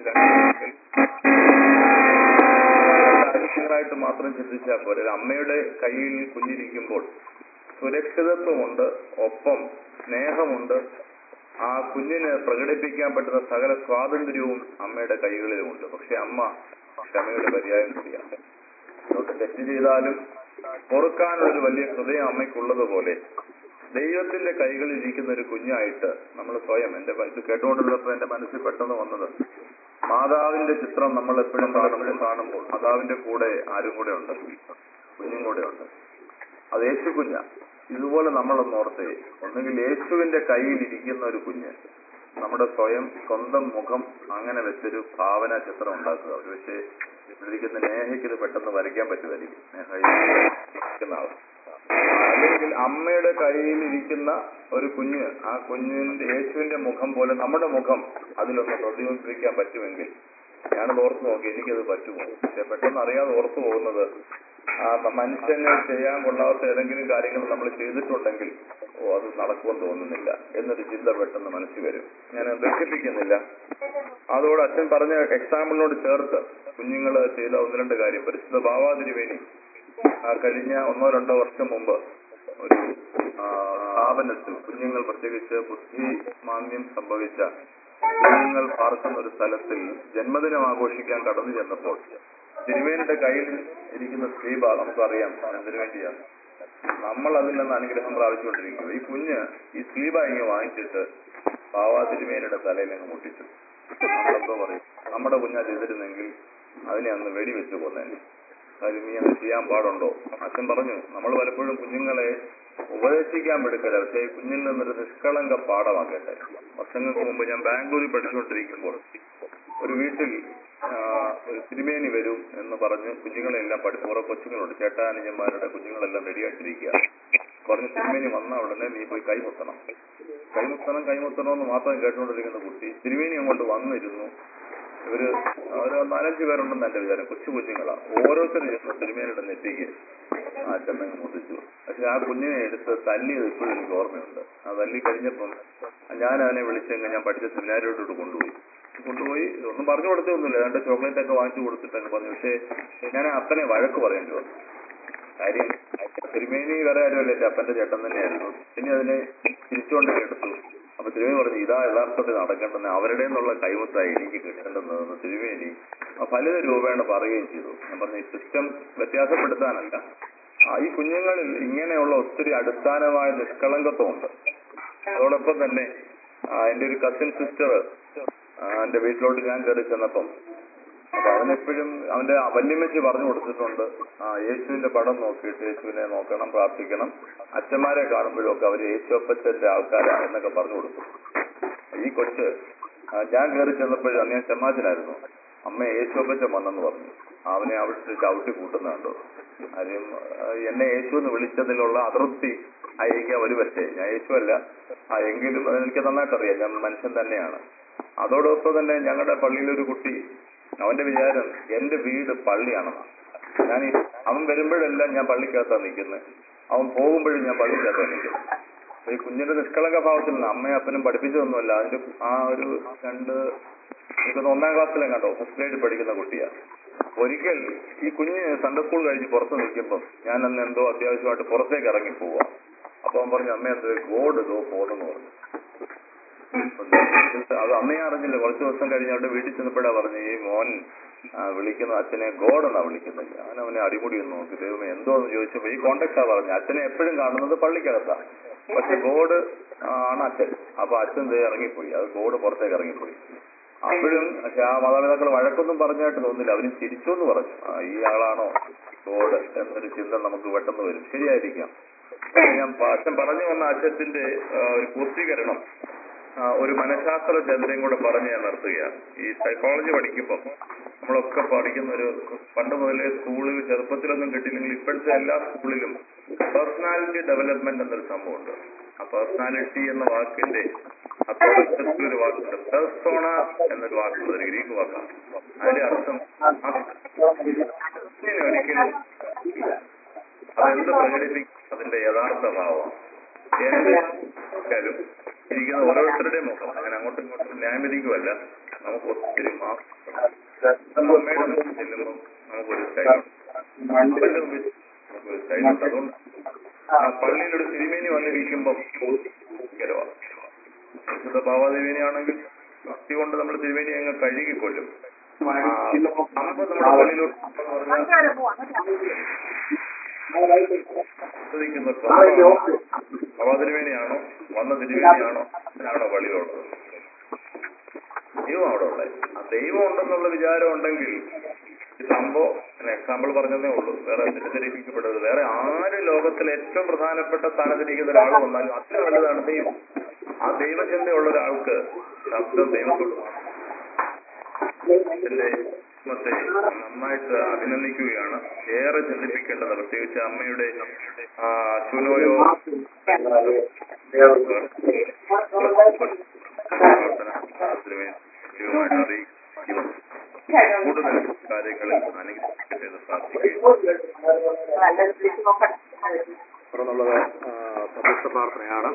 D: ആവശ്യങ്ങളായിട്ട് മാത്രം ചിന്തിച്ചാൽ പോലെ ഒരു അമ്മയുടെ കയ്യിൽ കുഞ്ഞിരിക്കുമ്പോൾ സുരക്ഷിതത്വമുണ്ട് ഒപ്പം സ്നേഹമുണ്ട് ആ കുഞ്ഞിന് പ്രകടിപ്പിക്കാൻ പറ്റുന്ന സകല സ്വാതന്ത്ര്യവും അമ്മയുടെ കൈകളിലുമുണ്ട് പക്ഷെ അമ്മ ക്ഷമയുടെ പര്യായം കൂടിയാണ് നമുക്ക് തെറ്റ് ചെയ്താലും പൊറുക്കാനുള്ളൊരു വലിയ ഹൃദയം അമ്മയ്ക്കുള്ളതുപോലെ ദൈവത്തിന്റെ കൈകളിൽ ഇരിക്കുന്ന ഒരു കുഞ്ഞായിട്ട് നമ്മൾ സ്വയം എന്റെ ഇത് കേട്ടുകൊണ്ടിരുന്നപ്പോൾ എന്റെ മനസ്സിൽ പെട്ടെന്ന് വന്നത് മാതാവിന്റെ ചിത്രം നമ്മൾ എപ്പോഴും കാണുമ്പോൾ കാണുമ്പോൾ മാതാവിന്റെ കൂടെ ആരും കൂടെ ഉണ്ട് കുഞ്ഞും കൂടെ ഉണ്ട് അത് യേശു കുഞ്ഞ ഇതുപോലെ നമ്മളൊന്ന് ഓർത്തേ ഒന്നുകിൽ യേശുവിന്റെ കയ്യിൽ ഇരിക്കുന്ന ഒരു കുഞ്ഞ് നമ്മുടെ സ്വയം സ്വന്തം മുഖം അങ്ങനെ വെച്ചൊരു ഭാവന ചിത്രം ഉണ്ടാക്കുക ഒരു പക്ഷേ ഇരിക്കുന്ന നേഹയ്ക്ക് ഇത് പെട്ടെന്ന് വരയ്ക്കാൻ പറ്റുമായിരിക്കും നേഹ ഇരിക്കുന്ന ആൾ അല്ലെങ്കിൽ അമ്മയുടെ കയ്യിൽ ഇരിക്കുന്ന ഒരു കുഞ്ഞ് ആ കുഞ്ഞിന്റെ യേശുവിന്റെ മുഖം പോലെ നമ്മുടെ മുഖം അതിലൊന്ന് പ്രതിബിംബിക്കാൻ പറ്റുമെങ്കിൽ ഞാനത് ഓർത്ത് നോക്കി എനിക്കത് പറ്റുമോ പക്ഷെ പെട്ടെന്ന് അറിയാതെ ഓർത്തു പോകുന്നത് ആ മനുഷ്യന് ചെയ്യാൻ കൊള്ളാത്ത ഏതെങ്കിലും കാര്യങ്ങൾ നമ്മൾ ചെയ്തിട്ടുണ്ടെങ്കിൽ ഓ അത് നടക്കുമെന്ന് തോന്നുന്നില്ല എന്നൊരു ചിന്ത പെട്ടെന്ന് മനസ്സിൽ വരും ഞാൻ ദുഃഖിപ്പിക്കുന്നില്ല അതോട് അച്ഛൻ പറഞ്ഞ എക്സാമ്പിളിനോട് ചേർത്ത് കുഞ്ഞുങ്ങൾ ചെയ്ത ഒന്ന് രണ്ട് കാര്യം പരിശുദ്ധ ബാവാതിരുവേനി ആ കഴിഞ്ഞ ഒന്നോ രണ്ടോ വർഷം മുമ്പ് ഒരു ആ, സ്ഥാപനത്തിൽ കുഞ്ഞുങ്ങൾ പ്രത്യേകിച്ച് ബുദ്ധി മാന്ദ്യം സംഭവിച്ച കുഞ്ഞുങ്ങൾ പാർക്കുന്ന ഒരു സ്ഥലത്തിൽ ജന്മദിനം ആഘോഷിക്കാൻ കടന്നു ചെന്നപ്പോൾ തിരുവേനിയുടെ കയ്യിൽ ഇരിക്കുന്ന സ്ലീബ നമുക്കറിയാം എന്തിനു വേണ്ടിയാണ് നമ്മൾ അതിൽ നിന്ന് അനുഗ്രഹം പ്രാപിച്ചുകൊണ്ടിരിക്കുക ഈ കുഞ്ഞ് ഈ സ്ലീബ ഇങ്ങനെ വാങ്ങിച്ചിട്ട് ബാവാ തിരുമേനയുടെ തലയിൽ അങ്ങ് മുട്ടിച്ചു നമ്മളെന്തോ പറയും നമ്മുടെ കുഞ്ഞാ ചെയ്തിരുന്നെങ്കിൽ അതിനെ അന്ന് വെടിവെച്ച് കൊന്നേനെ കാര്യം നീ അങ്ങനെ ചെയ്യാൻ പാടുണ്ടോ അച്ഛൻ പറഞ്ഞു നമ്മൾ പലപ്പോഴും കുഞ്ഞുങ്ങളെ ഉപദേശിക്കാൻ പെടുക്കല പക്ഷേ ഈ കുഞ്ഞിൽ നിന്നൊരു നിഷ്കളങ്ക പാഠമാക്കട്ടെ വർഷങ്ങൾക്ക് മുമ്പ് ഞാൻ ബാംഗ്ലൂരിൽ പഠിച്ചുകൊണ്ടിരിക്കുമ്പോൾ ഒരു വീട്ടിൽ ആ, ഒരു തിരുമേനി വരും എന്ന് പറഞ്ഞ് കുഞ്ഞുങ്ങളെല്ലാം പഠി ഓരോ കൊച്ചുങ്ങളുണ്ട് ചേട്ടാനുജന്മാരുടെ കുഞ്ഞുങ്ങളെല്ലാം റെഡിയായിട്ടിരിക്കുക പറഞ്ഞ് തിരുമേനി വന്ന ഉടനെ നീ പോയി കൈമുത്തണം കൈമുത്തണം കൈമുത്തണം എന്ന് മാത്രം കേട്ടുകൊണ്ടിരിക്കുന്ന കുട്ടി തിരുമേനി അങ്ങോട്ട് വന്നിരുന്നു ഇവര് ഒരു നാലഞ്ച് പേരുണ്ടെന്ന് എന്റെ വിചാരം കൊച്ചു കുഞ്ഞുങ്ങളാ ഓരോരുത്തരും ചെന്ന് തിരുമേനിയുടെ നെറ്റിക്ക് ആ ചെന്നങ്ങ് മുതിച്ചു പക്ഷെ ആ കുഞ്ഞിനെ എടുത്ത് തല്ലിയത് ഇപ്പോഴും എനിക്ക് ഓർമ്മയുണ്ട് ആ തല്ലി കഴിഞ്ഞപ്പം ഞാൻ അവനെ വിളിച്ചെങ്കിൽ ഞാൻ പഠിച്ച സെമിനാരിയോട്ട് കൊണ്ടുപോയി കൊണ്ടുപോയി ഇതൊന്നും പറഞ്ഞു കൊടുത്തൊന്നുമില്ല രണ്ട് ചോക്ലേറ്റ് ഒക്കെ വാങ്ങിച്ചു കൊടുത്തിട്ടൊക്കെ പറഞ്ഞു പക്ഷേ ഞാൻ അപ്പനെ വഴക്ക് പറയേണ്ടി വന്നു കാര്യം തിരുമേനി വേറെ ആരുമല്ല എന്റെ അപ്പന്റെ ചേട്ടൻ തന്നെയായിരുന്നു പിന്നെ അതിനെ തിരിച്ചുകൊണ്ട് എടുത്തു അപ്പൊ തിരുമേനി പറഞ്ഞു ഇതാ യഥാർത്ഥത്തിൽ നടക്കേണ്ടെന്ന് അവരുടെ നിന്നുള്ള കൈമുത്തായി എനിക്ക് കിട്ടേണ്ടതെന്ന് തിരുമേനി ഫലിത രൂപേണ പറയുകയും ചെയ്തു ഞാൻ പറഞ്ഞു ഈ സിസ്റ്റം വ്യത്യാസപ്പെടുത്താനല്ല ആ, ഈ കുഞ്ഞുങ്ങളിൽ ഇങ്ങനെയുള്ള ഒത്തിരി അടിസ്ഥാനമായ നിഷ്കളങ്കത്വമുണ്ട് അതോടൊപ്പം തന്നെ ആ, എന്റെ ഒരു കസിൻ സിസ്റ്റർ എന്റെ വീട്ടിലോട്ട് ഞാൻ കയറി ചെന്നപ്പം അപ്പൊ അവനെപ്പോഴും അവന്റെ വല്യമ്മച്ചി പറഞ്ഞു കൊടുത്തിട്ടുണ്ട് ആ യേശുവിന്റെ പടം നോക്കിയിട്ട് യേശുവിനെ നോക്കണം പ്രാർത്ഥിക്കണം അച്ഛന്മാരെ കാണുമ്പോഴും ഒക്കെ അവര് യേശുപ്പച്ചന്റെ ആൾക്കാരാ എന്നൊക്കെ പറഞ്ഞു കൊടുത്തു ഈ കൊച്ച് ആ, ഞാൻ കയറി ചെന്നപ്പോഴും അന്ന് ഞാൻ ചെമ്മാച്ചനായിരുന്നു അമ്മ യേശുപ്പച്ചൻ വന്നെന്ന് പറഞ്ഞു അവനെ അവിടുത്തെ ചവിട്ടി കൂട്ടുന്നുണ്ടോ കാര്യം ആ, എന്നെ യേശു എന്ന് വിളിച്ചതിലുള്ള അതൃപ്തി ആയിരിക്കാം ഒരു പക്ഷേ ഞാൻ യേശു അല്ല ആ എങ്കിലും അത് എനിക്ക് നന്നായിട്ട് അറിയാം ഞാൻ മനുഷ്യൻ തന്നെയാണ് അതോടൊപ്പം തന്നെ ഞങ്ങളുടെ പള്ളിയിലൊരു കുട്ടി അവന്റെ വിചാരം എന്റെ വീട് പള്ളിയാണെന്ന് ഞാൻ ഈ- അവൻ വരുമ്പോഴെല്ലാം ഞാൻ പള്ളിക്കകത്താണ് നിൽക്കുന്നത് അവൻ പോകുമ്പോഴും ഞാൻ പള്ളിക്കകത്താണ് നിൽക്കുന്നത് അപ്പൊ ഈ കുഞ്ഞിന്റെ നിഷ്കളങ്ക ഭാവത്തിൽ നിന്ന് അമ്മയും അപ്പനും പഠിപ്പിച്ചതൊന്നുമല്ല അതിന്റെ ആ ഒരു രണ്ട് എനിക്കൊന്ന് ഒന്നാം ക്ലാസ്സിലെ കണ്ടോ ഫസ്റ്റ് ഗ്രേഡിൽ പഠിക്കുന്ന കുട്ടിയാ ഒരിക്കൽ ഈ കുഞ്ഞ് സൺഡേ സ്കൂൾ കഴിഞ്ഞ് പുറത്ത് നിൽക്കുമ്പോൾ ഞാൻ അന്ന് എന്തോ അത്യാവശ്യമായിട്ട് പുറത്തേക്ക് ഇറങ്ങി പോവാ അപ്പൊ അവൻ പറഞ്ഞു അമ്മ എന്തോ ഗോഡ് ഗോ പോണെന്ന് പറഞ്ഞു അത് അന്നേ അറിഞ്ഞില്ല കുറച്ച് ദിവസം കഴിഞ്ഞോട്ട് വീട്ടിൽ ചെന്നപ്പോഴാ പറഞ്ഞു ഈ മോൻ ആ, വിളിക്കുന്ന അച്ഛനെ ഗോഡ് എന്നാ വിളിക്കുന്നത് ഞാൻ അവനെ അടിമുടി ഒന്ന് നോക്കി ദൈവമേ എന്തോ എന്ന് ചോദിച്ചപ്പോ ഈ കോണ്ടാക്റ്റാ പറഞ്ഞു അച്ഛനെ എപ്പോഴും കാണുന്നത് പള്ളിക്കകത്താ പക്ഷെ ഗോഡ് ആണ് അച്ഛൻ അപ്പൊ അച്ഛൻ ദേ ഇറങ്ങിപ്പോയി അത് ഗോഡ് പുറത്തേക്ക് ഇറങ്ങിപ്പോയി അപ്പോഴും പക്ഷെ ആ മാതാപിതാക്കൾ വഴക്കൊന്നും പറഞ്ഞായിട്ട് തോന്നില്ല അവരും ചിരിച്ചു എന്ന് പറഞ്ഞു ആ, ഈ ആളാണോ ഗോഡ് എന്നൊരു ചിന്ത നമുക്ക് പെട്ടെന്ന് വരും ശരിയായിരിക്കാം പക്ഷെ ഞാൻ പ- അച്ഛൻ പറഞ്ഞു വന്ന അച്ഛത്തിന്റെ ആ, ഒരു പൂർത്തീകരണം ആ, ഒരു മനഃശാസ്ത്ര ചന്ദ്രയും കൂടെ പറഞ്ഞ് ഞാൻ നിർത്തുകയാണ് ഈ സൈക്കോളജി പഠിക്കുമ്പോൾ നമ്മളൊക്കെ പഠിക്കുന്ന ഒരു പണ്ട് മുതലേ സ്കൂളിൽ ചെറുപ്പത്തിലൊന്നും കിട്ടിയില്ലെങ്കിൽ ഇപ്പോഴത്തെ എല്ലാ സ്കൂളിലും പേഴ്സണാലിറ്റി ഡെവലപ്മെന്റ് എന്നൊരു സംഭവമുണ്ട് ആ പേഴ്സണാലിറ്റി എന്ന വാക്കിന്റെ അതോടൊപ്പം ഒരു വാക്കുണ്ട് പേഴ്സോണ എന്നൊരു വാക്കുണ്ട് ഒരു ഗ്രീക്ക് വാക്കാണ് അതിന്റെ അർത്ഥം ആ കുഞ്ഞിനെ ഒരിക്കലും അതെന്ത് പ്രകടിപ്പിക്കും അതിന്റെ യഥാർത്ഥ ഭാവം ഏത് ആയാലും ഇരിക്കുന്ന ഓരോരുത്തരുടെയും മുഖം അങ്ങനെ അങ്ങോട്ടും ഇങ്ങോട്ടും ന്യായം വിധിക്കുമല്ല നമുക്ക് ഒത്തിരി മാ- അമ്മയുടെ മുമ്പിൽ ചെല്ലുമ്പോൾ നമുക്കൊരു സ്റ്റൈലുണ്ട് അപ്പന്റെ മുമ്പിൽ നമുക്കൊരു സ്റ്റൈലുണ്ട് അതുകൊണ്ട് ആ പള്ളിയിലൊരു തിരുമേനി വന്നിരിക്കുമ്പോൾ ഭയങ്കരവാ. വിശുദ്ധ ഭാവാദേവിനെയാണെങ്കിൽ ഭക്തി കൊണ്ട് നമ്മൾ തിരുമേനി അങ്ങ് കഴുകിക്കൊല്ലും ആ, അമ്പ് നമ്മുടെ പള്ളിയിലോട്ട് എന്ന് പറഞ്ഞാൽ ചോദിക്കുന്ന ഭവാതിരുമേനിയാണോ വന്ന തിരുമേനിയാണോ അതിനാണോ പള്ളിയിലുള്ളത് ദൈവം അവിടെ ഉള്ളത് ആ ദൈവം ഉണ്ടെന്നുള്ള വിചാരം ഉണ്ടെങ്കിൽ ഈ സംഭവം എക്സാമ്പിൾ പറഞ്ഞതേ ഉള്ളൂ വേറെ തെറ്റിദ്ധരിപ്പിക്കപ്പെട്ടത് വേറെ ആര് ലോകത്തിൽ ഏറ്റവും പ്രധാനപ്പെട്ട സ്ഥാനത്തിരിക്കുന്ന ഒരാൾ വന്നാലും അത്ര വലുതാണ് ദൈവം ആ ദൈവചിന്തയുള്ള ഒരാൾക്ക് ശബ്ദം ദൈവത്തോട് മാത്രം ഇതിന്റെ മത്തെ നന്നായിട്ട് അഭിനന്ദിക്കുകയാണ് ഏറെ ചിന്തിപ്പിക്കേണ്ടത് പ്രത്യേകിച്ച് അമ്മയുടെ ആ, ചുനോയോ പ്രവർത്തനത്തിന് വേണ്ടി ദൈവമായിട്ട് അറിയിക്കും കൂടുതൽ കാര്യങ്ങളിൽ അനുഗ്രഹിക്കട്ടെ എന്ന് പ്രാർത്ഥിക്കുകയും
B: തുടർന്നുള്ളത് പ്രത്യക്ഷ പ്രാർത്ഥനയാണ്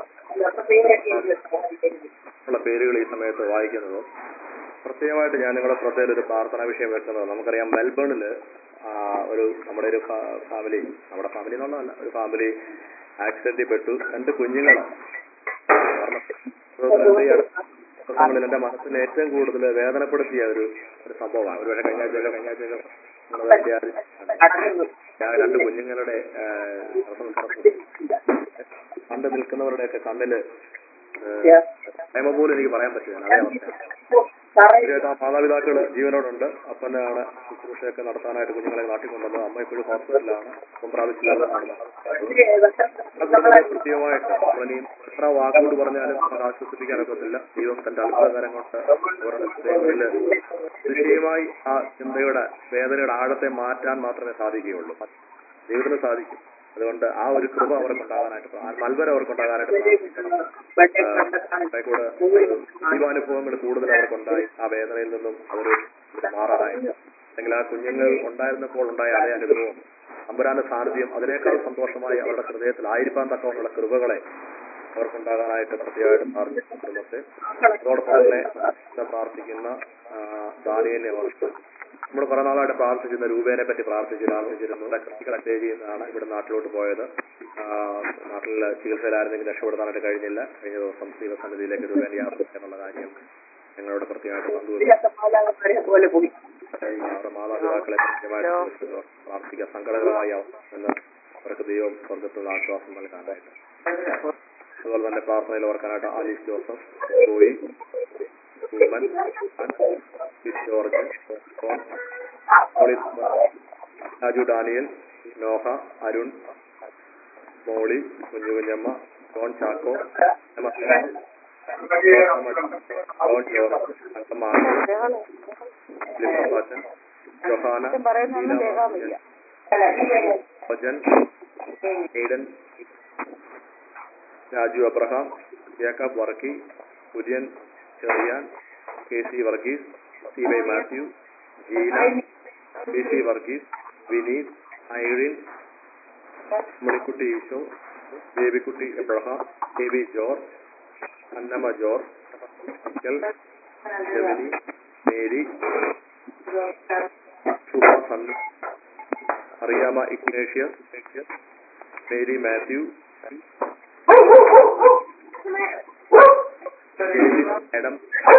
B: ഉള്ള പേരുകൾ ഈ സമയത്ത് വായിക്കുന്നത് പ്രത്യേകമായിട്ട് ഞാൻ നിങ്ങളുടെ ശ്രദ്ധയിൽ ഒരു പ്രാർത്ഥനാ വിഷയം വെക്കുന്നത് നമുക്കറിയാം മെൽബണില് ആ, ഒരു നമ്മുടെ ഒരു ഫാമിലി നമ്മുടെ ഫാമിലി എന്നുള്ളതല്ല ഒരു ഫാമിലി ആക്സിഡന്റിൽ പെട്ടു രണ്ട് കുഞ്ഞുങ്ങളാണ് കാരണം ഈ അടുത്ത ദിവസങ്ങളിൽ എന്റെ മനസ്സിൽ ഏറ്റവും കൂടുതൽ വേദനപ്പെടുത്തിയ ഒരു ഒരു സംഭവമാണ് ഒരു കഴിഞ്ഞ ആഴ്ച കഴിഞ്ഞ ആഴ്ച നമ്മുടെ വിദ്യാർത്ഥി ഞാൻ രണ്ട് കുഞ്ഞുങ്ങളുടെ ആ, പ്രസവം നടത്തി. കണ്ട് നിൽക്കുന്നവരുടെയൊക്കെ കണ്ണില് നിയമ പോലും എനിക്ക് പറയാൻ പറ്റില്ല അതേ അവസ്ഥയാണ് തീർച്ചയായിട്ടും ആ മാതാപിതാക്കള് ജീവനോടുണ്ട് അപ്പനാണ് ശുശ്രൂഷയൊക്കെ നടത്താനായിട്ട് കുഞ്ഞുങ്ങളെ നാട്ടിൽ കൊണ്ടുവന്നത് അമ്മ ഇപ്പോഴും ഹോസ്പിറ്റലിലാണ് അപ്പം പ്രാപിച്ചില്ലാത്തതാണ് കൃത്യമായിട്ട് നമ്മളിനിയും എത്ര വാക്കുകൊണ്ട് പറഞ്ഞാലും നമുക്ക് ആശ്വസിപ്പിക്കാനൊക്കത്തില്ല ദൈവം തന്റെ അത്ഭുതകരം കൊണ്ട് ഓരോരുത്തരുടെ നിശ്ചയമായി ആ ചിന്തയുടെ വേദനയുടെ ആഴത്തെ മാറ്റാൻ മാത്രമേ സാധിക്കുകയുള്ളൂ ദൈവത്തിന് സാധിക്കും അതുകൊണ്ട് ആ ഒരു കൃപ അവർക്കുണ്ടാകാനായിട്ട് ആ നൽവരം അവർക്കുണ്ടാകാനായിട്ട് പ്രാർത്ഥിക്കണം ആ, കൂടെ ദൈവാനുഭവങ്ങൾ കൂടുതൽ അവർക്കുണ്ടായി ആ വേദനയിൽ നിന്നും അവർ മാറാനായിട്ട് അല്ലെങ്കിൽ ആ കുഞ്ഞുങ്ങൾ ഉണ്ടായിരുന്നപ്പോൾ ഉണ്ടായ അതേ അനുഭവം അമ്പരാന്റെ സാന്നിധ്യം അതിനേക്കാൾ സന്തോഷമായി അവരുടെ ഹൃദയത്തിൽ ആയിരിക്കാൻ തക്കമുള്ള കൃപകളെ അവർക്കുണ്ടാകാനായിട്ട് പ്രത്യേകമായിട്ട് പ്രാർത്ഥിക്കുന്നു കുടുംബത്തെ അതോടൊപ്പം തന്നെ ഇവിടെ പ്രാർത്ഥിക്കുന്ന ദാനിയനെ ഓർത്ത് നമ്മൾ കുറെ നാളായിട്ട് പ്രാർത്ഥിച്ചിരുന്ന രൂപേനെ പറ്റി പ്രാർത്ഥിച്ച് പ്രാർത്ഥിച്ചിരുന്നു ഇവിടെ കൃഷികളൊക്കെ ചെയ്യുന്നതാണ് ഇവിടെ നാട്ടിലോട്ട് പോയത് ആ, നാട്ടിൽ ചികിത്സയിലായിരുന്നെങ്കിൽ രക്ഷപ്പെടുത്താനായിട്ട് കഴിഞ്ഞില്ല കഴിഞ്ഞ ദിവസം ദൈവസന്നിധിയിലേക്ക് രൂപേനെ യാത്ര എന്നുള്ള കാര്യം ഞങ്ങളോട് പ്രത്യേകമായിട്ട് പങ്കുവെച്ചു അവരുടെ മാതാപിതാക്കളെ കൃത്യമായിട്ട് പ്രാർത്ഥിക്കുക സങ്കടകരമായ അവസ്ഥ എന്ന് അവർക്ക് ദൈവം സ്വർഗത്തിലുള്ള ആശ്വാസം നൽകാനായിട്ട് അതുപോലെ തന്നെ പ്രാർത്ഥനയിൽ ഓർക്കാനായിട്ട് ആലീസ് ജോസഫ് ജോയി ഉമ്മൻ ബിസ് ജോർജ് ജോൺ പോളിസ് Raju Daniel Noah Arun Molly Kunju Kunjamma John Chacko Emma John George Ankamma ലിംബാച്ചൻ ജൊഹാന
E: പറയുന്നൊന്നും കേൾക്കാൻ വയ്യ
B: ഭജൻ Aiden Raju Abraham Jacob Varkey Kurian Cherian K C Varghese C Y Mathew Jeena P C Varghese Vineeth Irene Manikutty Eesho Babykutty Abraham K V George Annamma George അക്കൽ ജമിനി മേരി ശുഭ സണ്ണു അറിയാമ ഇഗ്നേഷ്യസ് മേരി മാത്യു മാഡം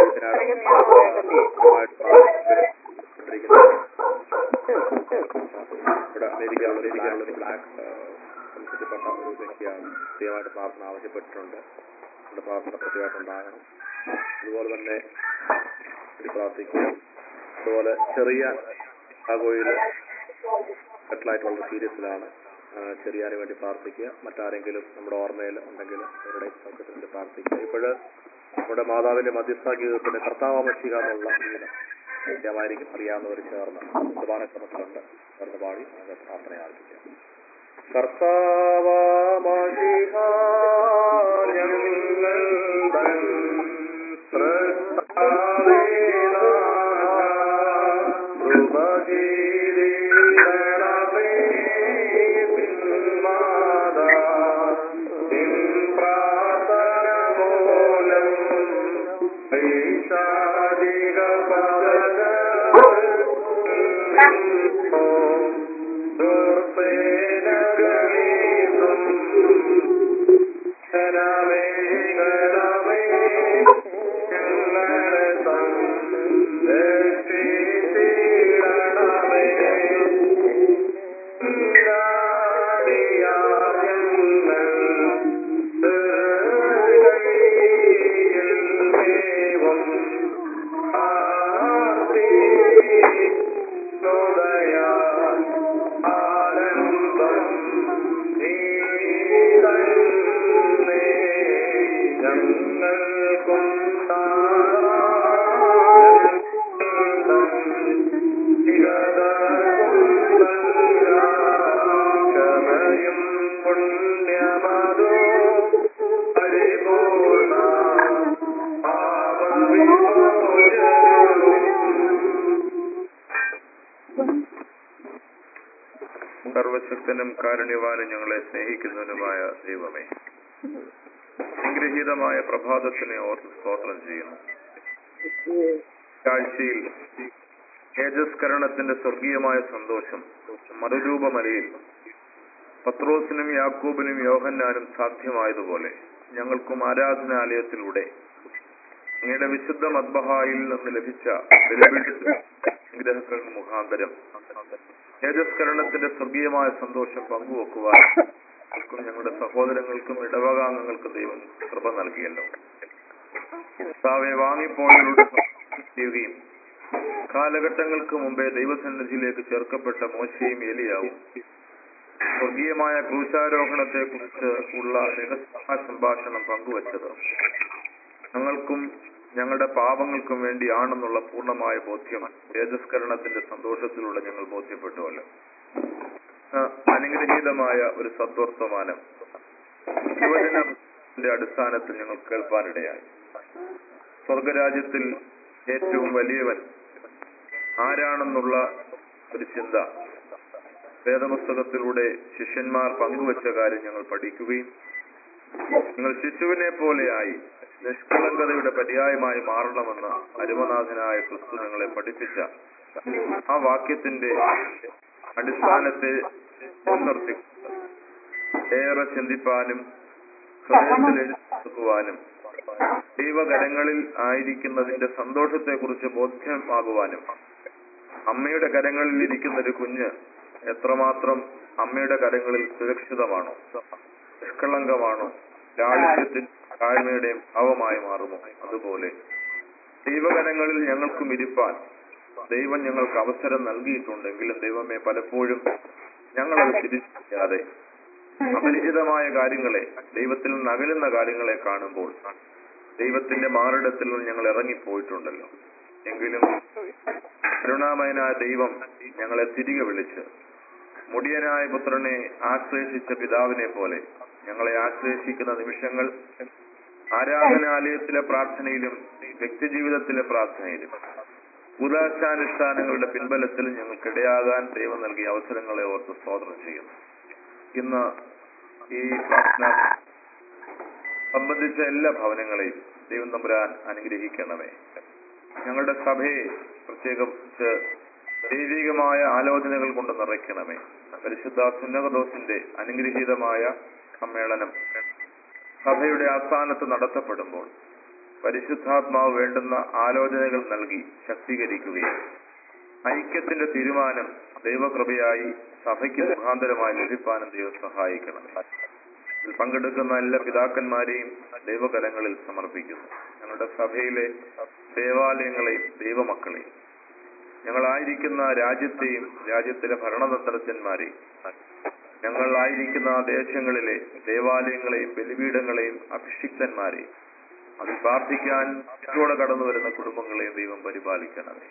B: ഇവിടെ അമേരിക്ക അമേരിക്കയിലുള്ള ഒരു ബ്ലാക്ക് സംസ്കൃതിപ്പെട്ട ഒരു വ്യക്തിയാണ് കൃത്യമായിട്ട് പ്രാർത്ഥന ആവശ്യപ്പെട്ടിട്ടുണ്ട് നമ്മുടെ പ്രാർത്ഥന കൃത്യമായിട്ടുണ്ടാകണം അതുപോലെ തന്നെ വേണ്ടി പ്രാർത്ഥിക്കുക അതുപോലെ ചെറിയ ആഗോയിൽ സെറ്റിലായിട്ടുള്ള സീരിയസിലാണ് ചെറിയാന് വേണ്ടി പ്രാർത്ഥിക്കുക മറ്റാരെങ്കിലും നമ്മുടെ ഓർമ്മയിൽ ഉണ്ടെങ്കിൽ അവരുടെ സൗഖ്യത്തിന് വേണ്ടി പ്രാർത്ഥിക്കുക ഇപ്പോഴ് നമ്മുടെ മാതാവിന്റെ മധ്യസ്ഥ ഗീതത്തിന്റെ കർത്താവമശിക എന്നുള്ള ഗീതം കൃത്യമായിരിക്കും അറിയാവുന്നവർ ചേർന്ന് കുർബാനക്രമത്തിലുണ്ട് ചേർന്ന് പാടി നമുക്ക് പ്രാർത്ഥന ആരംഭിക്കാം കർത്താവമശിക ഞങ്ങൾ തൻ
D: സർവശക്തനും കാരുണ്യവാനും ഞങ്ങളെ സ്നേഹിക്കുന്നവനുമായ ദൈവമേ അനുഗ്രഹീതമായ പ്രഭാതത്തിനെ ഓർത്ത് സ്തോത്രം ചെയ്യുന്നു കാഴ്ചയിൽ തേജസ്കരണത്തിന്റെ സ്വർഗീയമായ സന്തോഷം മറുരൂപമലയിൽ പത്രോസിനും യാക്കൂബിനും യോഹന്നാനും സാധ്യമായതുപോലെ ഞങ്ങൾക്കും ആരാധനാലയത്തിലൂടെ അങ്ങയുടെ വിശുദ്ധ മദ്ബഹായിൽ നിന്ന് ലഭിച്ച അനുഗ്രഹങ്ങൾ മുഖാന്തരം തേജസ്കരണത്തിന്റെ സ്വർഗീയമായ സന്തോഷം പങ്കുവെക്കുവാൻ ഞങ്ങൾക്കും ഞങ്ങളുടെ സഹോദരങ്ങൾക്കും ഇടവകാംഗങ്ങൾക്കും ദൈവം കൃപ നൽകിയല്ലോ കർത്താവെ വാങ്ങിപ്പോയവരുടെ ചെയ്യുകയും കാലഘട്ടങ്ങൾക്ക് മുമ്പേ ദൈവസന്നിധിയിലേക്ക് ചേർക്കപ്പെട്ട മോശയും എലിയാവും സ്വർഗീയമായ ക്രൂശാരോഹണത്തെ കുറിച്ച് ഉള്ള രഹസ്യ സംഭാഷണം പങ്കുവച്ചത് ഞങ്ങൾക്കും ഞങ്ങളുടെ പാപങ്ങൾക്കും വേണ്ടിയാണെന്നുള്ള പൂർണ്ണമായ ബോധ്യം തേജസ്കരണത്തിന്റെ സന്തോഷത്തിലൂടെ ഞങ്ങൾ ബോധ്യപ്പെട്ടുവല്ലോ ആ, അനുഗ്രഹീതമായ ഒരു സദ്വർത്തമാനം യുവജനത്തിന്റെ അടിസ്ഥാനത്തിൽ ഞങ്ങൾ കേൾപ്പാനിടയായി സ്വർഗരാജ്യത്തിൽ ഏറ്റവും വലിയവൻ ആരാണെന്നുള്ള ഒരു ചിന്ത വേദപുസ്തകത്തിലൂടെ ശിഷ്യന്മാർ പങ്കുവച്ച കാര്യം ഞങ്ങൾ പഠിക്കുകയും നിങ്ങൾ ശിശുവിനെ പോലെയായി നിഷ്കളങ്കതയുടെ പര്യായമായി മാറണമെന്ന് അരുമനാഥനായ ക്രിസ്തു ഞങ്ങളെ പഠിപ്പിച്ച ആ വാക്യത്തിന്റെ അടിസ്ഥാനത്തെ മുൻനിർത്തി ഏറെ ചിന്തിപ്പാനും ഹൃദയത്തിൽ എഴുതിക്കുവാനും ദൈവകരങ്ങളിൽ ആയിരിക്കുന്നതിന്റെ സന്തോഷത്തെക്കുറിച്ച് ബോധ്യമാകുവാനും അമ്മയുടെ കരങ്ങളിൽ ഇരിക്കുന്ന ഒരു കുഞ്ഞ് എത്രമാത്രം അമ്മയുടെ കരങ്ങളിൽ സുരക്ഷിതമാണോ നിഷ്കളങ്കമാണോ ലാളിത്യത്തിൽ താഴ്മയുടെയും ഭാവമായി മാറുമോ അതുപോലെ ദൈവകരങ്ങളിൽ ഞങ്ങൾക്കും ഇരിപ്പാൻ ദൈവം ഞങ്ങൾക്ക് അവസരം നൽകിയിട്ടുണ്ടെങ്കിലും ദൈവമേ പലപ്പോഴും ഞങ്ങളത് തിരിച്ചറിയാതെ അപരിചിതമായ കാര്യങ്ങളെ ദൈവത്തിൽ നിന്ന് അകലുന്ന കാര്യങ്ങളെ കാണുമ്പോൾ ദൈവത്തിന്റെ മാറിടത്തിൽ നിന്ന് ഞങ്ങൾ ഇറങ്ങിപ്പോയിട്ടുണ്ടല്ലോ എങ്കിലും കരുണാമയനായ ദൈവം ഞങ്ങളെ തിരികെ വിളിച്ച് മുടിയനായ പുത്രനെ ആശ്ലേഷിച്ച പിതാവിനെ പോലെ ഞങ്ങളെ ആശ്ലേഷിക്കുന്ന നിമിഷങ്ങൾ ആരാധനാലയത്തിലെ പ്രാർത്ഥനയിലും വ്യക്തിജീവിതത്തിലെ പ്രാർത്ഥനയിലും ഉദാശാനുഷ്ഠാനങ്ങളുടെ പിൻബലത്തിൽ ഞങ്ങൾക്കിടയാകാൻ ദൈവം നൽകിയ അവസരങ്ങളെ ഓർത്ത് സ്തോത്രം ചെയ്യുന്നു ഇന്ന് ഈ പ്രാർത്ഥന സംബന്ധിച്ച എല്ലാ ഭവനങ്ങളെയും ദൈവം തമ്പുരാൻ അനുഗ്രഹിക്കണമേ ഞങ്ങളുടെ സഭയെ പ്രത്യേകിച്ച് ദൈവികമായ ആലോചനകൾ കൊണ്ട് നിറയ്ക്കണമേ പരിശുദ്ധ സുന്നകദോസിന്റെ അനുഗ്രഹീതമായ സമ്മേളനം സഭയുടെ ആസ്ഥാനത്ത് നടത്തപ്പെടുമ്പോൾ പരിശുദ്ധാത്മാവ് വേണ്ടുന്ന ആലോചനകൾ നൽകി ശക്തീകരിക്കുകയും ഐക്യത്തിന്റെ തീരുമാനം ദൈവകൃപയായി സഭയ്ക്ക് മുഖാന്തരമായി ലഭിക്കാനും ദൈവം സഹായിക്കണമേ ഇതിൽ പങ്കെടുക്കുന്ന എല്ലാ പിതാക്കന്മാരെയും ദൈവകരങ്ങളിൽ സമർപ്പിക്കുന്നു ഞങ്ങളുടെ സഭയിലെ ദേവാലയങ്ങളെയും ദൈവമക്കളെയും ഞങ്ങളായിരിക്കുന്ന രാജ്യത്തെയും രാജ്യത്തിലെ ഭരണതന്ത്രജ്ഞന്മാരെയും ഞങ്ങളായിരിക്കുന്ന ദേശങ്ങളിലെ ദേവാലയങ്ങളെയും ബലിപീഠങ്ങളെയും അഭിഷിക്തന്മാരെയും അതിൽ പ്രാർത്ഥിക്കാൻ ചുറ്റോടെ കടന്നു വരുന്ന കുടുംബങ്ങളെയും ദൈവം പരിപാലിക്കണമേ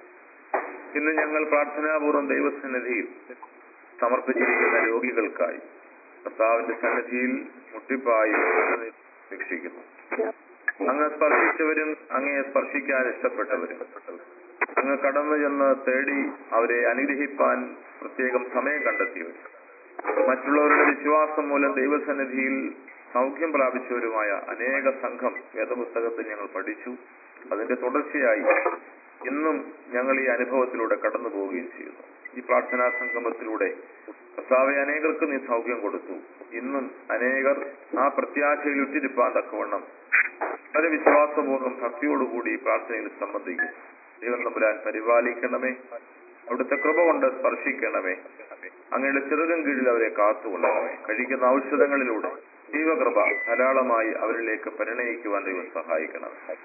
D: ഇന്ന് ഞങ്ങൾ പ്രാർത്ഥനാപൂർവ്വം ദൈവസന്നിധിയിൽ സമർപ്പിച്ചിരിക്കുന്ന രോഗികൾക്കായി കർത്താവിന്റെ സന്നിധിയിൽ മുട്ടിപ്പായി രക്ഷിക്കുന്നു അങ്ങ് സ്പർശിച്ചവരും അങ്ങയെ സ്പർശിക്കാൻ ഇഷ്ടപ്പെട്ടവരും അങ്ങ് കടന്നു ചെന്ന് തേടി അവരെ അനുഗ്രഹിപ്പാൻ പ്രത്യേകം സമയം കണ്ടെത്തിയവരും മറ്റുള്ളവരുടെ വിശ്വാസം മൂലം ദൈവസന്നിധിയിൽ സൗഖ്യം പ്രാപിച്ചവരുമായ അനേക സംഘം വേദപുസ്തകത്തിൽ ഞങ്ങൾ പഠിച്ചു അതിന്റെ തുടർച്ചയായി ഇന്നും ഞങ്ങൾ ഈ അനുഭവത്തിലൂടെ കടന്നു പോവുകയും ചെയ്യുന്നു ഈ പ്രാർത്ഥനാ സംഗമത്തിലൂടെ കർത്താവെ അനേകർക്ക് നീ സൗഖ്യം കൊടുത്തു ഇന്നും അനേകർ ആ പ്രത്യാശയിൽ ഉറ്റിരിപ്പാൻ തക്കവണ്ണം വളരെ വിശ്വാസപൂർവ്വം ഭക്തിയോടുകൂടി ഈ പ്രാർത്ഥനയിൽ സംബന്ധിക്കും ദൈവം തമ്പുരാൻ പരിപാലിക്കണമേ അവിടുത്തെ കൃപ കൊണ്ട് സ്പർശിക്കണമേ അങ്ങയുടെ ചെറുകം കീഴിൽ അവരെ കാത്തുകൊള്ളണമേ കഴിക്കുന്ന ഔഷധങ്ങളിലൂടെ ദൈവകൃപ ധാരാളമായി അവരിലേക്ക് പരിണയിക്കുവാൻ ദൈവം സഹായിക്കണമേ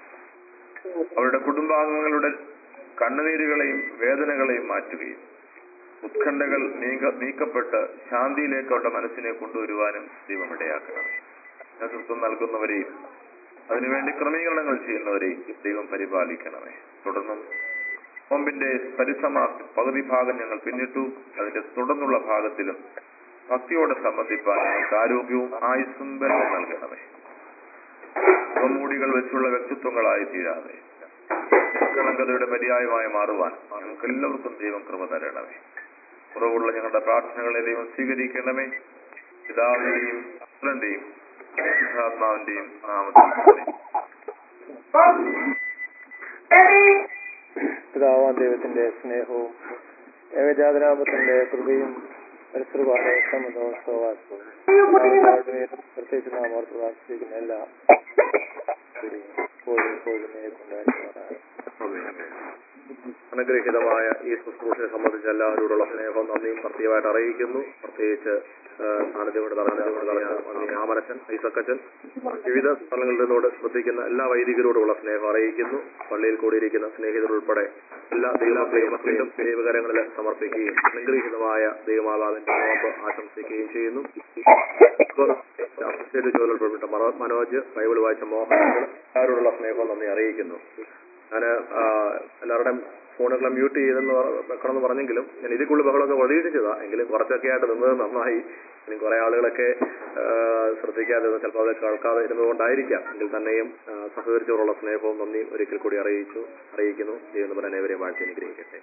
D: അവരുടെ കുടുംബാംഗങ്ങളുടെ കണ്ണുനീരുകളെയും വേദനകളെയും മാറ്റുകയും ഉത്കണ്ഠകൾ നീക്ക നീക്കപ്പെട്ട് ശാന്തിയിലേക്ക് അവരുടെ മനസ്സിനെ കൊണ്ടുവരുവാനും ദൈവം ഇടയാക്കണമേ നേതൃത്വം നൽകുന്നവരെയും അതിനുവേണ്ടി ക്രമീകരണങ്ങൾ ചെയ്യുന്നവരെയും ദൈവം പരിപാലിക്കണമേ തുടർന്നും നോമ്പിന്റെ പരിസമാപ്തി പകുതി ഭാഗം ഞങ്ങൾ പിന്നിട്ടു അതിന്റെ തുടർന്നുള്ള ഭാഗത്തിലും ഭക്തിയോടെ സംബന്ധിപ്പാൻ ഞങ്ങൾക്ക് ആരോഗ്യവും ആയുസ്സും ബലവും നൽകണമേ മുഖംമൂടികൾ വെച്ചുള്ള വ്യക്തിത്വങ്ങളായി തീരാതെ നിഷ്കളങ്കതയുടെ പര്യായമായി മാറുവാൻ ഞങ്ങൾക്ക് എല്ലാവർക്കും ദൈവം കൃപ തരണമേ കുറവുള്ള ഞങ്ങളുടെ പ്രാർത്ഥനകളെ ദൈവം സ്വീകരിക്കണമേ പിതാവിന്റെയും പുത്രന്റെയും പരിശുദ്ധാത്മാവിന്റെയും നാമത്തിൽ തന്നെ.
C: പിതാവാൻ ദൈവത്തിന്റെ സ്നേഹവും ഏകജാതനാമത്തിന്റെ കൃപയും പരിസരവാദ സമ്മതോത്സവാസവും പ്രത്യേകിച്ച് നാം ഓർത്ത് പ്രാർത്ഥിക്കുന്ന എല്ലാ കോഴി കോഴിനെ കൊണ്ടാടുന്നതാണ്
B: അനുഗ്രഹീതമായ ഈ ശുശ്രൂഷയെ സംബന്ധിച്ച് എല്ലാവരോടുള്ള സ്നേഹവും നന്ദിയും പ്രത്യേകമായിട്ട് അറിയിക്കുന്നു പ്രത്യേകിച്ച് സാന്നിധ്യങ്ങളുടെ തലമുറ ആമരച്ചൻ ഐസക്കച്ചൻ വിവിധ സ്ഥലങ്ങളിൽ നിന്നോട് ശ്രദ്ധിക്കുന്ന എല്ലാ വൈദികരോടുള്ള സ്നേഹം അറിയിക്കുന്നു പള്ളിയിൽ കൂടിയിരിക്കുന്ന സ്നേഹിതർ ഉൾപ്പെടെ എല്ലാ ദൈവപ്രേമത്തെയും ദൈവകരങ്ങളിൽ സമർപ്പിക്കുകയും അനുഗ്രഹീതമായ ദൈവമാതാവിന്റെ നോമ്പ് ആശംസിക്കുകയും ചെയ്യുന്നു അപ്സ്റ്റേറ്റ് ജോലിയിൽ ഉൾപ്പെട്ട മറ- മനോജ് ബൈബിൾ വായിച്ച മോഹൻ എല്ലാവരോടുള്ള സ്നേഹവും നന്ദി അറിയിക്കുന്നു ഞാൻ എല്ലാവരുടെയും ഫോണുകളെ മ്യൂട്ട് ചെയ്തെന്ന് പറ- വെക്കണമെന്ന് പറഞ്ഞെങ്കിലും ഞാൻ ഇതിൽ കൂടുതൽ ബഹളമൊക്കെ പ്രതീക്ഷിച്ചതാ എങ്കിലും കുറച്ചൊക്കെ ആയിട്ട് നിന്നത് നന്നായി ഇനി കുറെ ആളുകളൊക്കെ ആ, ശ്രദ്ധിക്കാതെ ഇരുന്ന് ചിലപ്പോൾ അത് കേൾക്കാതെ ഇരുന്നുകൊണ്ടായിരിക്കാം എങ്കിൽ തന്നെയും ആ, സഹകരിച്ചവരുള്ള സ്നേഹവും നന്ദിയും ഒരിക്കൽ കൂടി അറിയിച്ചു അറിയിക്കുന്നു ദൈവം പറഞ്ഞ അനേവരെയും വാഴ്ച അനുഗ്രഹിക്കട്ടെ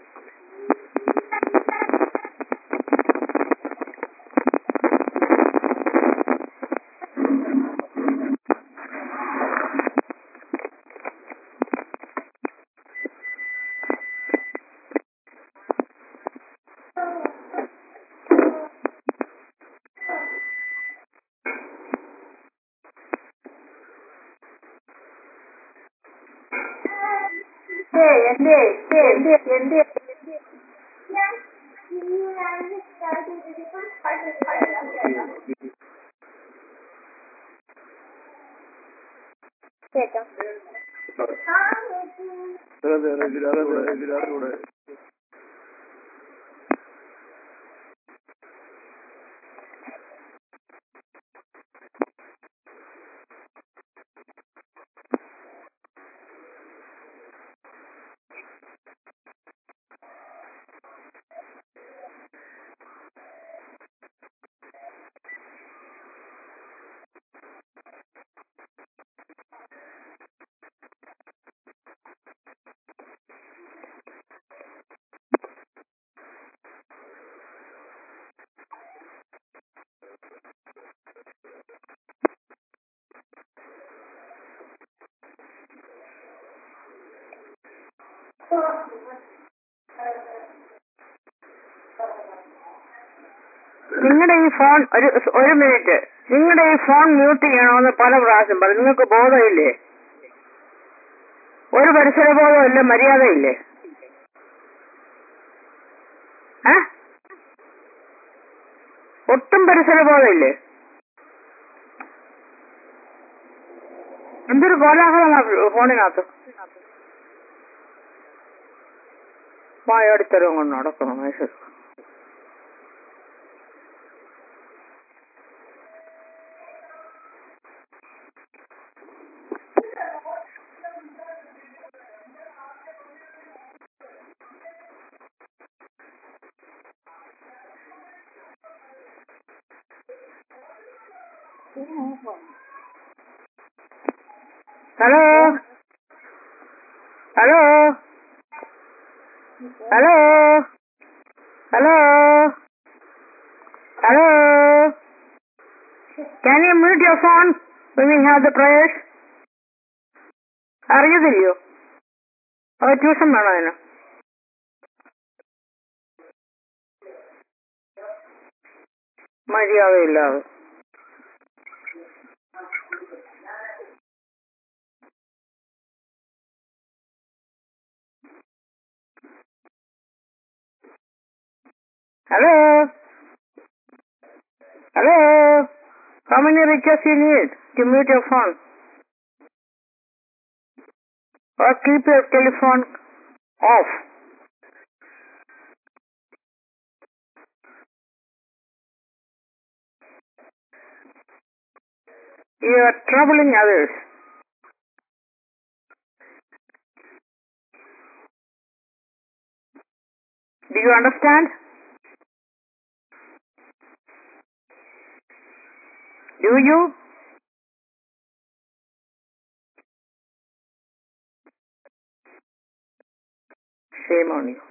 E: എന്റെ എന്റെ എന്റെ കേക്കാം
C: അതെ അതെ ഇതിലൂടെ ഇതിലൂടെ
E: നിങ്ങളുടെ ഈ ഫോൺ ഒരു ഒരു മിനിറ്റ് നിങ്ങളുടെ ഈ ഫോൺ മ്യൂട്ട് ചെയ്യണമെന്ന് പല പ്രാവശ്യം പറഞ്ഞു നിങ്ങൾക്ക് ബോധമില്ലേ ഒരു പരിസര ബോധമില്ല മര്യാദയില്ലേ ഏ ഒട്ടും പരിസര ബോധമില്ലേ എന്തൊരു കോലാഹലമാ ഫോണിനകത്ത് വായടിത്തരവും കൊണ്ട് നടക്കണം മനുഷ്യർ hello hello hello hello hello Can you mute your phone when we have the prayers? അറിയത്തില്ലയോ അത് ട്യൂഷൻ വേണോ അതിന് മര്യാദയില്ലാതെ Hello? Hello? How many requests you need to mute your phone? Or keep your telephone off? You are troubling others. Do you understand? Do you? Shame on you.